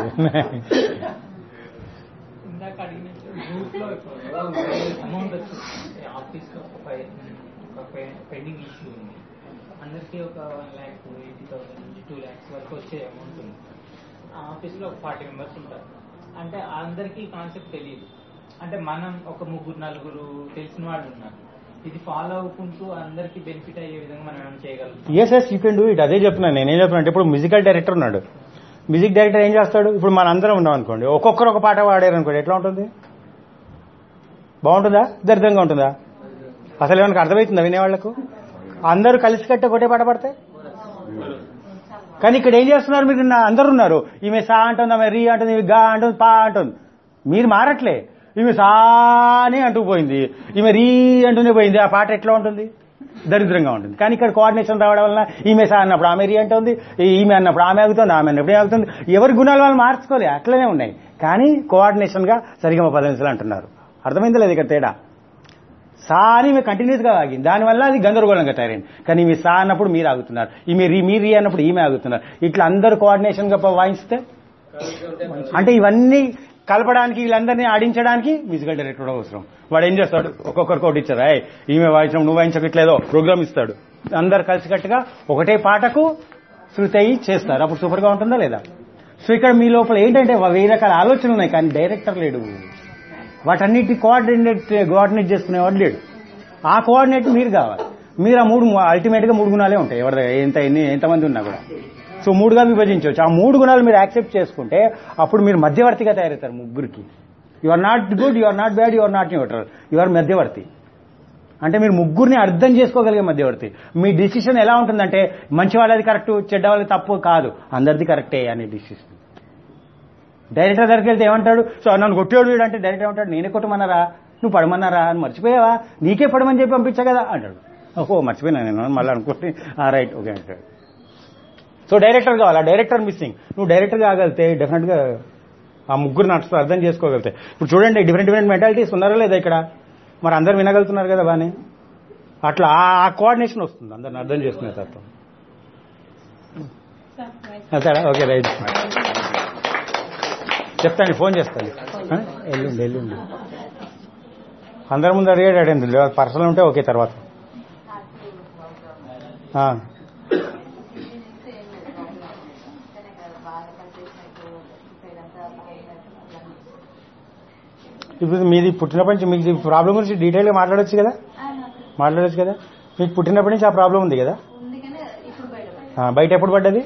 ఇందాక అడిగినట్టు గ్రూప్ లో అమౌంట్ వచ్చింది ఆఫీస్ లో ఒక ఫైవ్ ఒక పెండింగ్ ఇష్యూ ఉంది అందరికీ ఒక వన్ ల్యాక్ ఎయిటీ థౌసండ్ నుంచి టూ ల్యాక్స్ వరకు వచ్చే అమౌంట్ ఉంది ఆ ఆఫీస్ లో ఒక ఫార్టీ మెంబర్స్ ఉంటారు అంటే అందరికీ కాన్సెప్ట్ తెలియదు అంటే మనం ఒక ముగ్గురు నలుగురు తెలిసిన వాళ్ళు ఉన్నారు ఇది ఫాలో అవ్వకుంటూ అందరికీ బెనిఫిట్ అయ్యే విధంగా మనం ఏమైనా చేయగలుగుతాం yes yes you can do it అదే చెప్తున్నాను నేనేం చెప్తున్నా అంటే ఇప్పుడు మ్యూజికల్ డైరెక్టర్ ఉన్నాడు మ్యూజిక్ డైరెక్టర్ ఏం చేస్తాడు ఇప్పుడు మన అందరం ఉన్నాం అనుకోండి ఒక్కొక్కరు ఒక పాట పాడారు అనుకోండి ఎట్లా ఉంటుంది బాగుంటుందా దరిద్రంగా ఉంటుందా అసలు ఏమైనా అర్థమవుతుందా వినేవాళ్లకు అందరూ కలిసి కట్టి ఒకటే పాట పాడితే కానీ ఇక్కడ ఏం చేస్తున్నారు మీరు నా- అందరు ఉన్నారు ఈమె సా అంటుంది ఆమె రీ అంటుంది ఈమె గా అంటుంది పా అంటుంది మీరు మారట్లే ఈమె సా అని అంటూ పోయింది ఈమె రీ అంటూనే పోయింది ఆ పాట ఎట్లా ఉంటుంది దరిద్రంగా ఉంటుంది కానీ ఇక్కడ కోఆర్డినేషన్ రావడం వలన ఈమె సా అన్నప్పుడు ఆమె రీ అంటుంది ఈమె అన్నప్పుడు ఆమె ఆగుతుంది ఆమె అన్నప్పుడు ఏం ఆగుతుంది ఎవరి గుణాలు వాళ్ళు మార్చుకోలే అట్లనే ఉన్నాయి కానీ కోఆర్డినేషన్ గా సరిగమ పదనిసలు అంటున్నారు అర్థమైందా లేదు ఇక్కడ తేడా సా అని ఈమె కంటిన్యూస్ గా ఆగింది దానివల్ల అది గందరగోళంగా తయారైంది కానీ ఈమె సా అన్నప్పుడు మీరు ఆగుతున్నారు ఈమె రీ మీరు రీ అన్నప్పుడు ఈమె ఆగుతున్నారు ఇట్లా అందరు కోఆర్డినేషన్ గా వాయిస్తే అంటే ఇవన్నీ కలపడానికి వీళ్ళందరినీ ఆడించడానికి మ్యూజికల్ డైరెక్టర్ అవసరం వాడు ఏం చేస్తాడు ఒక్కొక్కరికి ఒకటి ఇచ్చారు "ఏయ్, ఈమె వాయించడం నువ్వు వాయించకట్లేదో ప్రోగ్రామ్ ఇస్తాడు అందరు కలిసికట్టుగా ఒకటే పాటకు శృతి అయ్యి చేస్తారు అప్పుడు సూపర్ గా ఉంటుందా లేదా సో ఇక్కడ మీ లోపల ఏంటంటే వెయ్యి రకాల ఆలోచనలు ఉన్నాయి కానీ డైరెక్టర్ లేడు వాటన్నిటి కోఆర్డినేట్ కోఆర్డినేట్ చేసుకునేవాడు లేడు ఆ కోఆర్డినేట్ మీరు కావాలి మీరు ఆ మూడు అల్టిమేట్ గా మూడు గుణాలే ఉంటాయి ఎవరి దగ్గర ఎంత ఎన్ని ఎంతమంది ఉన్నా కూడా సో మూడుగా విభజించవచ్చు ఆ మూడు గుణాలు మీరు యాక్సెప్ట్ చేసుకుంటే అప్పుడు మీరు మధ్యవర్తిగా తయారవుతారు ముగ్గురికి you are not good you are not bad you are not neutral you are మధ్యవర్తి అంటే మీరు ముగ్గురిని అర్థం చేసుకోగలిగే మధ్యవర్తి మీ డిసిషన్ ఎలా ఉంటుందంటే మంచి వాళ్ళది కరెక్ట్ చెడ్డ వాళ్ళది తప్పు కాదు అందరిది కరెక్టే అనే డిసిషన్ డైరెక్టర్ దగ్గరికి వెళ్తే ఏమంటాడు సో నన్ను కొట్టేవాడు వీడు అంటే డైరెక్టర్ ఏమంటాడు నేనే కొట్టమన్నారా నువ్వు పడమన్నారా అని మర్చిపోయావా నీకే పడమని చెప్పి పంపించా కదా అంటాడు ఓహో మర్చిపోయినా నేను మళ్ళీ అనుకోండి రైట్ ఓకే అంటాడు సో డైరెక్టర్ కావాలి ఆ డైరెక్టర్ మిస్సింగ్ నువ్వు డైరెక్టర్ కాగలితే డెఫినెట్గా ఆ ముగ్గురు నడుస్తూ అర్థం చేసుకోగలితే ఇప్పుడు చూడండి డిఫరెంట్ డిఫరెంట్ మెంటాలిటీస్ ఉన్నారా లేదా ఇక్కడ మరి అందరు వినగలుగుతున్నారు కదా బానే అట్లా ఆ కోఆర్డినేషన్ వస్తుంది అందరిని అర్థం చేసుకునే తత్వం వెళ్తాడా ఓకే రైట్ చెప్తాను ఫోన్ చేస్తాను ఆ? ఎల్లుండి ఎల్లుండి అందరి ముందు అడిగాడు అడండి పర్సనల్ ఉంటే ఓకే తర్వాత ఆ. ఇప్పుడు మీది పుట్టినప్పటి నుంచి మీకు ఈ ప్రాబ్లం గురించి డీటెయిల్గా మాట్లాడొచ్చు కదా మాట్లాడొచ్చు కదా మీకు పుట్టినప్పటి నుంచి ఆ ప్రాబ్లం ఉంది కదా ఆ, బయట ఎప్పుడు పడ్డది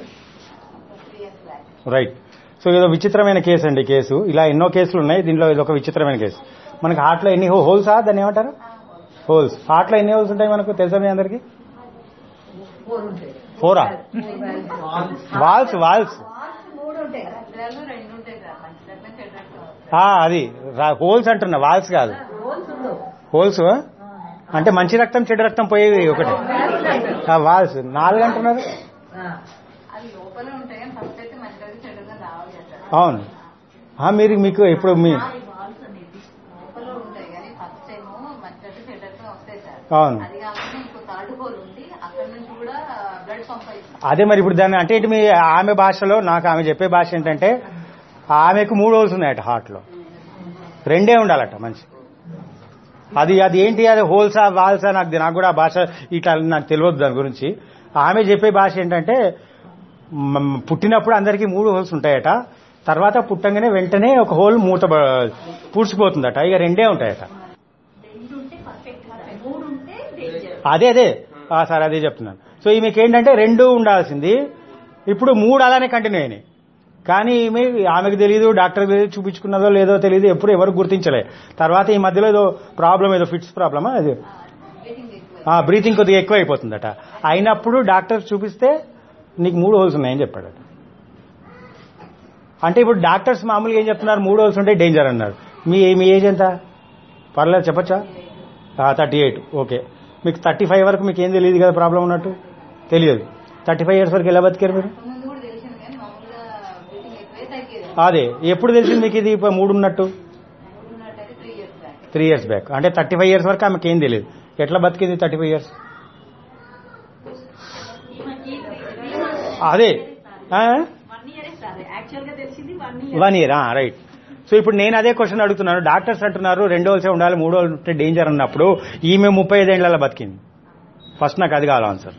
రైట్ సో ఇదో విచిత్రమైన కేసు అండి కేసు ఇలా ఎన్నో కేసులు ఉన్నాయి దీంట్లో ఇది ఒక విచిత్రమైన కేసు మనకి హార్ట్లో ఎన్ని హోల్సా దాన్ని ఏమంటారు హోల్స్ హార్ట్లో ఎన్ని హోల్స్ ఉంటాయి మనకు తెలుసా మీ అందరికి ఫోర్ ఉంటాయి ఫోరా వాల్స్ వాల్స్ మూడు ఉంటాయి రెండు ఉంటాయి కదా మంచి రకం చెడు రకం ఆ, అది హోల్స్ అంటున్నా వాల్స్ కాదు రోల్స్ ఉండవు హోల్స్ అంటే మంచి రక్తం చెడు రక్తం పోయేవి ఒకటే ఆ, వాల్స్ నాలుగు అంటున్నారు ఆ. అది లోపల ఉంటాయి కానీ ఫస్ట్ అయితే మంచి రకం చెడు రకం రావాలి కదా అవును ఆ, మీరు మీకు ఇప్పుడు మీ వాల్స్ అనేది లోపల ఉంటాయి కానీ ఫస్ట్ ఏమో మంచి రకం చెడు రకం వస్తాయి సార్ అవును అది కాకుండా ఇంకో థర్డ్ హోల్ ఉంది అక్కడ నుంచి కూడా బ్లడ్ పంప్ అవుతుంది అదే మరి ఇప్పుడు దాన్ని అంటే ఏంటి మీ ఆమె భాషలో నాకు ఆమె చెప్పే భాష ఏంటంటే ఆమెకు మూడు హోల్స్ ఉన్నాయట హార్ట్లో రెండే ఉండాలట మంచి అది అది ఏంటి అది హోల్సా వాల్సా నాకు నాకు కూడా ఆ భాష ఇట్లా నాకు తెలియదు దాని గురించి ఆమె చెప్పే భాష ఏంటంటే మ్, పుట్టినప్పుడు అందరికీ మూడు హోల్స్ ఉంటాయట తర్వాత పుట్టంగానే వెంటనే ఒక హోల్ మూత బ- పూడ్చిపోతుందట ఇక రెండే ఉంటాయట రెండు ఉంటే పర్ఫెక్ట్ మూడు ఉంటే డేంజర్ అదే అదే ఆ, సార్ అదే చెప్తున్నాను సో ఈమెకి ఏంటంటే రెండు ఉండాల్సింది ఇప్పుడు మూడు అలానే కంటిన్యూ అయినాయి కానీ ఈమె ఆమెకు తెలియదు డాక్టర్ తెలియదు చూపించుకున్నదో లేదో తెలియదు ఎప్పుడు ఎవరు గుర్తించలే తర్వాత ఈ మధ్యలో ఏదో ప్రాబ్లం ఏదో ఫిట్స్ ప్రాబ్లమా అది బ్రీతింగ్ కొద్దిగా ఎక్కువ అయిపోతుందట అయినప్పుడు డాక్టర్ చూపిస్తే నీకు మూడు హోల్స్ ఉన్నాయని చెప్పాడట అంటే ఇప్పుడు డాక్టర్స్ మామూలుగా ఏం చెప్తున్నారు మూడు హోల్స్ ఉంటే డేంజర్ అన్నారు మీ మీ ఏజ్ ఎంత పర్లేదు చెప్పచ్చా థర్టీ ఎయిట్ ఓకే మీకు థర్టీ ఫైవ్ వరకు మీకు ఏం తెలియదు కదా ప్రాబ్లం ఉన్నట్టు తెలియదు థర్టీ ఫైవ్ ఇయర్స్ వరకు ఎలా బతికారు మీరు ముందు కూడా తెలిసింది కానీ మామూలుగా బ్రీతింగ్ ఎక్కువే తగ్గేది అదే ఎప్పుడు తెలిసింది మీకు ఇది ఇప్పుడు మూడు ఉన్నట్టు మూడు ఉన్నట్టయితే three years back three years back అంటే థర్టీ ఫైవ్ ఇయర్స్ వరకు ఆమెకి ఏం తెలియదు ఎట్లా బతికింది థర్టీ ఫైవ్ ఇయర్స్ ఈమెకి అదే వన్ ఇయర్ సార్ యాక్చువల్ గా తెలిసింది one one year right so ఇప్పుడు నేను అదే క్వశ్చన్ అడుగుతున్నాను డాక్టర్స్ అంటున్నారు రెండు రోజులే ఉండాలి మూడు రోజులు ఉంటే డేంజర్ అన్నప్పుడు ఈమె ముప్పై ఐదేళ్లలో బతికింది ఫస్ట్ నాకు అది కావాలి ఆన్సర్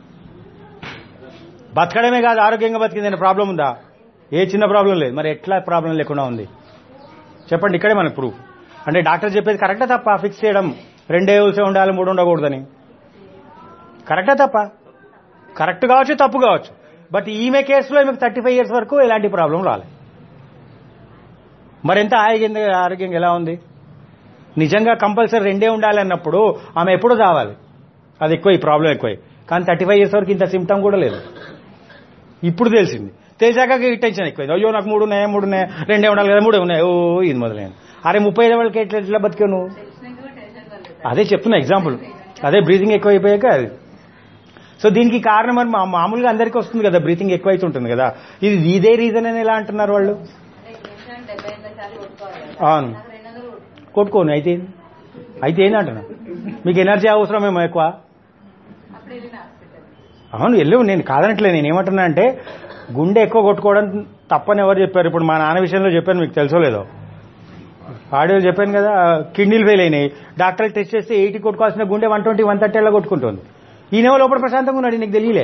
బతకడమే కాదు ఆరోగ్యంగా బతికింది అనే ప్రాబ్లం ఉందా ఏ చిన్న ప్రాబ్లం లేదు మరి ఎట్లా ప్రాబ్లం లేకుండా ఉంది చెప్పండి ఇక్కడే మనకు ప్రూఫ్ అంటే డాక్టర్ చెప్పేది కరెక్టా తప్ప ఫిక్స్ చేయడం రెండే రోజులే ఉండాలి మూడు ఉండకూడదని కరెక్టా తప్ప కరెక్ట్ కావచ్చు తప్పు కావచ్చు బట్ ఈమె కేసులో ఈమెకు థర్టీ ఫైవ్ ఇయర్స్ వరకు ఎలాంటి ప్రాబ్లం రాలేదు మరి ఎంత ఆరోగ్యంగా ఆరోగ్యంగా ఎలా ఉంది నిజంగా కంపల్సరీ రెండే ఉండాలి అన్నప్పుడు ఆమె ఎప్పుడు రావాలి అది ఎక్కువ ఈ ప్రాబ్లం ఎక్కువ కానీ థర్టీ ఫైవ్ ఇయర్స్ వరకు ఇంత సిమ్టమ్ కూడా లేదు ఇప్పుడు తెలిసింది తెలిసాక ఈ టెన్షన్ ఎక్కువైంది అయ్యో నాకు మూడు ఉన్నాయి మూడు ఉన్నాయి రెండే ఉండాలి కదా మూడే ఉన్నాయి ఓ ఇది మొదలైంది అరే ముప్పై ఐదు వాళ్ళకి ఎట్లా ఎట్లా బతికావు నువ్వు అదే చెప్తున్నా ఎగ్జాంపుల్ అదే బ్రీతింగ్ ఎక్కువ అయిపోయాక అది సో దీనికి కారణం మరి మా- మామూలుగా అందరికీ వస్తుంది కదా బ్రీతింగ్ ఎక్కువ అవుతుంటుంది కదా ఇది ఇదే రీజన్ అని ఎలా అంటున్నారు వాళ్ళు డెబ్బై ఎనిమిది సార్లు కొట్టుకోవాలి అవును నాకు రెండు వందలు కొట్టుకోవాలి. కొట్టుకోను అయితే ఏంది? అయితే ఏంది అంటున్నా మీకు ఎనర్జీ అవసరమేమో ఎక్కువ అప్పుడు వెళ్ళిన హాస్పిటల్ అవును వెళ్ళవు నేను కాదనట్లే నేను ఏమంటున్నా అంటే గుండె ఎక్కువ కొట్టుకోవడం తప్పని ఎవరు చెప్పారు ఇప్పుడు మా నాన్న విషయంలో చెప్పాను మీకు తెలుసో లేదో ఆడియో చెప్పాను కదా కిడ్నీలు ఫెయిల్ అయినాయి డాక్టర్లు టెస్ట్ చేస్తే ఎయిటీ కొట్టుకోవాల్సిన గుండె వన్ ట్వంటీ వన్ థర్టీ అలా కొట్టుకుంటుంది ఈయనేమో లోపల ప్రశాంతంగా ఉన్నాడు నీకు తెలియలే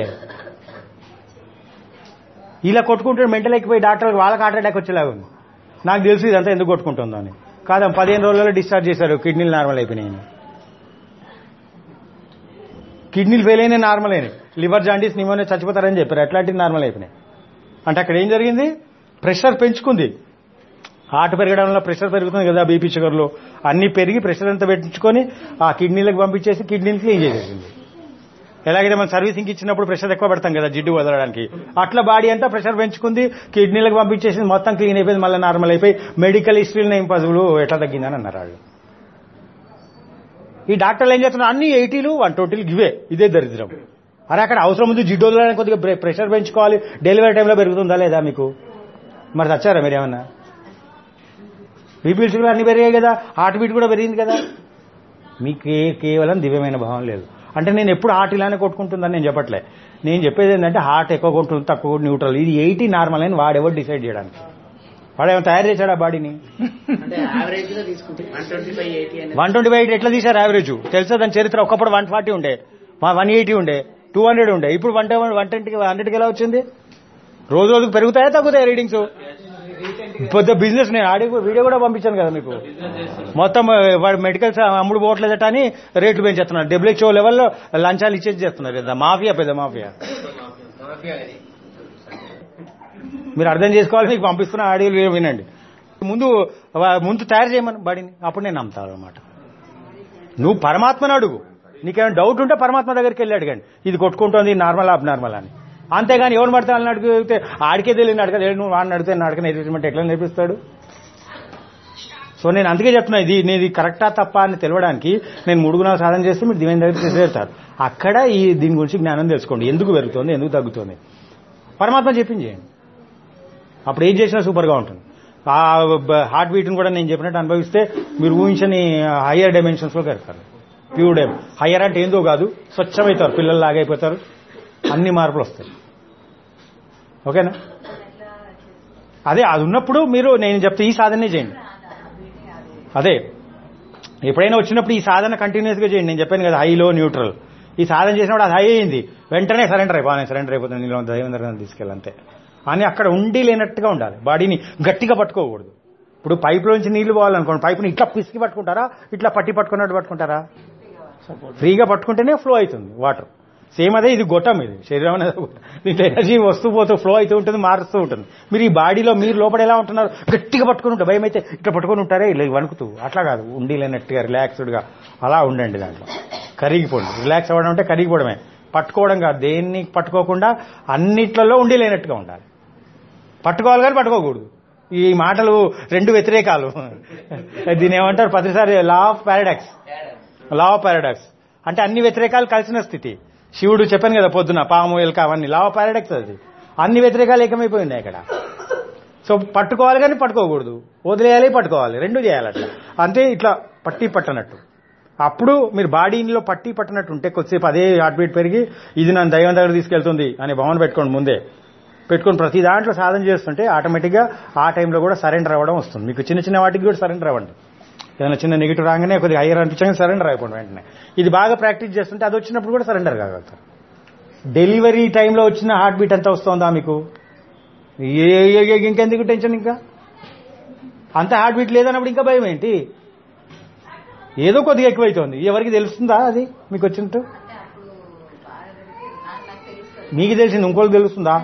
ఇలా కొట్టుకుంటే మెంటల్ ఎక్కిపోయి డాక్టర్ వాళ్ళకి హార్ట్ అటాక్ వచ్చేలాగా ఉంది నాకు తెలుసు ఇదంతా ఎందుకు కొట్టుకుంటుందో అని కాదు పదిహేను రోజులలో డిశ్చార్జ్ చేశారు కిడ్నీలు నార్మల్ అయిపోయినాయి కిడ్నీలు ఫెయిల్ అయినా నార్మల్ అయినాయి లివర్ జాండీస్ నిమోనియా చచ్చిపోతారని చెప్పారు అట్లాంటివి నార్మల్ అయిపోయినాయి అంటే అక్కడ ఏం జరిగింది ప్రెషర్ పెంచుకుంది హార్ట్ పెరగడం వల్ల ప్రెషర్ పెరుగుతుంది కదా బీపీ షుగర్లు అన్ని పెరిగి ప్రెషర్ అంతా పెంచుకొని ఆ కిడ్నీలకు పంపించేసి కిడ్నీని క్లీన్ చేసేసింది ఎలాగైతే మనం సర్వీసింగ్ ఇచ్చినప్పుడు ప్రెషర్ ఎక్కువ పెడతాం కదా జిడ్డు వదలడానికి అట్లా బాడీ అంతా ప్రెషర్ పెంచుకుంది కిడ్నీలకు పంపించేసి మొత్తం క్లీన్ అయిపోయింది మళ్ళీ నార్మల్ అయిపోయి మెడికల్ హిస్టరీలో ఇంపాసిబుల్ ఎట్లా తగ్గిందని అన్నారు వాళ్ళు ఈ డాక్టర్లు ఏం చేస్తున్నారు అన్ని ఎయిటీలు వన్ ట్వంటీలు ఇవే ఇదే దరిద్రం అరే అక్కడ అవసరం ఉంది జిడ్డు వదలడానికి కొద్దిగా ప్రె- ప్రెషర్ పెంచుకోవాలి డెలివరీ టైంలో పెరుగుతుందా లేదా మీకు మరి తెచ్చారా మీరు ఏమన్నా బీపీ షుగర్ అన్ని పెరిగాయి కదా హార్ట్ బీట్ కూడా పెరిగింది కదా మీకు ఏ కేవలం దివ్యమైన భావం లేదు అంటే నేను ఎప్పుడు హార్ట్ ఇలానే కొట్టుకుంటుందని నేను చెప్పట్లే నేను చెప్పేది ఏంటంటే హార్ట్ ఎక్కువ కొట్టుకుంటుంది తక్కువ కొట్టు న్యూట్రల్ ఇది ఎయిటీ నార్మల్ అని వాడెవరు డిసైడ్ చేయడానికి వాడు ఏమైనా తయారు చేశాడు ఆ బాడీని అంటే యావరేజ్ గా తీసుకుంటే వన్ ట్వంటీ ఫైవ్ ఎయిటీ అనేది వన్ ట్వంటీ ఫైవ్ ఎట్లా తీశారు యావరేజ్ తెలుసా దాని చరిత్ర ఒకప్పుడు వన్ ఫార్టీ ఉండే వన్ ఎయిటీ ఉండే టూ హండ్రెడ్ ఉండే ఇప్పుడు వన్ వన్ ట్వంటీకి హండ్రెడ్కి ఎలా వచ్చింది రోజు రోజుకు పెరుగుతాయా తగ్గుతాయి రీడింగ్స్ పెద్ద బిజినెస్ నేను ఆడి వీడియో కూడా పంపించాను కదా మీకు మొత్తం ఆ, వాడు మెడికల్స్ అమ్ముడు పోవట్లేదట అని రేట్లు పెంచేస్తున్నారు డబ్ల్యూహెచ్ఓ లెవెల్లో లంచాలు ఇచ్చేసి చేస్తున్నారు పెద్ద మాఫియా పెద్ద మాఫియా మీరు అర్థం చేసుకోవాలి మీకు పంపిస్తున్న ఆడియోలు వినండి ముందు వా- ముందు తయారు చేయమని బాడీని అప్పుడు నేను నమ్ముతాను అనమాట నువ్వు పరమాత్మను అడుగు నీకేమైనా డౌట్ ఉంటే పరమాత్మ దగ్గరికి వెళ్ళి అడగండి ఇది కొట్టుకుంటోంది నార్మల్ అబ్ నార్మల్ అని అంతేగాని ఎవరు పడితే వాళ్ళని అడిగితే ఆడికే తెలియని అడగదు నువ్వు వాడిని అడిగితే నేను అడగ నేర్పించమంటే ఎట్లా నేర్పిస్తాడు సో నేను అందుకే చెప్తున్నా ఇది నేను ఇది కరెక్టా తప్ప అని తెలియడానికి నేను మూడు గుణాలు సాధన చేస్తే మీరు దీని దగ్గర తీసుకెళ్తారు అక్కడ ఈ దీని గురించి జ్ఞానం తెలుసుకోండి ఎందుకు పెరుగుతుంది ఎందుకు తగ్గుతుంది పరమాత్మ చెప్పింది చేయండి అప్పుడు ఏం చేసినా సూపర్గా ఉంటుంది ఆ హార్ట్ బీట్ని కూడా నేను చెప్పినట్టు అనుభవిస్తే మీరు ఊహించని హయ్యర్ డైమెన్షన్స్లో గడతారు ప్యూర్ డైమ్ హయ్యర్ అంటే ఏందో కాదు స్వచ్ఛమవుతారు పిల్లలు లాగైపోతారు అన్ని మార్పులు వస్తాయి ఓకేనా అదే అది ఉన్నప్పుడు మీరు నేను చెప్తే ఈ సాధనే చేయండి అదే ఎప్పుడైనా వచ్చినప్పుడు ఈ సాధన కంటిన్యూస్ గా చేయండి నేను చెప్పాను కదా హైలో న్యూట్రల్ ఈ సాధన చేసినప్పుడు అది హై అయింది వెంటనే సరెండర్ అయిపోయి సరెండర్ అయిపోతుంది నీలో దైవం దగ్గర తీసుకెళ్ళంతే అని అక్కడ ఉండి లేనట్టుగా ఉండాలి బాడీని గట్టిగా పట్టుకోకూడదు ఇప్పుడు పైప్లోంచి నీళ్లు పోవాలనుకోండి పైపుని ఇట్లా పిసికి పట్టుకుంటారా ఇట్లా పట్టి పట్టుకున్నట్టు పట్టుకుంటారా ఫ్రీగా పట్టుకుంటేనే ఫ్లో అవుతుంది వాటర్ సేమ్ అదే ఇది గొట్టం ఇది శరీరం అనేది గొట్టం. దీంట్లో ఎనర్జీ వస్తూ పోతూ ఫ్లో అవుతూ ఉంటుంది మారుస్తూ ఉంటుంది మీరు ఈ బాడీలో మీరు లోపల ఎలా ఉంటున్నారు గట్టిగా పట్టుకుని ఉంటారు భయం అయితే ఇట్లా పట్టుకొని ఉంటారే ఇలా వణుకుతూ అట్లా కాదు ఉండి లేనట్టుగా రిలాక్స్డ్గా అలా ఉండండి దాంట్లో కరిగిపోండి రిలాక్స్ అవ్వడం అంటే కరిగిపోవడమే పట్టుకోవడం కాదు దేన్ని పట్టుకోకుండా అన్నిట్లలో ఉండి లేనట్టుగా ఉండాలి పట్టుకోవాలి కానీ పట్టుకోకూడదు ఈ మాటలు రెండు వ్యతిరేకాలు దీని ఏమంటారు ప్రతిసారి law of paradox law of paradox అంటే అన్ని వ్యతిరేకాలు కలిసిన స్థితి శివుడు చెప్పాను కదా పొద్దున పాము ఎలుక అవన్నీ లా ఆఫ్ పారాడాక్స్ అది అన్ని వ్యతిరేకాలు ఏకమైపోయింది ఇక్కడ సో పట్టుకోవాలి కానీ పట్టుకోకూడదు వదిలేయాలి పట్టుకోవాలి రెండు చేయాలి అట్లా అంతే ఇట్లా పట్టి పట్టనట్టు అప్పుడు మీరు బాడీలో పట్టి పట్టనట్టు ఉంటే కొద్దిసేపు అదే హార్ట్ బీట్ పెరిగి ఇది నన్ను దైవం దగ్గర తీసుకెళ్తుంది అనే భావన పెట్టుకోండి ముందే పెట్టుకొని ప్రతి దాంట్లో సాధన చేస్తుంటే ఆటోమేటిక్గా ఆ టైంలో కూడా సరెండర్ అవ్వడం వస్తుంది మీకు చిన్న చిన్న వాటికి కూడా సరెండర్ అవ్వండి ఏదైనా చిన్న నెగిటివ్ రాగానే కొద్దిగా హైయర్ అనిపించగానే సరెండర్ అయిపోండి వెంటనే ఇది బాగా ప్రాక్టీస్ చేస్తుంటే అది వచ్చినప్పుడు కూడా సరెండర్ కాగలుగుతారు డెలివరీ టైంలో వచ్చిన హార్ట్ బీట్ ఎంత వస్తుందా మీకు ఏ ఏ- ఏ- ఇంకెందుకు టెన్షన్ ఇంకా అంత హార్ట్ బీట్ లేదన్నప్పుడు ఇంకా భయం ఏంటి ఏదో కొద్దిగా ఎక్కువైతోంది ఎవరికి తెలుస్తుందా అది మీకు వచ్చినట్టు మీకు తెలిసింది ఇంకోరికి తెలుస్తుందా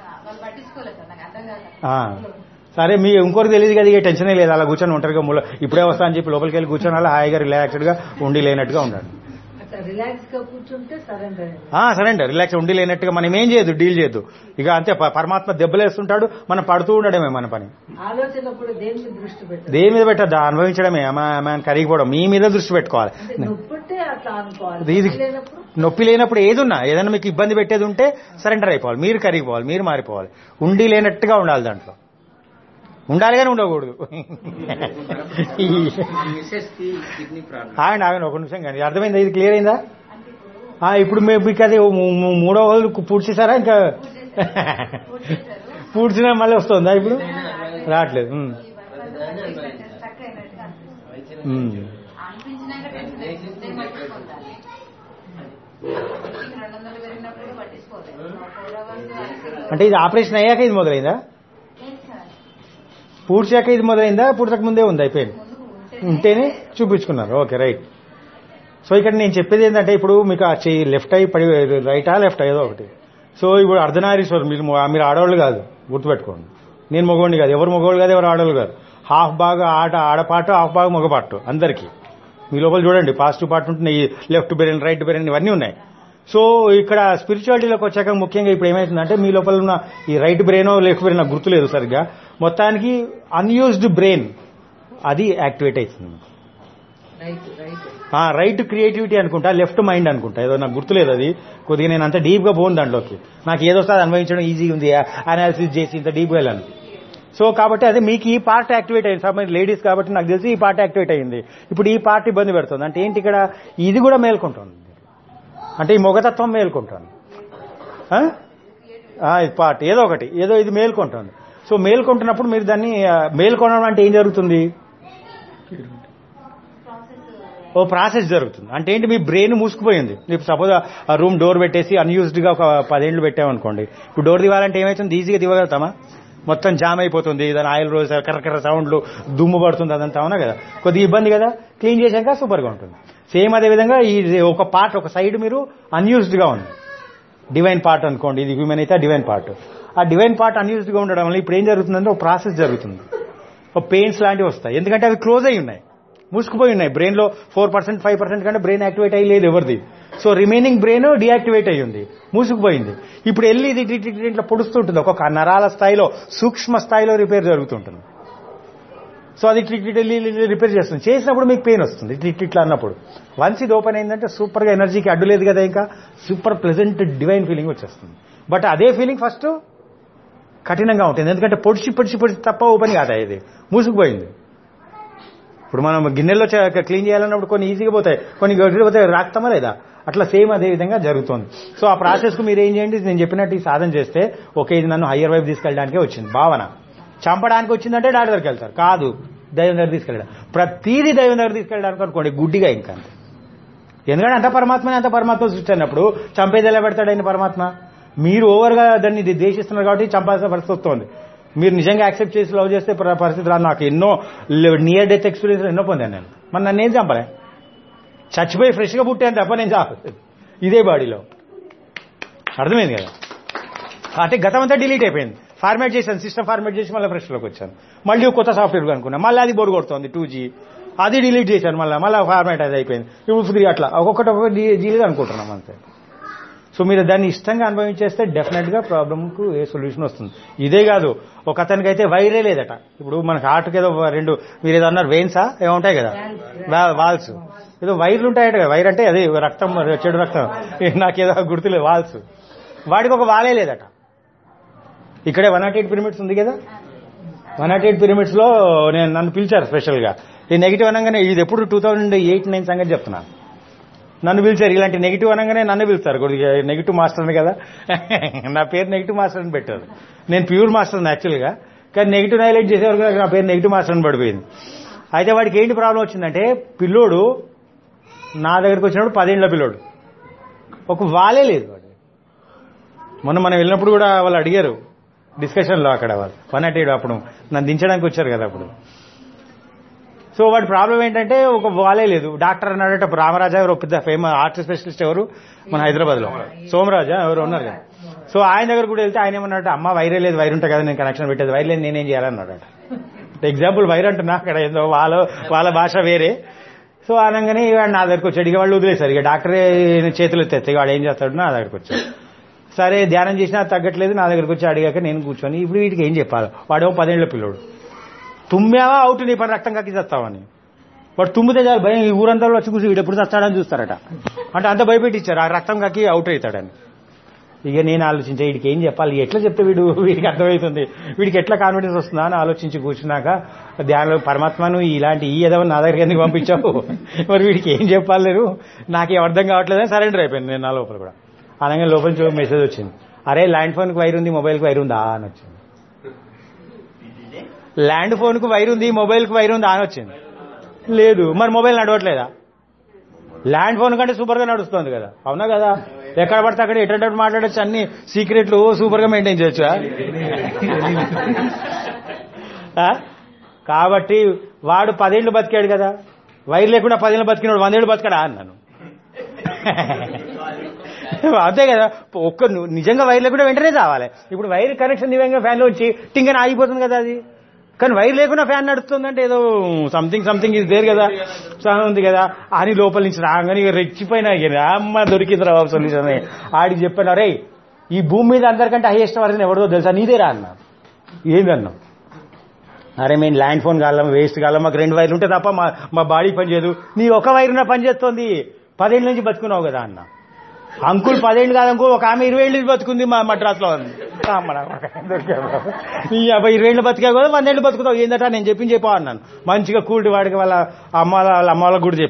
ఆ. సరే మీ ఇంకోరికి తెలియదు కదా ఇక టెన్షనే లేదు అలా కూర్చొని ఒంటరిగా మూల ఇప్పుడే వస్తా అని చెప్పి లోపలికి వెళ్ళి కూర్చొని అలా హాయిగా రిలాక్స్డ్ గా ఉండి లేనట్టుగా ఉండండి అట్లా రిలాక్స్ గా కూర్చుంటే సరెండర్ సరేండి రిలాక్స్ ఉండి లేనట్టుగా మనం ఏం చేయదు డీల్ చేయదు ఇక అంతే ప- పరమాత్మ దెబ్బలేస్తుంటాడు మనం పడుతూ ఉండడమే మన పని ఆలోచన కూడా దేని మీద దృష్టి పెట్టాలి దేని మీద పెట్టద్దు అనుభవించడమే మన కరిగిపోవడం మీ మీద దృష్టి పెట్టుకోవాలి అంటే నొప్పుంటే అట్లా అనుకోవాలి ఇది నొప్పి లేనప్పుడు నొప్పి లేనప్పుడు ఏదున్నా ఏదైనా మీకు ఇబ్బంది పెట్టేది ఉంటే సరెండర్ అయిపోవాలి మీరు కరిగిపోవాలి మీరు మారిపోవాలి ఉండి లేనట్టుగా ఉండాలి దాంట్లో ఉండాలి కానీ ఉండకూడదు మిస్సెస్ కి కిడ్నీ ప్రాబ్లం ఆగండి ఆగండి ఒక నిమిషం కానీ అర్థమైందా ఇది క్లియర్ అయిందా ఆ, ఇప్పుడు మేము మీకు అది మూ- మూ- మూడో రోజు పూడ్చేసారా ఇంకా పూడ్చినా మళ్ళీ వస్తుందా ఇప్పుడు రావట్లేదు ఉమ్. ఉమ్. అనిపించినాక టెన్షన్ వేస్తే పట్టించుకుంటాను రెండు వందలు పెరిగినప్పుడు కూడా పట్టించుకోలేదు ఫోర్ అవర్స్ అంటే ఇది ఆపరేషన్ అయ్యాక ఇది మొదలైందా పూడ్చాక ఇది మొదలైందా పూడ్చక ముందే ఉంది అయిపోయింది ఉంటేనే చూపించుకున్నారు ఓకే రైట్ సో ఇక్కడ నేను చెప్పేది ఏంటంటే ఇప్పుడు మీకు ఆ చెయ్యి లెఫ్ట్ అయి పడి రైటా లెఫ్ట్ ఏదో ఒకటి సో ఇప్పుడు అర్ధనారీశ్వరు మీరు మొ- మీరు ఆడవాళ్ళు కాదు గుర్తుపెట్టుకోండి నేను మగవాడిని కాదు ఎవరు మగవాళ్ళు కాదు ఎవరు ఆడవాళ్ళు కాదు హాఫ్ బాగా ఆట ఆడపాటు హాఫ్ బాగా మగపాటు అందరికీ మీ లోపల చూడండి పాజిటివ్ పార్ట్ ఉంటున్నాయి లెఫ్ట్ బ్రెయిన్ రైట్ బ్రెయిన్ ఇవన్నీ ఉన్నాయి సో ఇక్కడ స్పిరిచువాలిటీలోకి వచ్చాక ముఖ్యంగా ఇప్పుడు ఏమైతుందంటే మీ లోపల ఉన్న ఈ రైట్ బ్రెయిన్ లెఫ్ట్ బ్రెయిన్ నాకు గుర్తులేదు సరిగ్గా మొత్తానికి అన్యూజ్డ్ బ్రెయిన్ అది యాక్టివేట్ అవుతుంది రైట్ రైట్ ఆ రైట్ క్రియేటివిటీ అనుకుంటా లెఫ్ట్ మైండ్ అనుకుంటా ఏదో నాకు గుర్తులేదు అది కొద్దిగా నేను అంత డీప్ గా పోను దాంట్లోకి నాకు ఏదో సార్ అనుభవించడం ఈజీ ఉంది అనాలిసిస్ చేసి ఇంత డీప్ వెళ్ళాను సో కాబట్టి అదే మీకు ఈ పార్ట్ యాక్టివేట్ అయింది సార్ మీరు లేడీస్ కాబట్టి నాకు తెలిసి ఈ పార్ట్ యాక్టివేట్ అయింది ఇప్పుడు ఈ పార్ట్ ఇబ్బంది పెడుతుంది అంటే ఏంటి ఇక్కడ ఇది కూడా మేల్కొంటుంది అంటే ఈ మొగతత్వం మేల్కొంటుంది ఆ? ఆ, ఇది పార్ట్ ఏదో ఒకటి ఏదో ఇది మేల్కొంటుంది సో మేల్కొంటున్నప్పుడు మీరు దాన్ని ఆ, మేల్కొనడం అంటే ఏం జరుగుతుంది ఓ ప్రాసెస్ జరుగుతుంది అంటే ఏంటి మీ బ్రెయిన్ మూసుకుపోయింది ఇప్పుడు సపోజ్ ఆ రూమ్ డోర్ పెట్టేసి అన్యూజ్డ్గా ఒక పదేళ్ళు పెట్టామనుకోండి ఇప్పుడు డోర్ దివాలంటే ఏమవుతుంది ఈజీగా దివగలుగుతామా మొత్తం జామ్ అయిపోతుంది దాని ఆయిల్ రోజ్ కర్రకర్ర సౌండ్లు దుమ్ము పడుతుంది అదంతా అవునా కదా కొద్దిగా ఇబ్బంది కదా క్లీన్ చేశాక సూపర్గా ఉంటుంది సేమ్ అదే విధంగా ఈ ఒక పార్ట్ ఒక సైడ్ మీరు అన్యూజ్డ్గా ఉంది డివైన్ పార్ట్ అనుకోండి ఇది హ్యూమన్ అయితే డివైన్ పార్ట్ ఆ డివైన్ పార్ట్ అన్యూజ్డ్గా ఉండడం వల్ల ఇప్పుడు ఏం జరుగుతుందంటే ఒక ప్రాసెస్ జరుగుతుంది ఒక పెయిన్స్ లాంటివి వస్తాయి ఎందుకంటే అవి క్లోజ్ అయి ఉన్నాయి మూసుకుపోయి ఉన్నాయి బ్రెయిన్ లో ఫోర్ పర్సెంట్ ఫైవ్ పర్సెంట్ కంటే బ్రెయిన్ యాక్టివేట్ అయ్యి లేదు ఎవరిది సో రిమైనింగ్ బ్రెయిన్ డియాక్టివేట్ అయ్యి ఉంది మూసుకుపోయింది ఇప్పుడు వెళ్ళి ఇది ఇటు- ఇటు- ఇటు ఇట్లా పొడుస్తుంటుంది ఒక్కొక్క నరాల స్థాయిలో సూక్ష్మ స్థాయిలో రిపేర్ జరుగుతుంటుంది సో అది ఇట్లా ఇట్లా వెళ్ళి వెళ్ళి రిపేర్ చేస్తుంది చేసినప్పుడు మీకు పెయిన్ వస్తుంది ఇట్లా ఇట్లా ఇట్లా అన్నప్పుడు వన్స్ ఇది ఓపెన్ అయిందంటే సూపర్ గా ఎనర్జీకి అడ్డు లేదు కదా ఇంకా సూపర్ ప్లెజెంట్ డివైన్ ఫీలింగ్ వచ్చేస్తుంది బట్ అదే ఫీలింగ్ ఫస్ట్ కఠినంగా ఉంటుంది ఎందుకంటే పొడిచి పొడిచి పొడిచి తప్ప ఓపెన్ కాదా ఇది మూసుకుపోయింది ఇప్పుడు మనం గిన్నెల్లో చ- క్లీన్ చేయాలన్నప్పుడు కొన్ని ఈజీగా పోతాయి కొన్ని గడ్డలు పోతాయి రాక్తామా లేదా అట్లా సేమ్ అదే విధంగా జరుగుతుంది సో ఆ ప్రాసెస్ కు మీరు ఏం చేయండి నేను చెప్పినట్టు ఈ సాధన చేస్తే ఓకే ఇది నన్ను హయ్యర్ వైపు తీసుకెళ్ళడానికే వచ్చింది భావన చంపడానికి వచ్చిందంటే డాక్టర్ దగ్గరికి వెళ్తారు కాదు దైవం దగ్గర తీసుకెళ్ళడం ప్రతిదీ దైవం దగ్గర తీసుకెళ్ళడానికి అనుకోండి గుడ్డిగా ఇంకా అంతే ఎందుకంటే అంత పరమాత్మని అంత పరమాత్మ సృష్టి అన్నప్పుడు చంపేది ఎలా పెడతాడు ఆయన పరమాత్మ మీరు ఓవర్గా దాన్ని ది- దేశిస్తున్నారు కాబట్టి చంపాల్సిన పరిస్థితి వస్తుంది మీరు నిజంగా యాక్సెప్ట్ చేసి లవ్ చేస్తే పర- పరిస్థితి రాదు నాకు ఎన్నో నియర్ డెత్ ఎక్స్పీరియన్స్ ఎన్నో పొందాను నేను మరి నన్ను ఏం చంపలే చచ్చిపోయి ఫ్రెష్గా పుట్టాను తప్ప నేను చాపలేదు ఇదే బాడీలో అర్థమైంది కదా అంటే గతం అంతా డిలీట్ అయిపోయింది ఫార్మాట్ చేశాను సిస్టమ్ ఫార్మాట్ చేసి మళ్ళీ ఫ్రెష్లోకి వచ్చాను మళ్ళీ ఒక కొత్త సాఫ్ట్వేర్ అనుకున్నా మళ్ళీ అది బోర్ కొడుతుంది టూ జీ అది డిలీట్ చేశాను మళ్ళీ మళ్ళీ ఫార్మాట్ అది అయిపోయింది ఇప్పుడు ఫ్రీ అట్లా ఒక్కొక్కటి ఒక్కొక్క జీలు అనుకుంటున్నాం అంతే సో మీరు దాన్ని ఇష్టంగా అనుభవించేస్తే డెఫినెట్ గా ప్రాబ్లమ్ కు ఏ సొల్యూషన్ వస్తుంది ఇదే కాదు ఒక అతనికి అయితే వైరే లేదట ఇప్పుడు మనకి హార్ట్కి ఏదో రెండు మీరు ఏదో అన్నారు వెయిన్సా ఏముంటాయి కదా వా- వాల్స్ ఏదో వైర్లు ఉంటాయట కదా వైర్ అంటే అది రక్తం చెడు రక్తం నాకేదో గుర్తులేదు వాల్స్ వాడికి ఒక వాలే లేదట ఇక్కడే వన్ నాట్ ఎయిట్ పిరమిడ్స్ ఉంది కదా వన్ నాట్ ఎయిట్ పిరమిడ్స్ లో నేను నన్ను పిలిచారు స్పెషల్ గా ఈ నెగిటివ్ అనగానే ఇది ఎప్పుడు టూ థౌజండ్ ఎయిట్ నైన్ సంగతి చెప్తున్నాను నన్ను పిలిచారు ఇలాంటి నెగిటివ్ అనగానే నన్ను పిలుస్తారు కొద్దిగా నెగిటివ్ మాస్టర్ని కదా నా పేరు నెగిటివ్ మాస్టర్ అని పెట్టారు నేను ప్యూర్ మాస్టర్ యాక్చువల్గా కానీ నెగిటివ్ హైలైట్ చేసేవారు కూడా నా పేరు నెగిటివ్ మాస్టర్ అని పడిపోయింది అయితే వాడికి ఏంటి ప్రాబ్లం వచ్చిందంటే పిల్లోడు నా దగ్గరికి వచ్చినప్పుడు పదేళ్ల పిల్లోడు ఒక వాలే లేదు వాడు మొన్న మనం వెళ్ళినప్పుడు కూడా వాళ్ళు అడిగారు డిస్కషన్లో అక్కడ వాళ్ళు వన్ నాట్ ఎయిట్ అప్పుడు నన్ను దించడానికి వచ్చారు కదా అప్పుడు సో వాడి ప్రాబ్లం ఏంటంటే ఒక వాలే లేదు డాక్టర్ అన్నాడట అప్పుడు రామరాజా ఎవరు పెద్ద ఫేమస్ ఆర్ట్ స్పెషలిస్ట్ ఎవరు మన హైదరాబాద్ లో సోమరాజా ఎవరు ఉన్నారు కదా సో ఆయన దగ్గర కూడా వెళ్తే ఆయన ఏమన్నాడట అమ్మ వైరే లేదు వైర్ ఉంటాయి కదా నేను కనెక్షన్ పెట్టేది వైర్ లేదు నేనేం చేయాలన్నాడట ఎగ్జాంపుల్ వైర్ అంటున్నా అక్కడ ఏదో వాళ్ళ వాళ్ళ భాష వేరే సో అనగానే వాడు నా దగ్గరకు వచ్చాడు ఇక వాళ్ళు వదిలేశారు ఇక డాక్టరే చేతులు ఎత్తేస్తే వాడు ఏం చేస్తాడు నా దగ్గరకు వచ్చాడు సరే ధ్యానం చేసినా తగ్గట్లేదు నా దగ్గరకు వచ్చి అడిగాక నేను కూర్చొని ఇప్పుడు వీటికి ఏం చెప్పాలి వాడేమో పదేళ్ల పిల్లోడు తుమ్మావా అవుట్ నీ పని రక్తం కక్కి చస్తావని వాడు తుమ్మితే చాలు భయం ఈ ఊరంతా వచ్చి కూర్చో వీడు ఎప్పుడు చస్తాడని చూస్తారట అంటే అంత భయపెట్టించారు ఆ రక్తం కక్కి అవుట్ అవుతాడని ఇక నేను ఆలోచించా వీడికి ఏం చెప్పాలి ఎట్లా చెప్తే వీడు వీడికి అర్థమవుతుంది వీడికి ఎట్లా కాన్ఫిడెన్స్ వస్తుందా అని ఆలోచించి కూర్చున్నాక ధ్యానంలో పరమాత్మను ఇలాంటి ఈ ఏదో నా దగ్గరికి ఎందుకు పంపించావు మరి వీడికి ఏం చెప్పాలి నేను నాకేం అర్థం కావట్లేదని సరెండర్ అయిపోయింది నేను నా లోపల కూడా అనగా లోపల నుంచి మెసేజ్ వచ్చింది అరే ల్యాండ్ ఫోన్కి వైర్ ఉంది మొబైల్కి వైర్ ఉందా అని వచ్చింది ల్యాండ్ ఫోన్కు వైర్ ఉంది మొబైల్కి వైర్ ఉందా అని వచ్చింది లేదు మరి మొబైల్ నడవట్లేదా ల్యాండ్ ఫోన్ కంటే సూపర్ గా నడుస్తుంది కదా అవునా కదా ఎక్కడ పడితే అక్కడ ఎటువంటి మాట్లాడచ్చు అన్ని సీక్రెట్లు సూపర్ గా మెయింటైన్ చేయొచ్చు కాబట్టి వాడు పదేళ్లు బతికాడు కదా వైర్ లేకుండా పదేళ్ళు బతికినాడు వందేళ్ళు బతికాడా అన్నాను అంతే కదా ఒక్క ను- నిజంగా వైర్ లేకుండా వెంటనే రావాలి ఇప్పుడు వైర్ కనెక్షన్ నిజంగా ఫ్యాన్ వచ్చి టింగన ఆగిపోతుంది కదా అది కానీ వైర్ లేకుండా ఫ్యాన్ నడుస్తుందంటే ఏదో సంథింగ్ సంథింగ్ ఇది దేర్ కదా చాలా ఉంది కదా అని లోపల నుంచి రాగానే ఇక రెచ్చిపోయినా ఇక అమ్మ దొరికింది రా బాబు సొల్యూషన్ అని ఆడికి చెప్పాను అరే ఈ భూమి మీద అందరికంటే హైయెస్ట్ వర్జన్ ఎవరిదో తెలుసా నీదేరా అన్నా ఏందన్నా అరే మేము ల్యాండ్ ఫోన్ కాలం వేస్ట్ కాలం మాకు రెండు వైర్లు ఉంటే తప్ప మా మా బాడీ పని చేయదు నీ ఒక వైర్ నా పని చేస్తోంది పదేళ్ళ నుంచి బతుకున్నావు కదా అన్న అంకుల్ పదేళ్ళు కాదు అంకుల్ ఒక ఆమె ఇరవై ఏళ్ళు బతుకుంది మా మద్రాసులో ఉంది అమ్మ నా కొడుకు, దొరికావు బాబు. ఈ యాభై ఇరవై ఏళ్ళు బతికా కదా వందేళ్ళు బతుకుతావు ఏందట నేను చెప్పింది చెప్పా అన్నాను మంచిగా కూడి వాడికి వాళ్ళ అమ్మ వాళ్ళ అమ్మ వాళ్ళకి కూడా చెప్పా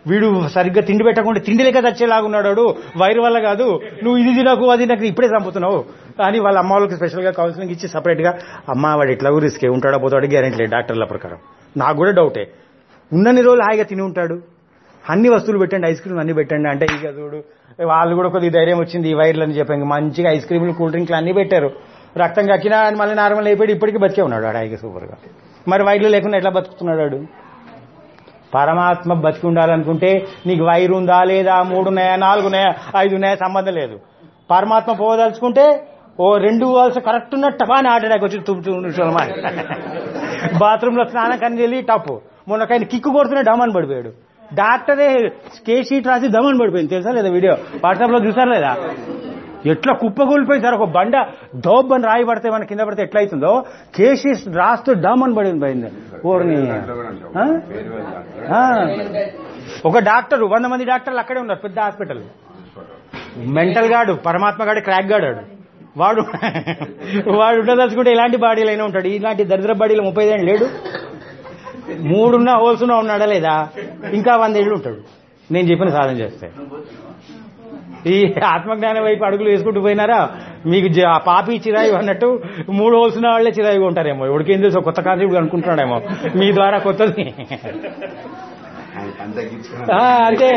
వీడు సరిగ్గా తిండి పెట్టకుండా తిండి లేక చచ్చేలాగున్నాడు వాడు. వైరు వల్ల కాదు నువ్వు ఇది తినకు అది నాకు ఇప్పుడే చంపుతున్నావు అని వాళ్ళ అమ్మ వాళ్ళకి స్పెషల్ గా కౌన్సిలింగ్ ఇచ్చి సపరేట్ గా అమ్మ వాడు ఎట్లా రిస్క్ ఉంటాడో పోతాడు గ్యారెంటీ లేదు డాక్టర్ల ప్రకారం నాకు కూడా డౌటే ఉన్నన్ని రోజులు హాయిగా తిని ఉంటాడు అన్ని వస్తువులు పెట్టండి ఐస్ క్రీమ్ అన్ని పెట్టండి అంటే ఇక చూడు వాళ్ళు కూడా కొద్దిగా ధైర్యం వచ్చింది ఈ వైర్లు అని చెప్పి ఇంక మంచిగా ఐస్ క్రీమ్లు కూల్ డ్రింక్లు అన్ని పెట్టారు రక్తం కక్కినా అని మళ్ళీ నార్మల్ అయిపోయి ఇప్పటికీ బతికే ఉన్నాడు ఆడ హాయిగా సూపర్గా మరి వైర్లు లేకుండా ఎట్లా బతుకుతున్నాడు వాడు పరమాత్మ బతికి ఉండాలనుకుంటే నీకు వైరు ఉందా లేదా మూడు ఉన్నాయా నాలుగు ఉన్నాయా ఐదు ఉన్నాయా సంబంధం లేదు పరమాత్మ పోదలుచుకుంటే ఓ రెండు వాల్స్ కరెక్ట్ ఉన్నట్టు అని హార్ట్ అటాక్ వచ్చి తుమ్ము బాత్రూంలో స్నానం కని వెళ్ళి టప్పు మొన్న ఆయన కిక్కు కొడుతూనే డమన్ పడిపోయాడు డాక్టరే కే షీట్ రాసి దమన్ పడిపోయింది తెలుసా లేదా వీడియో వాట్సాప్ లో చూసారా లేదా ఎట్లా కుప్పకూలిపోయి సార్ ఒక బండ దోబ్బని రాయి పడితే మన కింద పడితే ఎట్లా అవుతుందో కేసీ రాస్తూ డమన్ పడింది పోయింది ఊరిని ఆ? ఆ. ఒక డాక్టర్ వంద మంది డాక్టర్లు అక్కడే ఉన్నారు పెద్ద హాస్పిటల్ మెంటల్ గాడు పరమాత్మ గాడు క్రాక్ గాడు వాడు. వాడు వాడు ఉండదలుచుకుంటే ఇలాంటి బాడీలు అయినా ఉంటాడు ఇలాంటి దరిద్ర బాడీలు ముప్పై ఏళ్ళు లేడు మూడున్న హోల్సున్నా ఉన్నాడా లేదా ఇంకా వంద ఏళ్ళు ఉంటాడు నేను చెప్పిన సాధన చేస్తే ఈ ఆత్మజ్ఞానం వైపు అడుగులు వేసుకుంటూ పోయినారా మీకు జ- ఆ పాపి చిరాయి అన్నట్టు మూడు హోల్సిన వాళ్ళే చిరాయిగా ఉంటారేమో ఎవరికేం తెలుసు కొత్త కాన్సెప్ట్ అనుకుంటున్నాడేమో మీ ద్వారా కొత్తది అంత ఆ, అంతే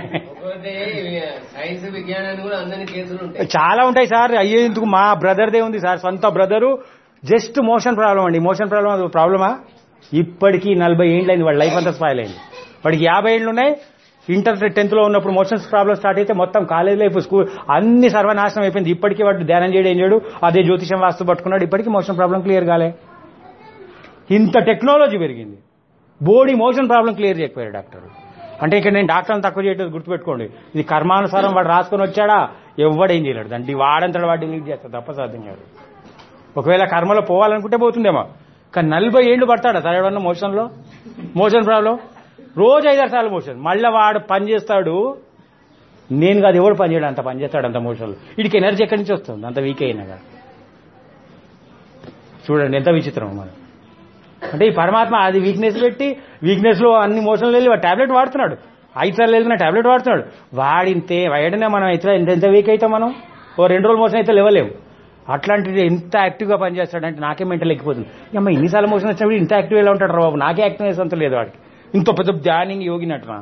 సైన్స్ విజ్ఞానాన్ని కూడా అందరినీ కేసులు ఉంటాయి చాలా ఉంటాయి సార్ అయ్యేందుకు మా బ్రదర్దే ఉంది సార్ సొంత బ్రదరు జస్ట్ మోషన్ ప్రాబ్లం అండి మోషన్ ప్రాబ్లం అది ప్రాబ్లమా ఇప్పటికీ నలభై ఏళ్ళు అయింది వాడి లైఫ్ అంతా స్పాయిల్ అయింది వాడికి యాభై ఏళ్ళు ఉన్నాయి ఇంటర్ టెన్త్ లో ఉన్నప్పుడు మోషన్స్ ప్రాబ్లం స్టార్ట్ అయితే మొత్తం కాలేజ్ లైఫ్ స్కూల్ అన్ని సర్వనాశనం అయిపోయింది ఇప్పటికీ వాడు ధ్యానం చేయడం ఏం చేయడు అదే జ్యోతిషం వాస్తు పట్టుకున్నాడు ఇప్పటికీ మోషన్ ప్రాబ్లం క్లియర్ కాలే ఇంత టెక్నాలజీ పెరిగింది బోడీ మోషన్ ప్రాబ్లం క్లియర్ చేయకపోయారు డాక్టర్ అంటే ఇక్కడ నేను డాక్టర్ని తక్కువ చేయట్లేదు గుర్తుపెట్టుకోండి ఇది కర్మానుసారం వాడు రాసుకొని వచ్చాడా ఎవడేం చేయలేడు దాంట్లో వాడంతట వాడు డిలీట్ చేస్తాడు తప్ప సాధ్యం కాదు ఒకవేళ కర్మలో పోవాలనుకుంటే పోతుందేమో కానీ నలభై ఏళ్ళు పడతాడా సార్ ఎవడన్నా మోషన్లో మోషన్ ప్రాబ్లం రోజు ఐదారు సార్లు మోషన్ మళ్ళీ వాడు పని చేస్తాడు నేను కాదు ఎవడు పని చేయడు అంత పని చేస్తాడు అంత మోషన్లో వీడికి ఎనర్జీ ఎక్కడి నుంచి వస్తుంది అంత వీక్ అయినా కదా చూడండి ఎంత విచిత్రం మనం అంటే ఈ పరమాత్మ అది వీక్నెస్ పెట్టి వీక్నెస్ లో అన్ని మోషన్లు వెళ్ళి వాడు టాబ్లెట్ వాడుతున్నాడు ఐదు సార్లు వెళ్ళిన టాబ్లెట్ వాడుతున్నాడు వాడింతే వాడనే మనం అయితే ఎంత ఎంత వీక్ అవుతాం మనం ఓ రెండు రోజులు మోషన్ అయితే లేవలేము అట్లాంటిది ఎంత యాక్టివ్గా పనిచేస్తాడంటే నాకే మెంటల్ ఎక్కిపోతుంది అమ్మ ఇన్నిసార్లు మోషన్ వచ్చినప్పుడు ఇంత యాక్టివ్ ఎలా ఉంటాడు రా బాబు నాకే యాక్టివ్నెస్ అంత లేదు వాడికి ఇంత పెద్ద ధ్యానింగ్ యోగినట్టునా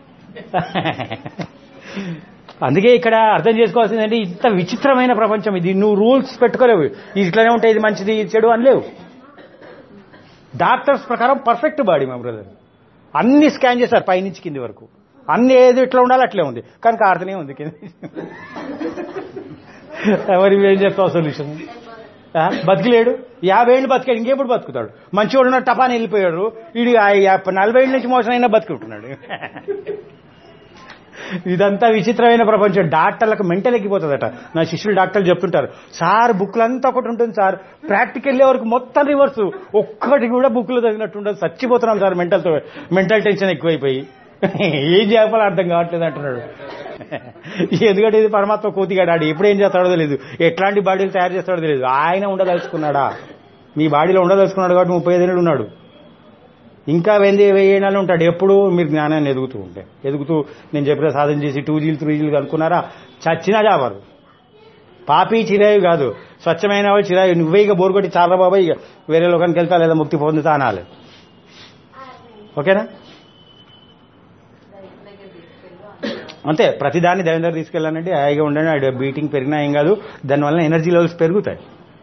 అందుకే ఇక్కడ అర్థం చేసుకోవాల్సింది అంటే ఇంత విచిత్రమైన ప్రపంచం ఇది నువ్వు రూల్స్ పెట్టుకోలేవు ఇది ఇట్లానే ఉంటాయి ఇది మంచిది ఇది చెడు అని లేవు డాక్టర్స్ ప్రకారం పర్ఫెక్ట్ బాడీ మా బ్రదర్ అన్ని స్కాన్ చేశారు పైనుంచి కింది వరకు అన్ని ఏది ఇట్లా ఉండాలి అట్లే ఉంది కానీ కారుతూనే ఉంది కింద ఎవరి ఏం చెప్తావు సొల్యూషన్ ఆ, బతికిలేడు యాభై ఏళ్ళు బతికాడు ఇంకెప్పుడు బతుకుతాడు మంచివాడు ఉన్న టపాని వెళ్ళిపోయాడు వీడు ఆ యా- నలభై ఏళ్ళ నుంచి మోసం అయినా బతుకుంటున్నాడు ఇదంతా విచిత్రమైన ప్రపంచం డాక్టర్లకు మెంటల్ ఎక్కిపోతుందట నా శిష్యులు డాక్టర్లు చెప్తుంటారు సార్ బుక్లు అంతా ఒకటి ఉంటుంది సార్ ప్రాక్టికల్ వెళ్ళే వరకు మొత్తం రివర్స్ ఒక్కటి కూడా బుక్లు చదివినట్టు ఉండదు చచ్చిపోతున్నాం సార్ మెంటల్తో మెంటల్ టెన్షన్ ఎక్కువైపోయి ఏం చెప్పాలో అర్థం కావట్లేదు అంటున్నాడు ఎందుకంటే ఇది పరమాత్మ కోతిగాడు ఆడు ఎప్పుడు ఏం చేస్తాడో తెలియదు ఎట్లాంటి బాడీలు తయారు చేస్తాడో తెలియదు ఆయన ఉండదలుచుకున్నాడా మీ బాడీలో ఉండదలుచుకున్నాడు కాబట్టి ముప్పై ఐదు ఏళ్ళు ఉన్నాడు ఇంకా వెంది వేయడాలు ఉంటాడు ఎప్పుడు మీరు జ్ఞానాన్ని ఎదుగుతూ ఉంటే ఎదుగుతూ నేను చెప్పిన సాధన చేసి టూ జీలు త్రీ జీలు కనుక్కున్నారా చచ్చినా జావారు పాపి చిరాయి కాదు స్వచ్ఛమైన వాళ్ళు చిరాయి నువ్వే ఇక బోరు కొట్టి చాలా బాబాయ్ ఇక వేరే లోకానికి వెళ్తా లేదా ముక్తి పొందుతా అనాలి ఓకేనా అంతే ప్రతిదాన్ని దైవం దగ్గర తీసుకెళ్ళానంటే హాయిగా ఉండండి ఆడ బీటింగ్ పెరిగినా ఏం కాదు దానివల్ల ఎనర్జీ లెవెల్స్ పెరుగుతాయి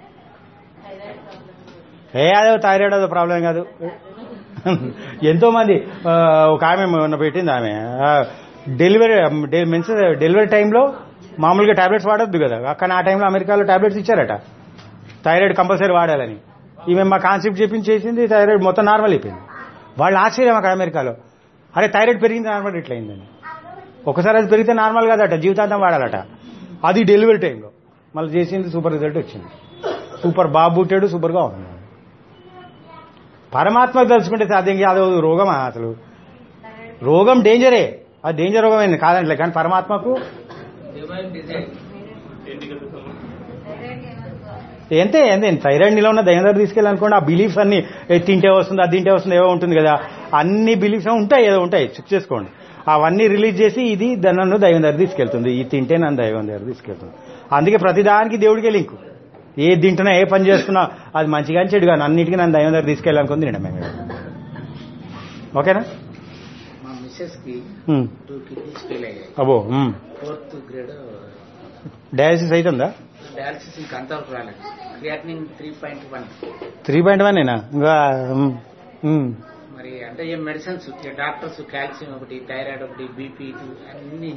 ఏ అదో థైరాయిడ్ అదో ప్రాబ్లం కాదు ఎంతో మంది ఆ, ఒక ఆమె మొన్న పెట్టింది ఆమె ఆ, డెలివరీ డె- మెన్స్ డెలివరీ టైంలో మామూలుగా టాబ్లెట్స్ వాడొద్దు కదా కానీ ఆ టైంలో అమెరికాలో టాబ్లెట్స్ ఇచ్చారట థైరాయిడ్ కంపల్సరీ వాడాలని ఈమె మా కాన్సెప్ట్ చెప్పించి చేసింది థైరాయిడ్ మొత్తం నార్మల్ అయిపోయింది వాళ్ళు ఆశ్చర్యం అక్కడ అమెరికాలో అరే థైరాయిడ్ పెరిగింది నార్మల్ ఇట్లయిందని ఒకసారి అది పెరిగితే నార్మల్ కాదట జీవితాంతం వాడాలట అది డెలివరీ టైంలో మళ్ళీ చేసింది సూపర్ రిజల్ట్ వచ్చింది సూపర్ బాబు పుట్టాడు సూపర్గా ఉంది పరమాత్మ తలుచుకుంటే సాధ్యం కాదు అది రోగమా అసలు రోగం డేంజరే అది డేంజర్ రోగమైంది కాదంటలే కానీ పరమాత్మకు డివైన్ డిజైన్ ఎంతే ఎంతే థైరాయిడ్ నీలో ఉన్న దయ్యం దగ్గర తీసుకెళ్ళాలనుకోండి ఆ బిలీఫ్స్ అన్ని ఏ తింటే వస్తుంది అది తింటే వస్తుంది ఏవో ఉంటుంది కదా అన్ని బిలీఫ్స్ ఉంటాయి ఏదో ఉంటాయి చెక్ చేసుకోండి అవన్నీ రిలీజ్ చేసి ఇది ద- నన్ను దైవం దగ్గర తీసుకెళ్తుంది ఇది తింటే నన్ను దైవం దగ్గర తీసుకెళ్తుంది అందుకే ప్రతిదానికి దేవుడికే లింకు ఏ తింటున్నా ఏ పని చేస్తున్నా అది మంచిగా చెడుగా అన్నిటికీ నన్ను దైవం దగ్గర తీసుకెళ్ళాలనుకుంది తినడమే ఓకేనా మా మిస్సెస్ కి ఉమ్. టూ కిడ్నీస్ ఫెయిల్ అయ్యాయి అబ్బో ఉమ్. ఫోర్త్ గ్రేడ్ డయాలసిస్ అవుతుందా డయాలసిస్ ఇంకా అంతవరకు రాలేదు creatinine three point one three point one ఏనా ఇంకా ఉమ్. ఉమ్. మరి అంటే ఏ మెడిసిన్స్ డాక్టర్స్ కాల్షియం ఒకటి థైరాయిడ్ ఒకటి బీపీ అన్ని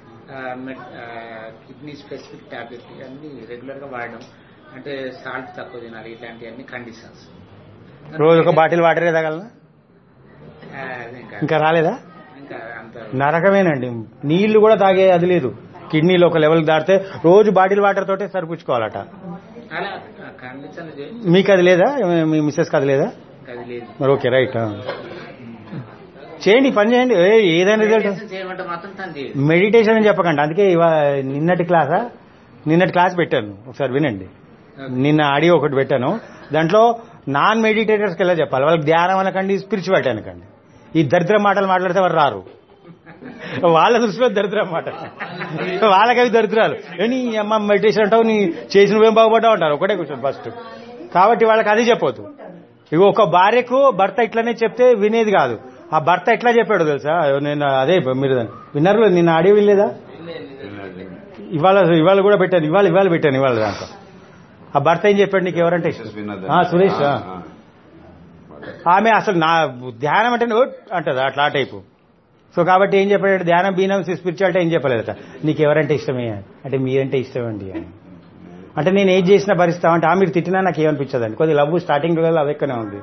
కిడ్నీ స్పెసిఫిక్ టాబ్లెట్ అన్ని రెగ్యులర్ గా వాడడం అంటే సాల్ట్ తక్కువ తినాలి ఇట్లాంటి అన్ని కండిషన్స్ రోజు ఒక బాటిల్ వాటరే తాగలనా ఇంకా ఇంకా రాలేదా ఇంకా అంత నరకమేనండి నీళ్లు కూడా తాగే అది లేదు కిడ్నీలో ఒక లెవెల్ దాటితే రోజు బాటిల్ వాటర్ తోటే సరిపుచ్చుకోవాలట అలా కండిషన్ మీకు అది లేదా మీ మిస్సెస్కి అది లేదా అది లేదు మరి ఓకే రైట్ ఆ. చేయండి పని చేయండి ఏ, ఏదైనా రిజల్ట్ Meditation చేయమంటే మాత్రం తను చేయదు మెడిటేషన్ అని చెప్పకండి అందుకే ఇవా నిన్నటి క్లాసా నిన్నటి క్లాస్ పెట్టాను ఒకసారి వినండి నిన్న ఆడియో ఒకటి పెట్టాను దాంట్లో నాన్ మెడిటేటర్స్కి ఎలా చెప్పాలి వాళ్ళకి ధ్యానం అనకండి స్పిరిచువాలిటీ అనకండి ఈ దరిద్ర మాటలు మాట్లాడితే వారు రారు వాళ్ళ దృష్టిలో దరిద్రం మాట వాళ్ళకి అవి దరిద్రాలు ఏ నీ అమ్మ మెడిటేషన్ అంటావు నీ చేసిన నువ్వేం బాగుపడ్డావు అంటారు ఒకటే క్వశ్చన్ ఫస్ట్ కాబట్టి వాళ్ళకి అది చెప్పొద్దు ఇక ఒక భార్యకు భర్త ఇట్లనే చెప్తే వినేది కాదు ఆ భర్త ఎట్లా చెప్పాడు తెలుసా నేను అదే మీరు విన్నారు నిన్న ఆడియో వినలేదా ఇవాళ ఇవాళ కూడా పెట్టాను ఇవాళ ఇవాళ పెట్టాను ఇవాళ దాంట్లో ఆ భర్త ఏం చెప్పాడు నీకు ఎవరంటే ఇష్టం విన్నదా? ఆ, సురేష్ ఆ. ఆ, ఆమె అసలు నా ధ్యానం అంటే ఓట్ అంటది అట్లా ఆ టైపు సో కాబట్టి ఏం చెప్పాడు ధ్యానం బీనం స్పిరిచువాలిటీ ఏం చెప్పలేదట నీకు ఎవరంటే ఇష్టమే అంటే మీరంటే ఇష్టమండి అని అంటే నేను ఏం చేసినా భరిస్తామంటే ఆ మీరు తిట్టినా నాకు ఏమనిపించదండి కొద్ది లవ్ స్టార్టింగ్ లో అవెక్కనే ఉంది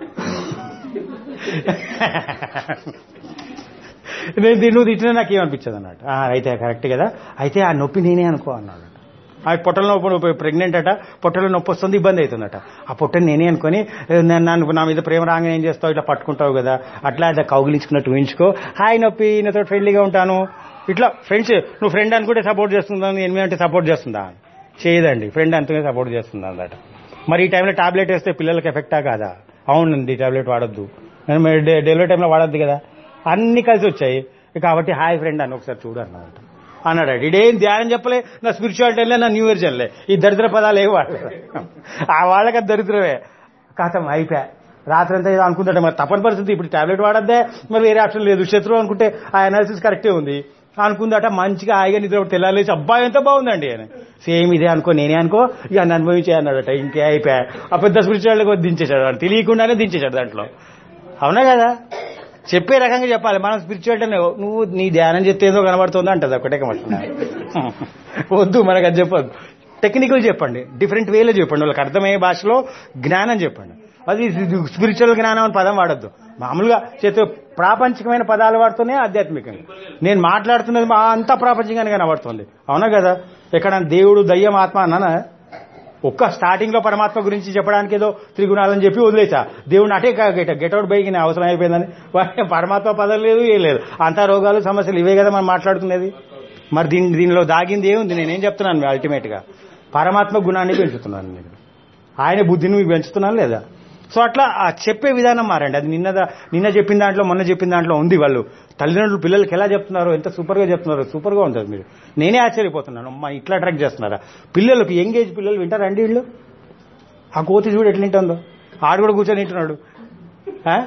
నేను దీన్ని నువ్వు తిట్టినా నాకు ఏమనిపించదు అన్నట్టు "ఆ, అయితే కరెక్ట్ కదా అయితే ఆ నొప్పి నేనే అనుకో అన్నాడు ఆ పొట్టలో నొప్పి ప్రెగ్నెంట్ అట పొట్టలో నొప్పి వస్తుంది ఇబ్బంది అవుతుందట ఆ పొట్టని నేనే అనుకొని "ఏ, నన్ను నన్ను నా మీద ప్రేమ రాగానే ఏం చేస్తావు ఇట్లా పట్టుకుంటావు కదా అట్లా అది కౌగిలించుకున్నట్టు ఊహించుకో హాయ్ నొప్పి నాతో ఫ్రెండ్లీగా ఉంటాను ఇట్లా ఫ్రెండ్స్ నువ్వు ఫ్రెండ్ అనుకుంటే సపోర్ట్ చేస్తుందా ఎనిమిది అంటే సపోర్ట్ చేస్తుందా చేయదండి ఫ్రెండ్ అంతనే సపోర్ట్ చేస్తుంది అన్నమాట మరి ఈ టైంలో టాబ్లెట్ వేస్తే పిల్లలకి ఎఫెక్టా కాదా అవునండి టాబ్లెట్ వాడొద్దు నేను మరి డె- డెలివరీ టైంలో వాడొద్దు కదా అన్ని కలిసి వచ్చాయి కాబట్టి హాయ్ ఫ్రెండ్ అని ఒకసారి చూడు అన్నమాట అన్నాడు ఇదేం ధ్యానం చెప్పలే నా స్పిరిచువాలిటీ వెళ్ళే నా న్యూ ఇయర్ చెల్లే ఈ దరిద్ర పదాలు ఏవి వాడలేదు ఆ వాళ్ళకి అది దరిద్రమే కథం అయిపోయా రాత్రి అంతా ఏదో అనుకుంటాడు మరి తప్పని పరిస్థితి ఇప్పుడు టాబ్లెట్ వాడద్దే మరి వేరే ఆప్షన్ లేదు శత్రువు అనుకుంటే ఆ అనాలిసిస్ కరెక్టే ఉంది అనుకుందట మంచిగా హాయిగా నిద్ర తెల్లాలేసి అబ్బాయి ఎంత బాగుందండి అని సేమ్ ఇదే అనుకో నేనే అనుకో ఇక నన్ను అనుభవించే అన్నాడట ఇంకే అయిపోయా ఆ పెద్ద స్పిరిచువాలిటీ దించేశాడు వాడు తెలియకుండానే దించేశాడు దాంట్లో అవునా కదా చెప్పే రకంగా చెప్పాలి మనం స్పిరిచువాలిటీ నువ్వు నీ ధ్యానం చెప్తే ఏదో కనబడుతుందో అంటది ఒకటే కనబడుతుంది వద్దు మనకు అది చెప్పొద్దు టెక్నికల్ చెప్పండి డిఫరెంట్ వేలో చెప్పండి వాళ్ళకి అర్థమయ్యే భాషలో జ్ఞానం చెప్పండి అది స్పిరిచువల్ జ్ఞానం అని పదం వాడద్దు మామూలుగా చేతి ప్రాపంచికమైన పదాలు వాడుతూనే ఆధ్యాత్మికంగా నేను మాట్లాడుతున్నది మా అంతా ప్రాపంచికంగానే కనబడుతుంది అవునా కదా ఎక్కడ దేవుడు దయ్యం ఆత్మ అన్నానా ఒక్క స్టార్టింగ్ లో పరమాత్మ గురించి చెప్పడానికి ఏదో త్రిగుణాలని చెప్పి వదిలేసా దేవుడిని అటే గెట గెటౌట్ బైకి అవసరం అయిపోయిందని వా- పరమాత్మ పదం లేదు ఏ లేదు అంతా రోగాలు సమస్యలు ఇవే కదా మనం మాట్లాడుకునేది మరి దీని దీనిలో దాగింది ఏముంది నేనేం చెప్తున్నాను అల్టిమేట్ గా పరమాత్మ గుణాన్ని పెంచుతున్నాను నేను ఆయన బుద్ధిని మీకు పెంచుతున్నాను లేదా సో అట్లా ఆ చెప్పే విధానం మారండి అది నిన్న నిన్న చెప్పిన దాంట్లో మొన్న చెప్పిన దాంట్లో ఉంది వాళ్ళు తల్లిదండ్రులు పిల్లలకి ఎలా చెప్తున్నారు ఎంత సూపర్ గా చెప్తున్నారు సూపర్ గా ఉంటుంది మీరు నేనే ఆశ్చర్యపోతున్నాను అమ్మా ఇట్లా ట్రాక్ చేస్తున్నారా పిల్లలకు యంగ్ ఏజ్ పిల్లలు వింటారండి వీళ్ళు ఆ కోతి చూడు ఎట్లా వింటుందో ఆడు కూడా కూర్చొని వింటున్నాడు ఆ?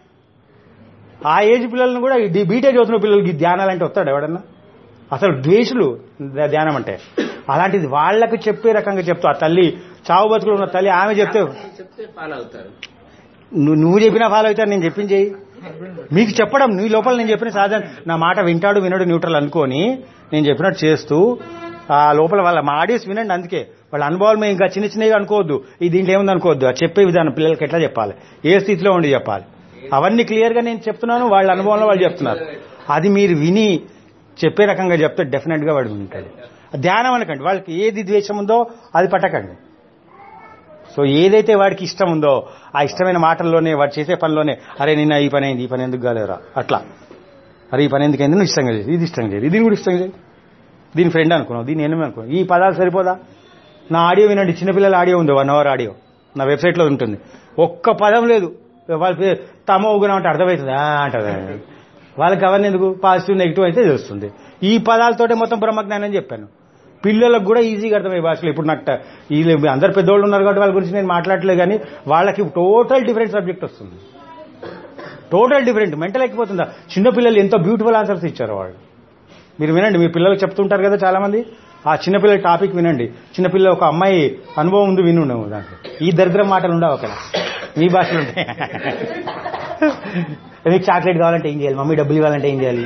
ఆ ఏజ్ పిల్లలను కూడా ఈ బీటేజ్ చదువుతున్న పిల్లలకి ఈ ధ్యానాలు అంటే వస్తాడు ఎవడన్నా అసలు ద్వేషులు ద- ధ్యానం అంటే అలాంటిది వాళ్ళకు చెప్పే రకంగా చెప్తా ఆ తల్లి చావు బతుకులు ఉన్న తల్లి ఆమె చెప్తే చెప్తే ఫాలో అవుతారు నువ్వు నువ్వు చెప్పినా ఫాలో అవుతాను నేను చెప్పింది చెయ్యి మీకు చెప్పడం నీ లోపల నేను చెప్పిన సాధన నా మాట వింటాడు వినడు న్యూట్రల్ అనుకొని నేను చెప్పినట్టు చేస్తూ ఆ లోపల వాళ్ళ మా ఆడియన్స్ వినండి అందుకే వాళ్ళ అనుభవాలు మేము ఇంకా చిన్న చిన్నగా అనుకోవద్దు ఈ దీంట్లో ఏముంది అనుకోవద్దు ఆ చెప్పే విధానం పిల్లలకి ఎట్లా చెప్పాలి ఏ స్థితిలో ఉండి చెప్పాలి అవన్నీ క్లియర్ గా నేను చెప్తున్నాను వాళ్ళ అనుభవంలో వాళ్ళు చెప్తున్నారు అది మీరు విని చెప్పే రకంగా చెప్తే డెఫినెట్ గా వాడు వింటాడు ధ్యానం అనకండి వాళ్ళకి ఏది ద్వేషం ఉందో అది పట్టకండి సో ఏదైతే వాడికి ఇష్టం ఉందో ఆ ఇష్టమైన మాటల్లోనే వాడు చేసే పనిలోనే అరే నిన్న ఈ పని అయింది ఈ పని ఎందుకు కాలేరా అట్లా అరే ఈ పని ఎందుకు అయింది నువ్వు ఇష్టంగా చేసి ఇది ఇష్టంగా చేసి ఇది కూడా ఇష్టంగా చేసి దీని ఫ్రెండ్ అనుకున్నావు దీని ఎనిమిది అనుకున్నావు ఈ పదాలు సరిపోదా నా ఆడియో వినండి చిన్నపిల్లల ఆడియో ఉంది వన్ అవర్ ఆడియో నా వెబ్సైట్లో ఉంటుంది ఒక్క పదం లేదు వాళ్ళ పేరు తమో గుణం అంటే అర్థమవుతుంది ఆ అంటది వాళ్ళకి అవన్నీ ఎందుకు పాజిటివ్ నెగిటివ్ అయితే తెలుస్తుంది ఈ పదాలతోటే మొత్తం బ్రహ్మజ్ఞానం అని చెప్పాను పిల్లలకు కూడా ఈజీగా అర్థమయ్యే భాషలో ఇప్పుడు నాకు ట- వీళ్ళు అందరు పెద్దోళ్ళు ఉన్నారు కాబట్టి వాళ్ళ గురించి నేను మాట్లాడలేదు కానీ వాళ్ళకి టోటల్ డిఫరెంట్ సబ్జెక్ట్ వస్తుంది టోటల్ డిఫరెంట్ మెంటల్ ఎక్కిపోతుందా చిన్నపిల్లలు ఎంతో బ్యూటిఫుల్ ఆన్సర్స్ ఇచ్చారు వాళ్ళు మీరు వినండి మీ పిల్లలకు చెప్తుంటారు కదా చాలా మంది ఆ చిన్నపిల్లల టాపిక్ వినండి చిన్నపిల్ల ఒక అమ్మాయి అనుభవం ఉంది వినుండవు దాంట్లో ఈ దరిద్ర మాటలు ఉండవు అక్కడ మీ భాషలో ఉంటాయి మీకు చాక్లెట్ కావాలంటే ఏం చేయాలి మమ్మీ డబ్బులు ఇవ్వాలంటే ఏం చేయాలి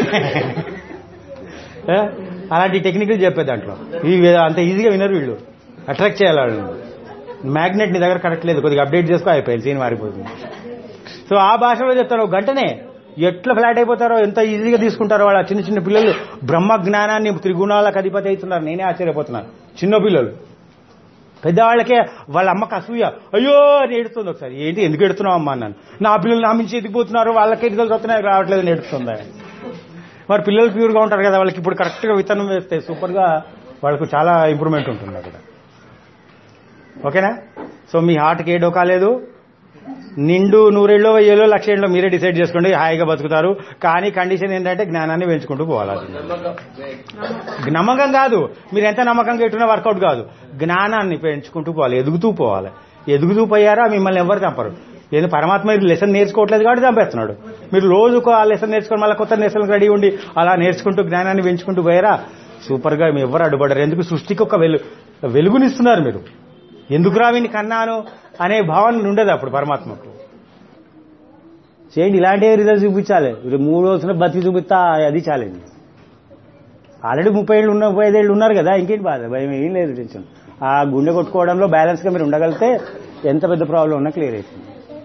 ఏ? అలాంటి టెక్నికల్ చెప్పే దాంట్లో ఇవి అంత ఈజీగా వినరు వీళ్ళు అట్రాక్ట్ చేయాలి వాళ్ళు మ్యాగ్నెట్ నీ దగ్గర కరెక్ట్ లేదు కొద్దిగా అప్డేట్ చేసుకో అయిపోయింది సీన్ మారిపోతుంది సో ఆ భాషలో చెప్తారు ఒక గంటనే ఎట్లా ఫ్లాట్ అయిపోతారో ఎంత ఈజీగా తీసుకుంటారో వాళ్ళ చిన్న చిన్న పిల్లలు బ్రహ్మ జ్ఞానాన్ని త్రిగుణాలకు అధిపతి అవుతున్నారు నేనే ఆశ్చర్యపోతున్నాను చిన్న పిల్లలు పెద్దవాళ్ళకే వాళ్ళ అమ్మకి అసూయ అయ్యో అని ఏడుస్తుంది ఒకసారి ఏంటి ఎందుకు ఎడుతున్నావు అమ్మా అన్నాను నా పిల్లలు నా మించి ఎదిగిపోతున్నారు వాళ్ళకి రిజల్ట్స్ వస్తున్నాయి రావట్లేదు అని ఏడుస్తుందా మరి పిల్లలు ప్యూర్గా ఉంటారు కదా వాళ్ళకి ఇప్పుడు కరెక్ట్గా విత్తనం వేస్తే సూపర్గా వాళ్ళకు చాలా ఇంప్రూవ్మెంట్ ఉంటుంది అక్కడ ఓకేనా సో మీ హార్ట్కి ఏ డోకా లేదు నిండు నూరేళ్ళలో వెయ్యేలో లక్ష ఏళ్ళలో మీరే డిసైడ్ చేసుకోండి హాయిగా బతుకుతారు కానీ కండిషన్ ఏంటంటే జ్ఞానాన్ని పెంచుకుంటూ పోవాలి అది. నమ్మకం కాదు మీరు ఎంత నమ్మకంగా ఎట్టున్నా వర్కౌట్ కాదు జ్ఞానాన్ని పెంచుకుంటూ పోవాలి ఎదుగుతూ పోవాలి ఎదుగుతూ పోయారా మిమ్మల్ని ఎవరు చంపరు ఏదో పరమాత్మ మీరు లెసన్ నేర్చుకోవట్లేదు కాబట్టి చంపేస్తున్నాడు మీరు రోజు ఒక లెసన్ నేర్చుకొని మళ్ళీ కొత్త లెసన్ రెడీ ఉండి అలా నేర్చుకుంటూ జ్ఞానాన్ని పెంచుకుంటూ పోయారా సూపర్గా మీ ఎవరు అడ్డుపడరు ఎందుకు సృష్టికి ఒక వెలు వెలుగునిస్తున్నారు మీరు ఎందుకు రావిని కన్నాను అనే భావన ఉండదు అప్పుడు పరమాత్మకు చేయండి ఇలాంటి రిజల్ట్ చూపించాలి ఇది మూడు రోజులు బతికి చూపిస్తా అది ఛాలెంజ్ ఆల్రెడీ ముప్పై ఏళ్ళు ఉన్న ముప్పై ఐదేళ్ళు ఉన్నారు కదా ఇంకేంటి బాధ భయం ఏం లేదు టెన్షన్ ఆ గుండె కొట్టుకోవడంలో బ్యాలెన్స్గా మీరు ఉండగలిగితే ఎంత పెద్ద ప్రాబ్లం ఉన్నా క్లియర్ అవుతుంది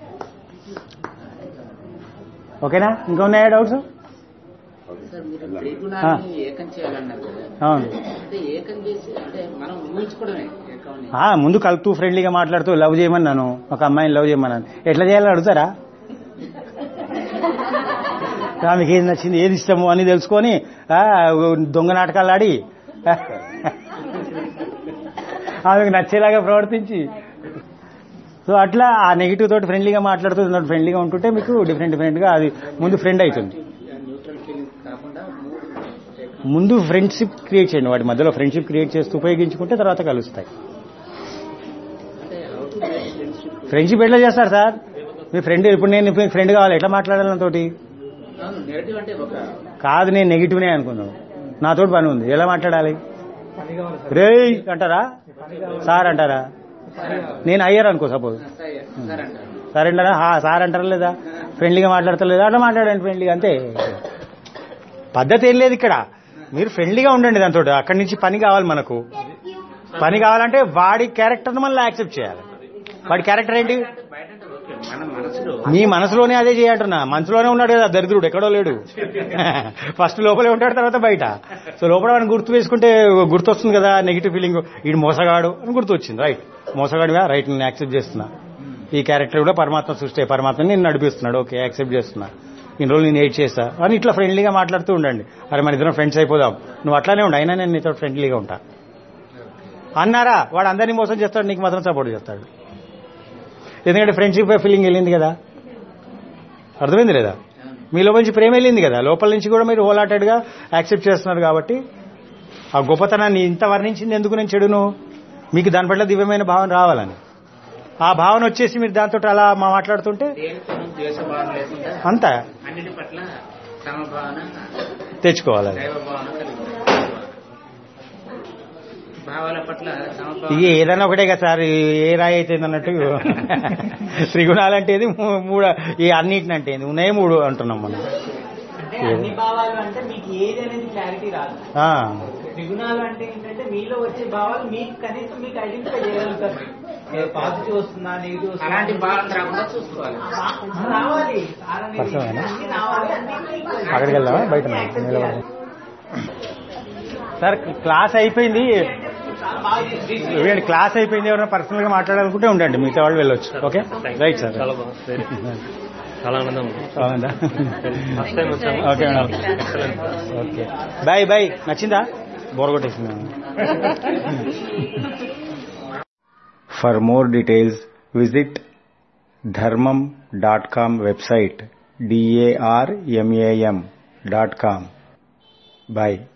ఓకేనా ఇంకా ఉన్నాయా డౌట్స్ సార్ మీరు త్రిగుణాన్ని ఏకం చేయాలన్నారు కదా అవును అంటే ఏకం చేసి అంటే మనం ఊహించుకోవడమే ఏకమని ఆ, ముందు కలుపుతూ ఫ్రెండ్లీగా మాట్లాడుతూ లవ్ చేయమన్నాను ఒక అమ్మాయిని లవ్ చేయమన్నాను ఎట్లా చేయాలని అడుగుతారా ఆమెకి ఏది నచ్చింది ఏది ఇష్టము అని తెలుసుకొని ఆ, దొంగ నాటకాలు ఆడి ఆమెకు నచ్చేలాగా ప్రవర్తించి సో అట్లా ఆ నెగిటివ్ తోటి ఫ్రెండ్లీగా మాట్లాడుతూ ఫ్రెండ్లీగా ఉంటుంటే మీకు డిఫరెంట్ డిఫరెంట్గా అది ముందు ఫ్రెండ్ అవుతుంది న్యూట్రల్ ఫీలింగ్స్ కాకుండా మూడు ఏకం. ముందు ఫ్రెండ్షిప్ క్రియేట్ చేయండి వాటి మధ్యలో ఫ్రెండ్షిప్ క్రియేట్ చేస్తూ ఉపయోగించుకుంటే తర్వాత కలుస్తాయి అంటే how to make friendship friendship ఎట్లా చేస్తారు సార్ మీ ఫ్రెండ్ ఇప్పుడు నేను మీకు ఫ్రెండ్ కావాలి ఎట్లా మాట్లాడాలి నాతోటి అవును నెగటివ్ అంటే ఒక కాదు నేను నెగిటివ్నే అనుకున్నాను నాతోటి పని ఉంది ఎలా మాట్లాడాలి రేయ్ అంటారా సార్ అంటారా నేను అయ్యారు అనుకో సపోజ్ సార్ అంటారు సార్ అంటారా హా, సార్ అంటారా లేదా ఫ్రెండ్లీగా మాట్లాడతలేదా అట్లా మాట్లాడండి ఫ్రెండ్లీగా అంతే పద్ధతి ఏం లేదు ఇక్కడ మీరు ఫ్రెండ్లీగా ఉండండి దాంతో అక్కడి నుంచి పని కావాలి మనకు పని కావాలంటే వాడి క్యారెక్టర్ని మళ్ళీ యాక్సెప్ట్ చేయాలి వాడి క్యారెక్టర్ ఏంటి బయట అంటే ఓకే మన మనసులో నీ మనసులోనే అదే చేయంటున్నా మనసులోనే ఉన్నాడు కదా దరిద్రుడు ఎక్కడో లేడు ఫస్ట్ లోపలే ఉంటాడు తర్వాత బయట సో లోపల వాడిని గుర్తు వేసుకుంటే గుర్తొస్తుంది కదా నెగిటివ్ ఫీలింగ్ వీడు మోసగాడు అని గుర్తు వచ్చింది రైట్ మోసగాడివా రైట్ నేను యాక్సెప్ట్ చేస్తున్నా ఈ క్యారెక్టర్ కూడా పరమాత్మ సృష్టి పరమాత్మ నేను నడిపిస్తున్నాడు ఓకే యాక్సెప్ట్ చేస్తున్నా ఇన్ని రోజులు నేను ఎయిట్ చేస్తా అని ఇట్లా ఫ్రెండ్లీగా మాట్లాడుతూ ఉండండి అరే మన ఇద్దరం ఫ్రెండ్స్ అయిపోదాం నువ్వు అట్లానే ఉండు అయినా నేను నీతో ఫ్రెండ్లీగా ఉంటా అన్నారా వాడు అందరినీ మోసం చేస్తాడు నీకు మాత్రం సపోర్ట్ చేస్తాడు ఎందుకంటే ఫ్రెండ్షిప్ ఫీలింగ్ వెళ్ళింది కదా అర్థమైంది లేదా మీలో నుంచి ప్రేమ వెళ్ళింది కదా లోపల నుంచి కూడా మీరు హోలాటెడ్గా యాక్సెప్ట్ చేస్తున్నారు కాబట్టి ఆ గొప్పతనాన్ని ఇంత వర్ణించింది ఎందుకు నేను చెడును మీకు దాని పట్ల దివ్యమైన భావన రావాలని ఆ భావన వచ్చేసి మీరు దాంతో అలా మా మాట్లాడుతుంటే దేనితోనూ ద్వేష భావన లేకుండా అంతా అన్నిటి పట్ల సమభావన తెచ్చుకోవాలి అది. దైవ భావన కలిగి ఉండాలి. భావాల పట్ల సమభావన ఇక ఏదైనా ఒకటే కదా సార్ ఏ రాయి అయితే అన్నట్టు త్రిగుణాలంటే ఇది మూ- మూడు ఈ అన్నిటినంటే ఇది ఉన్నాయి మూడు అంటున్నాం మనం అంటే అన్ని భావాలు అంటే మీకు ఏది అనేది క్లారిటీ రాదు ఆ, త్రిగుణాలు అంటే ఏంటంటే మీలో వచ్చే భావాలు మీకు కనీసం మీకు ఐడెంటిఫై చేయగలుగుతారు పాజిటివ్ వస్తుందా నెగిటివ్ వస్తుందా అలాంటి భావన రాకుండా చూసుకోవాలి రావాలి అలానే పర్సనలేనా? అన్ని రావాలి అన్నిటినీ equal. అక్కడికి వెళ్దామా బయట Accept నిలబడి చేయాలి. సార్ క్లాస్ అయిపోయింది చాలా బాగా చేసి- వీళ్ళ క్లాస్ అయిపోయింది ఎవరైనా పర్సనల్ గా మాట్లాడాలనుకుంటే ఉండండి మిగతా వాళ్ళు వెళ్ళొచ్చు ఓకే రైట్ సార్ చాలా బాగుంది చాలా ఆనందం ఉంది. అవునందా ఫస్ట్ టైం వచ్చాము okay madam excellent okay bye bye నచ్చిందా బోర్ కొట్టేసిందా for more details visit Dharmam dot com website DARMAM dot com bye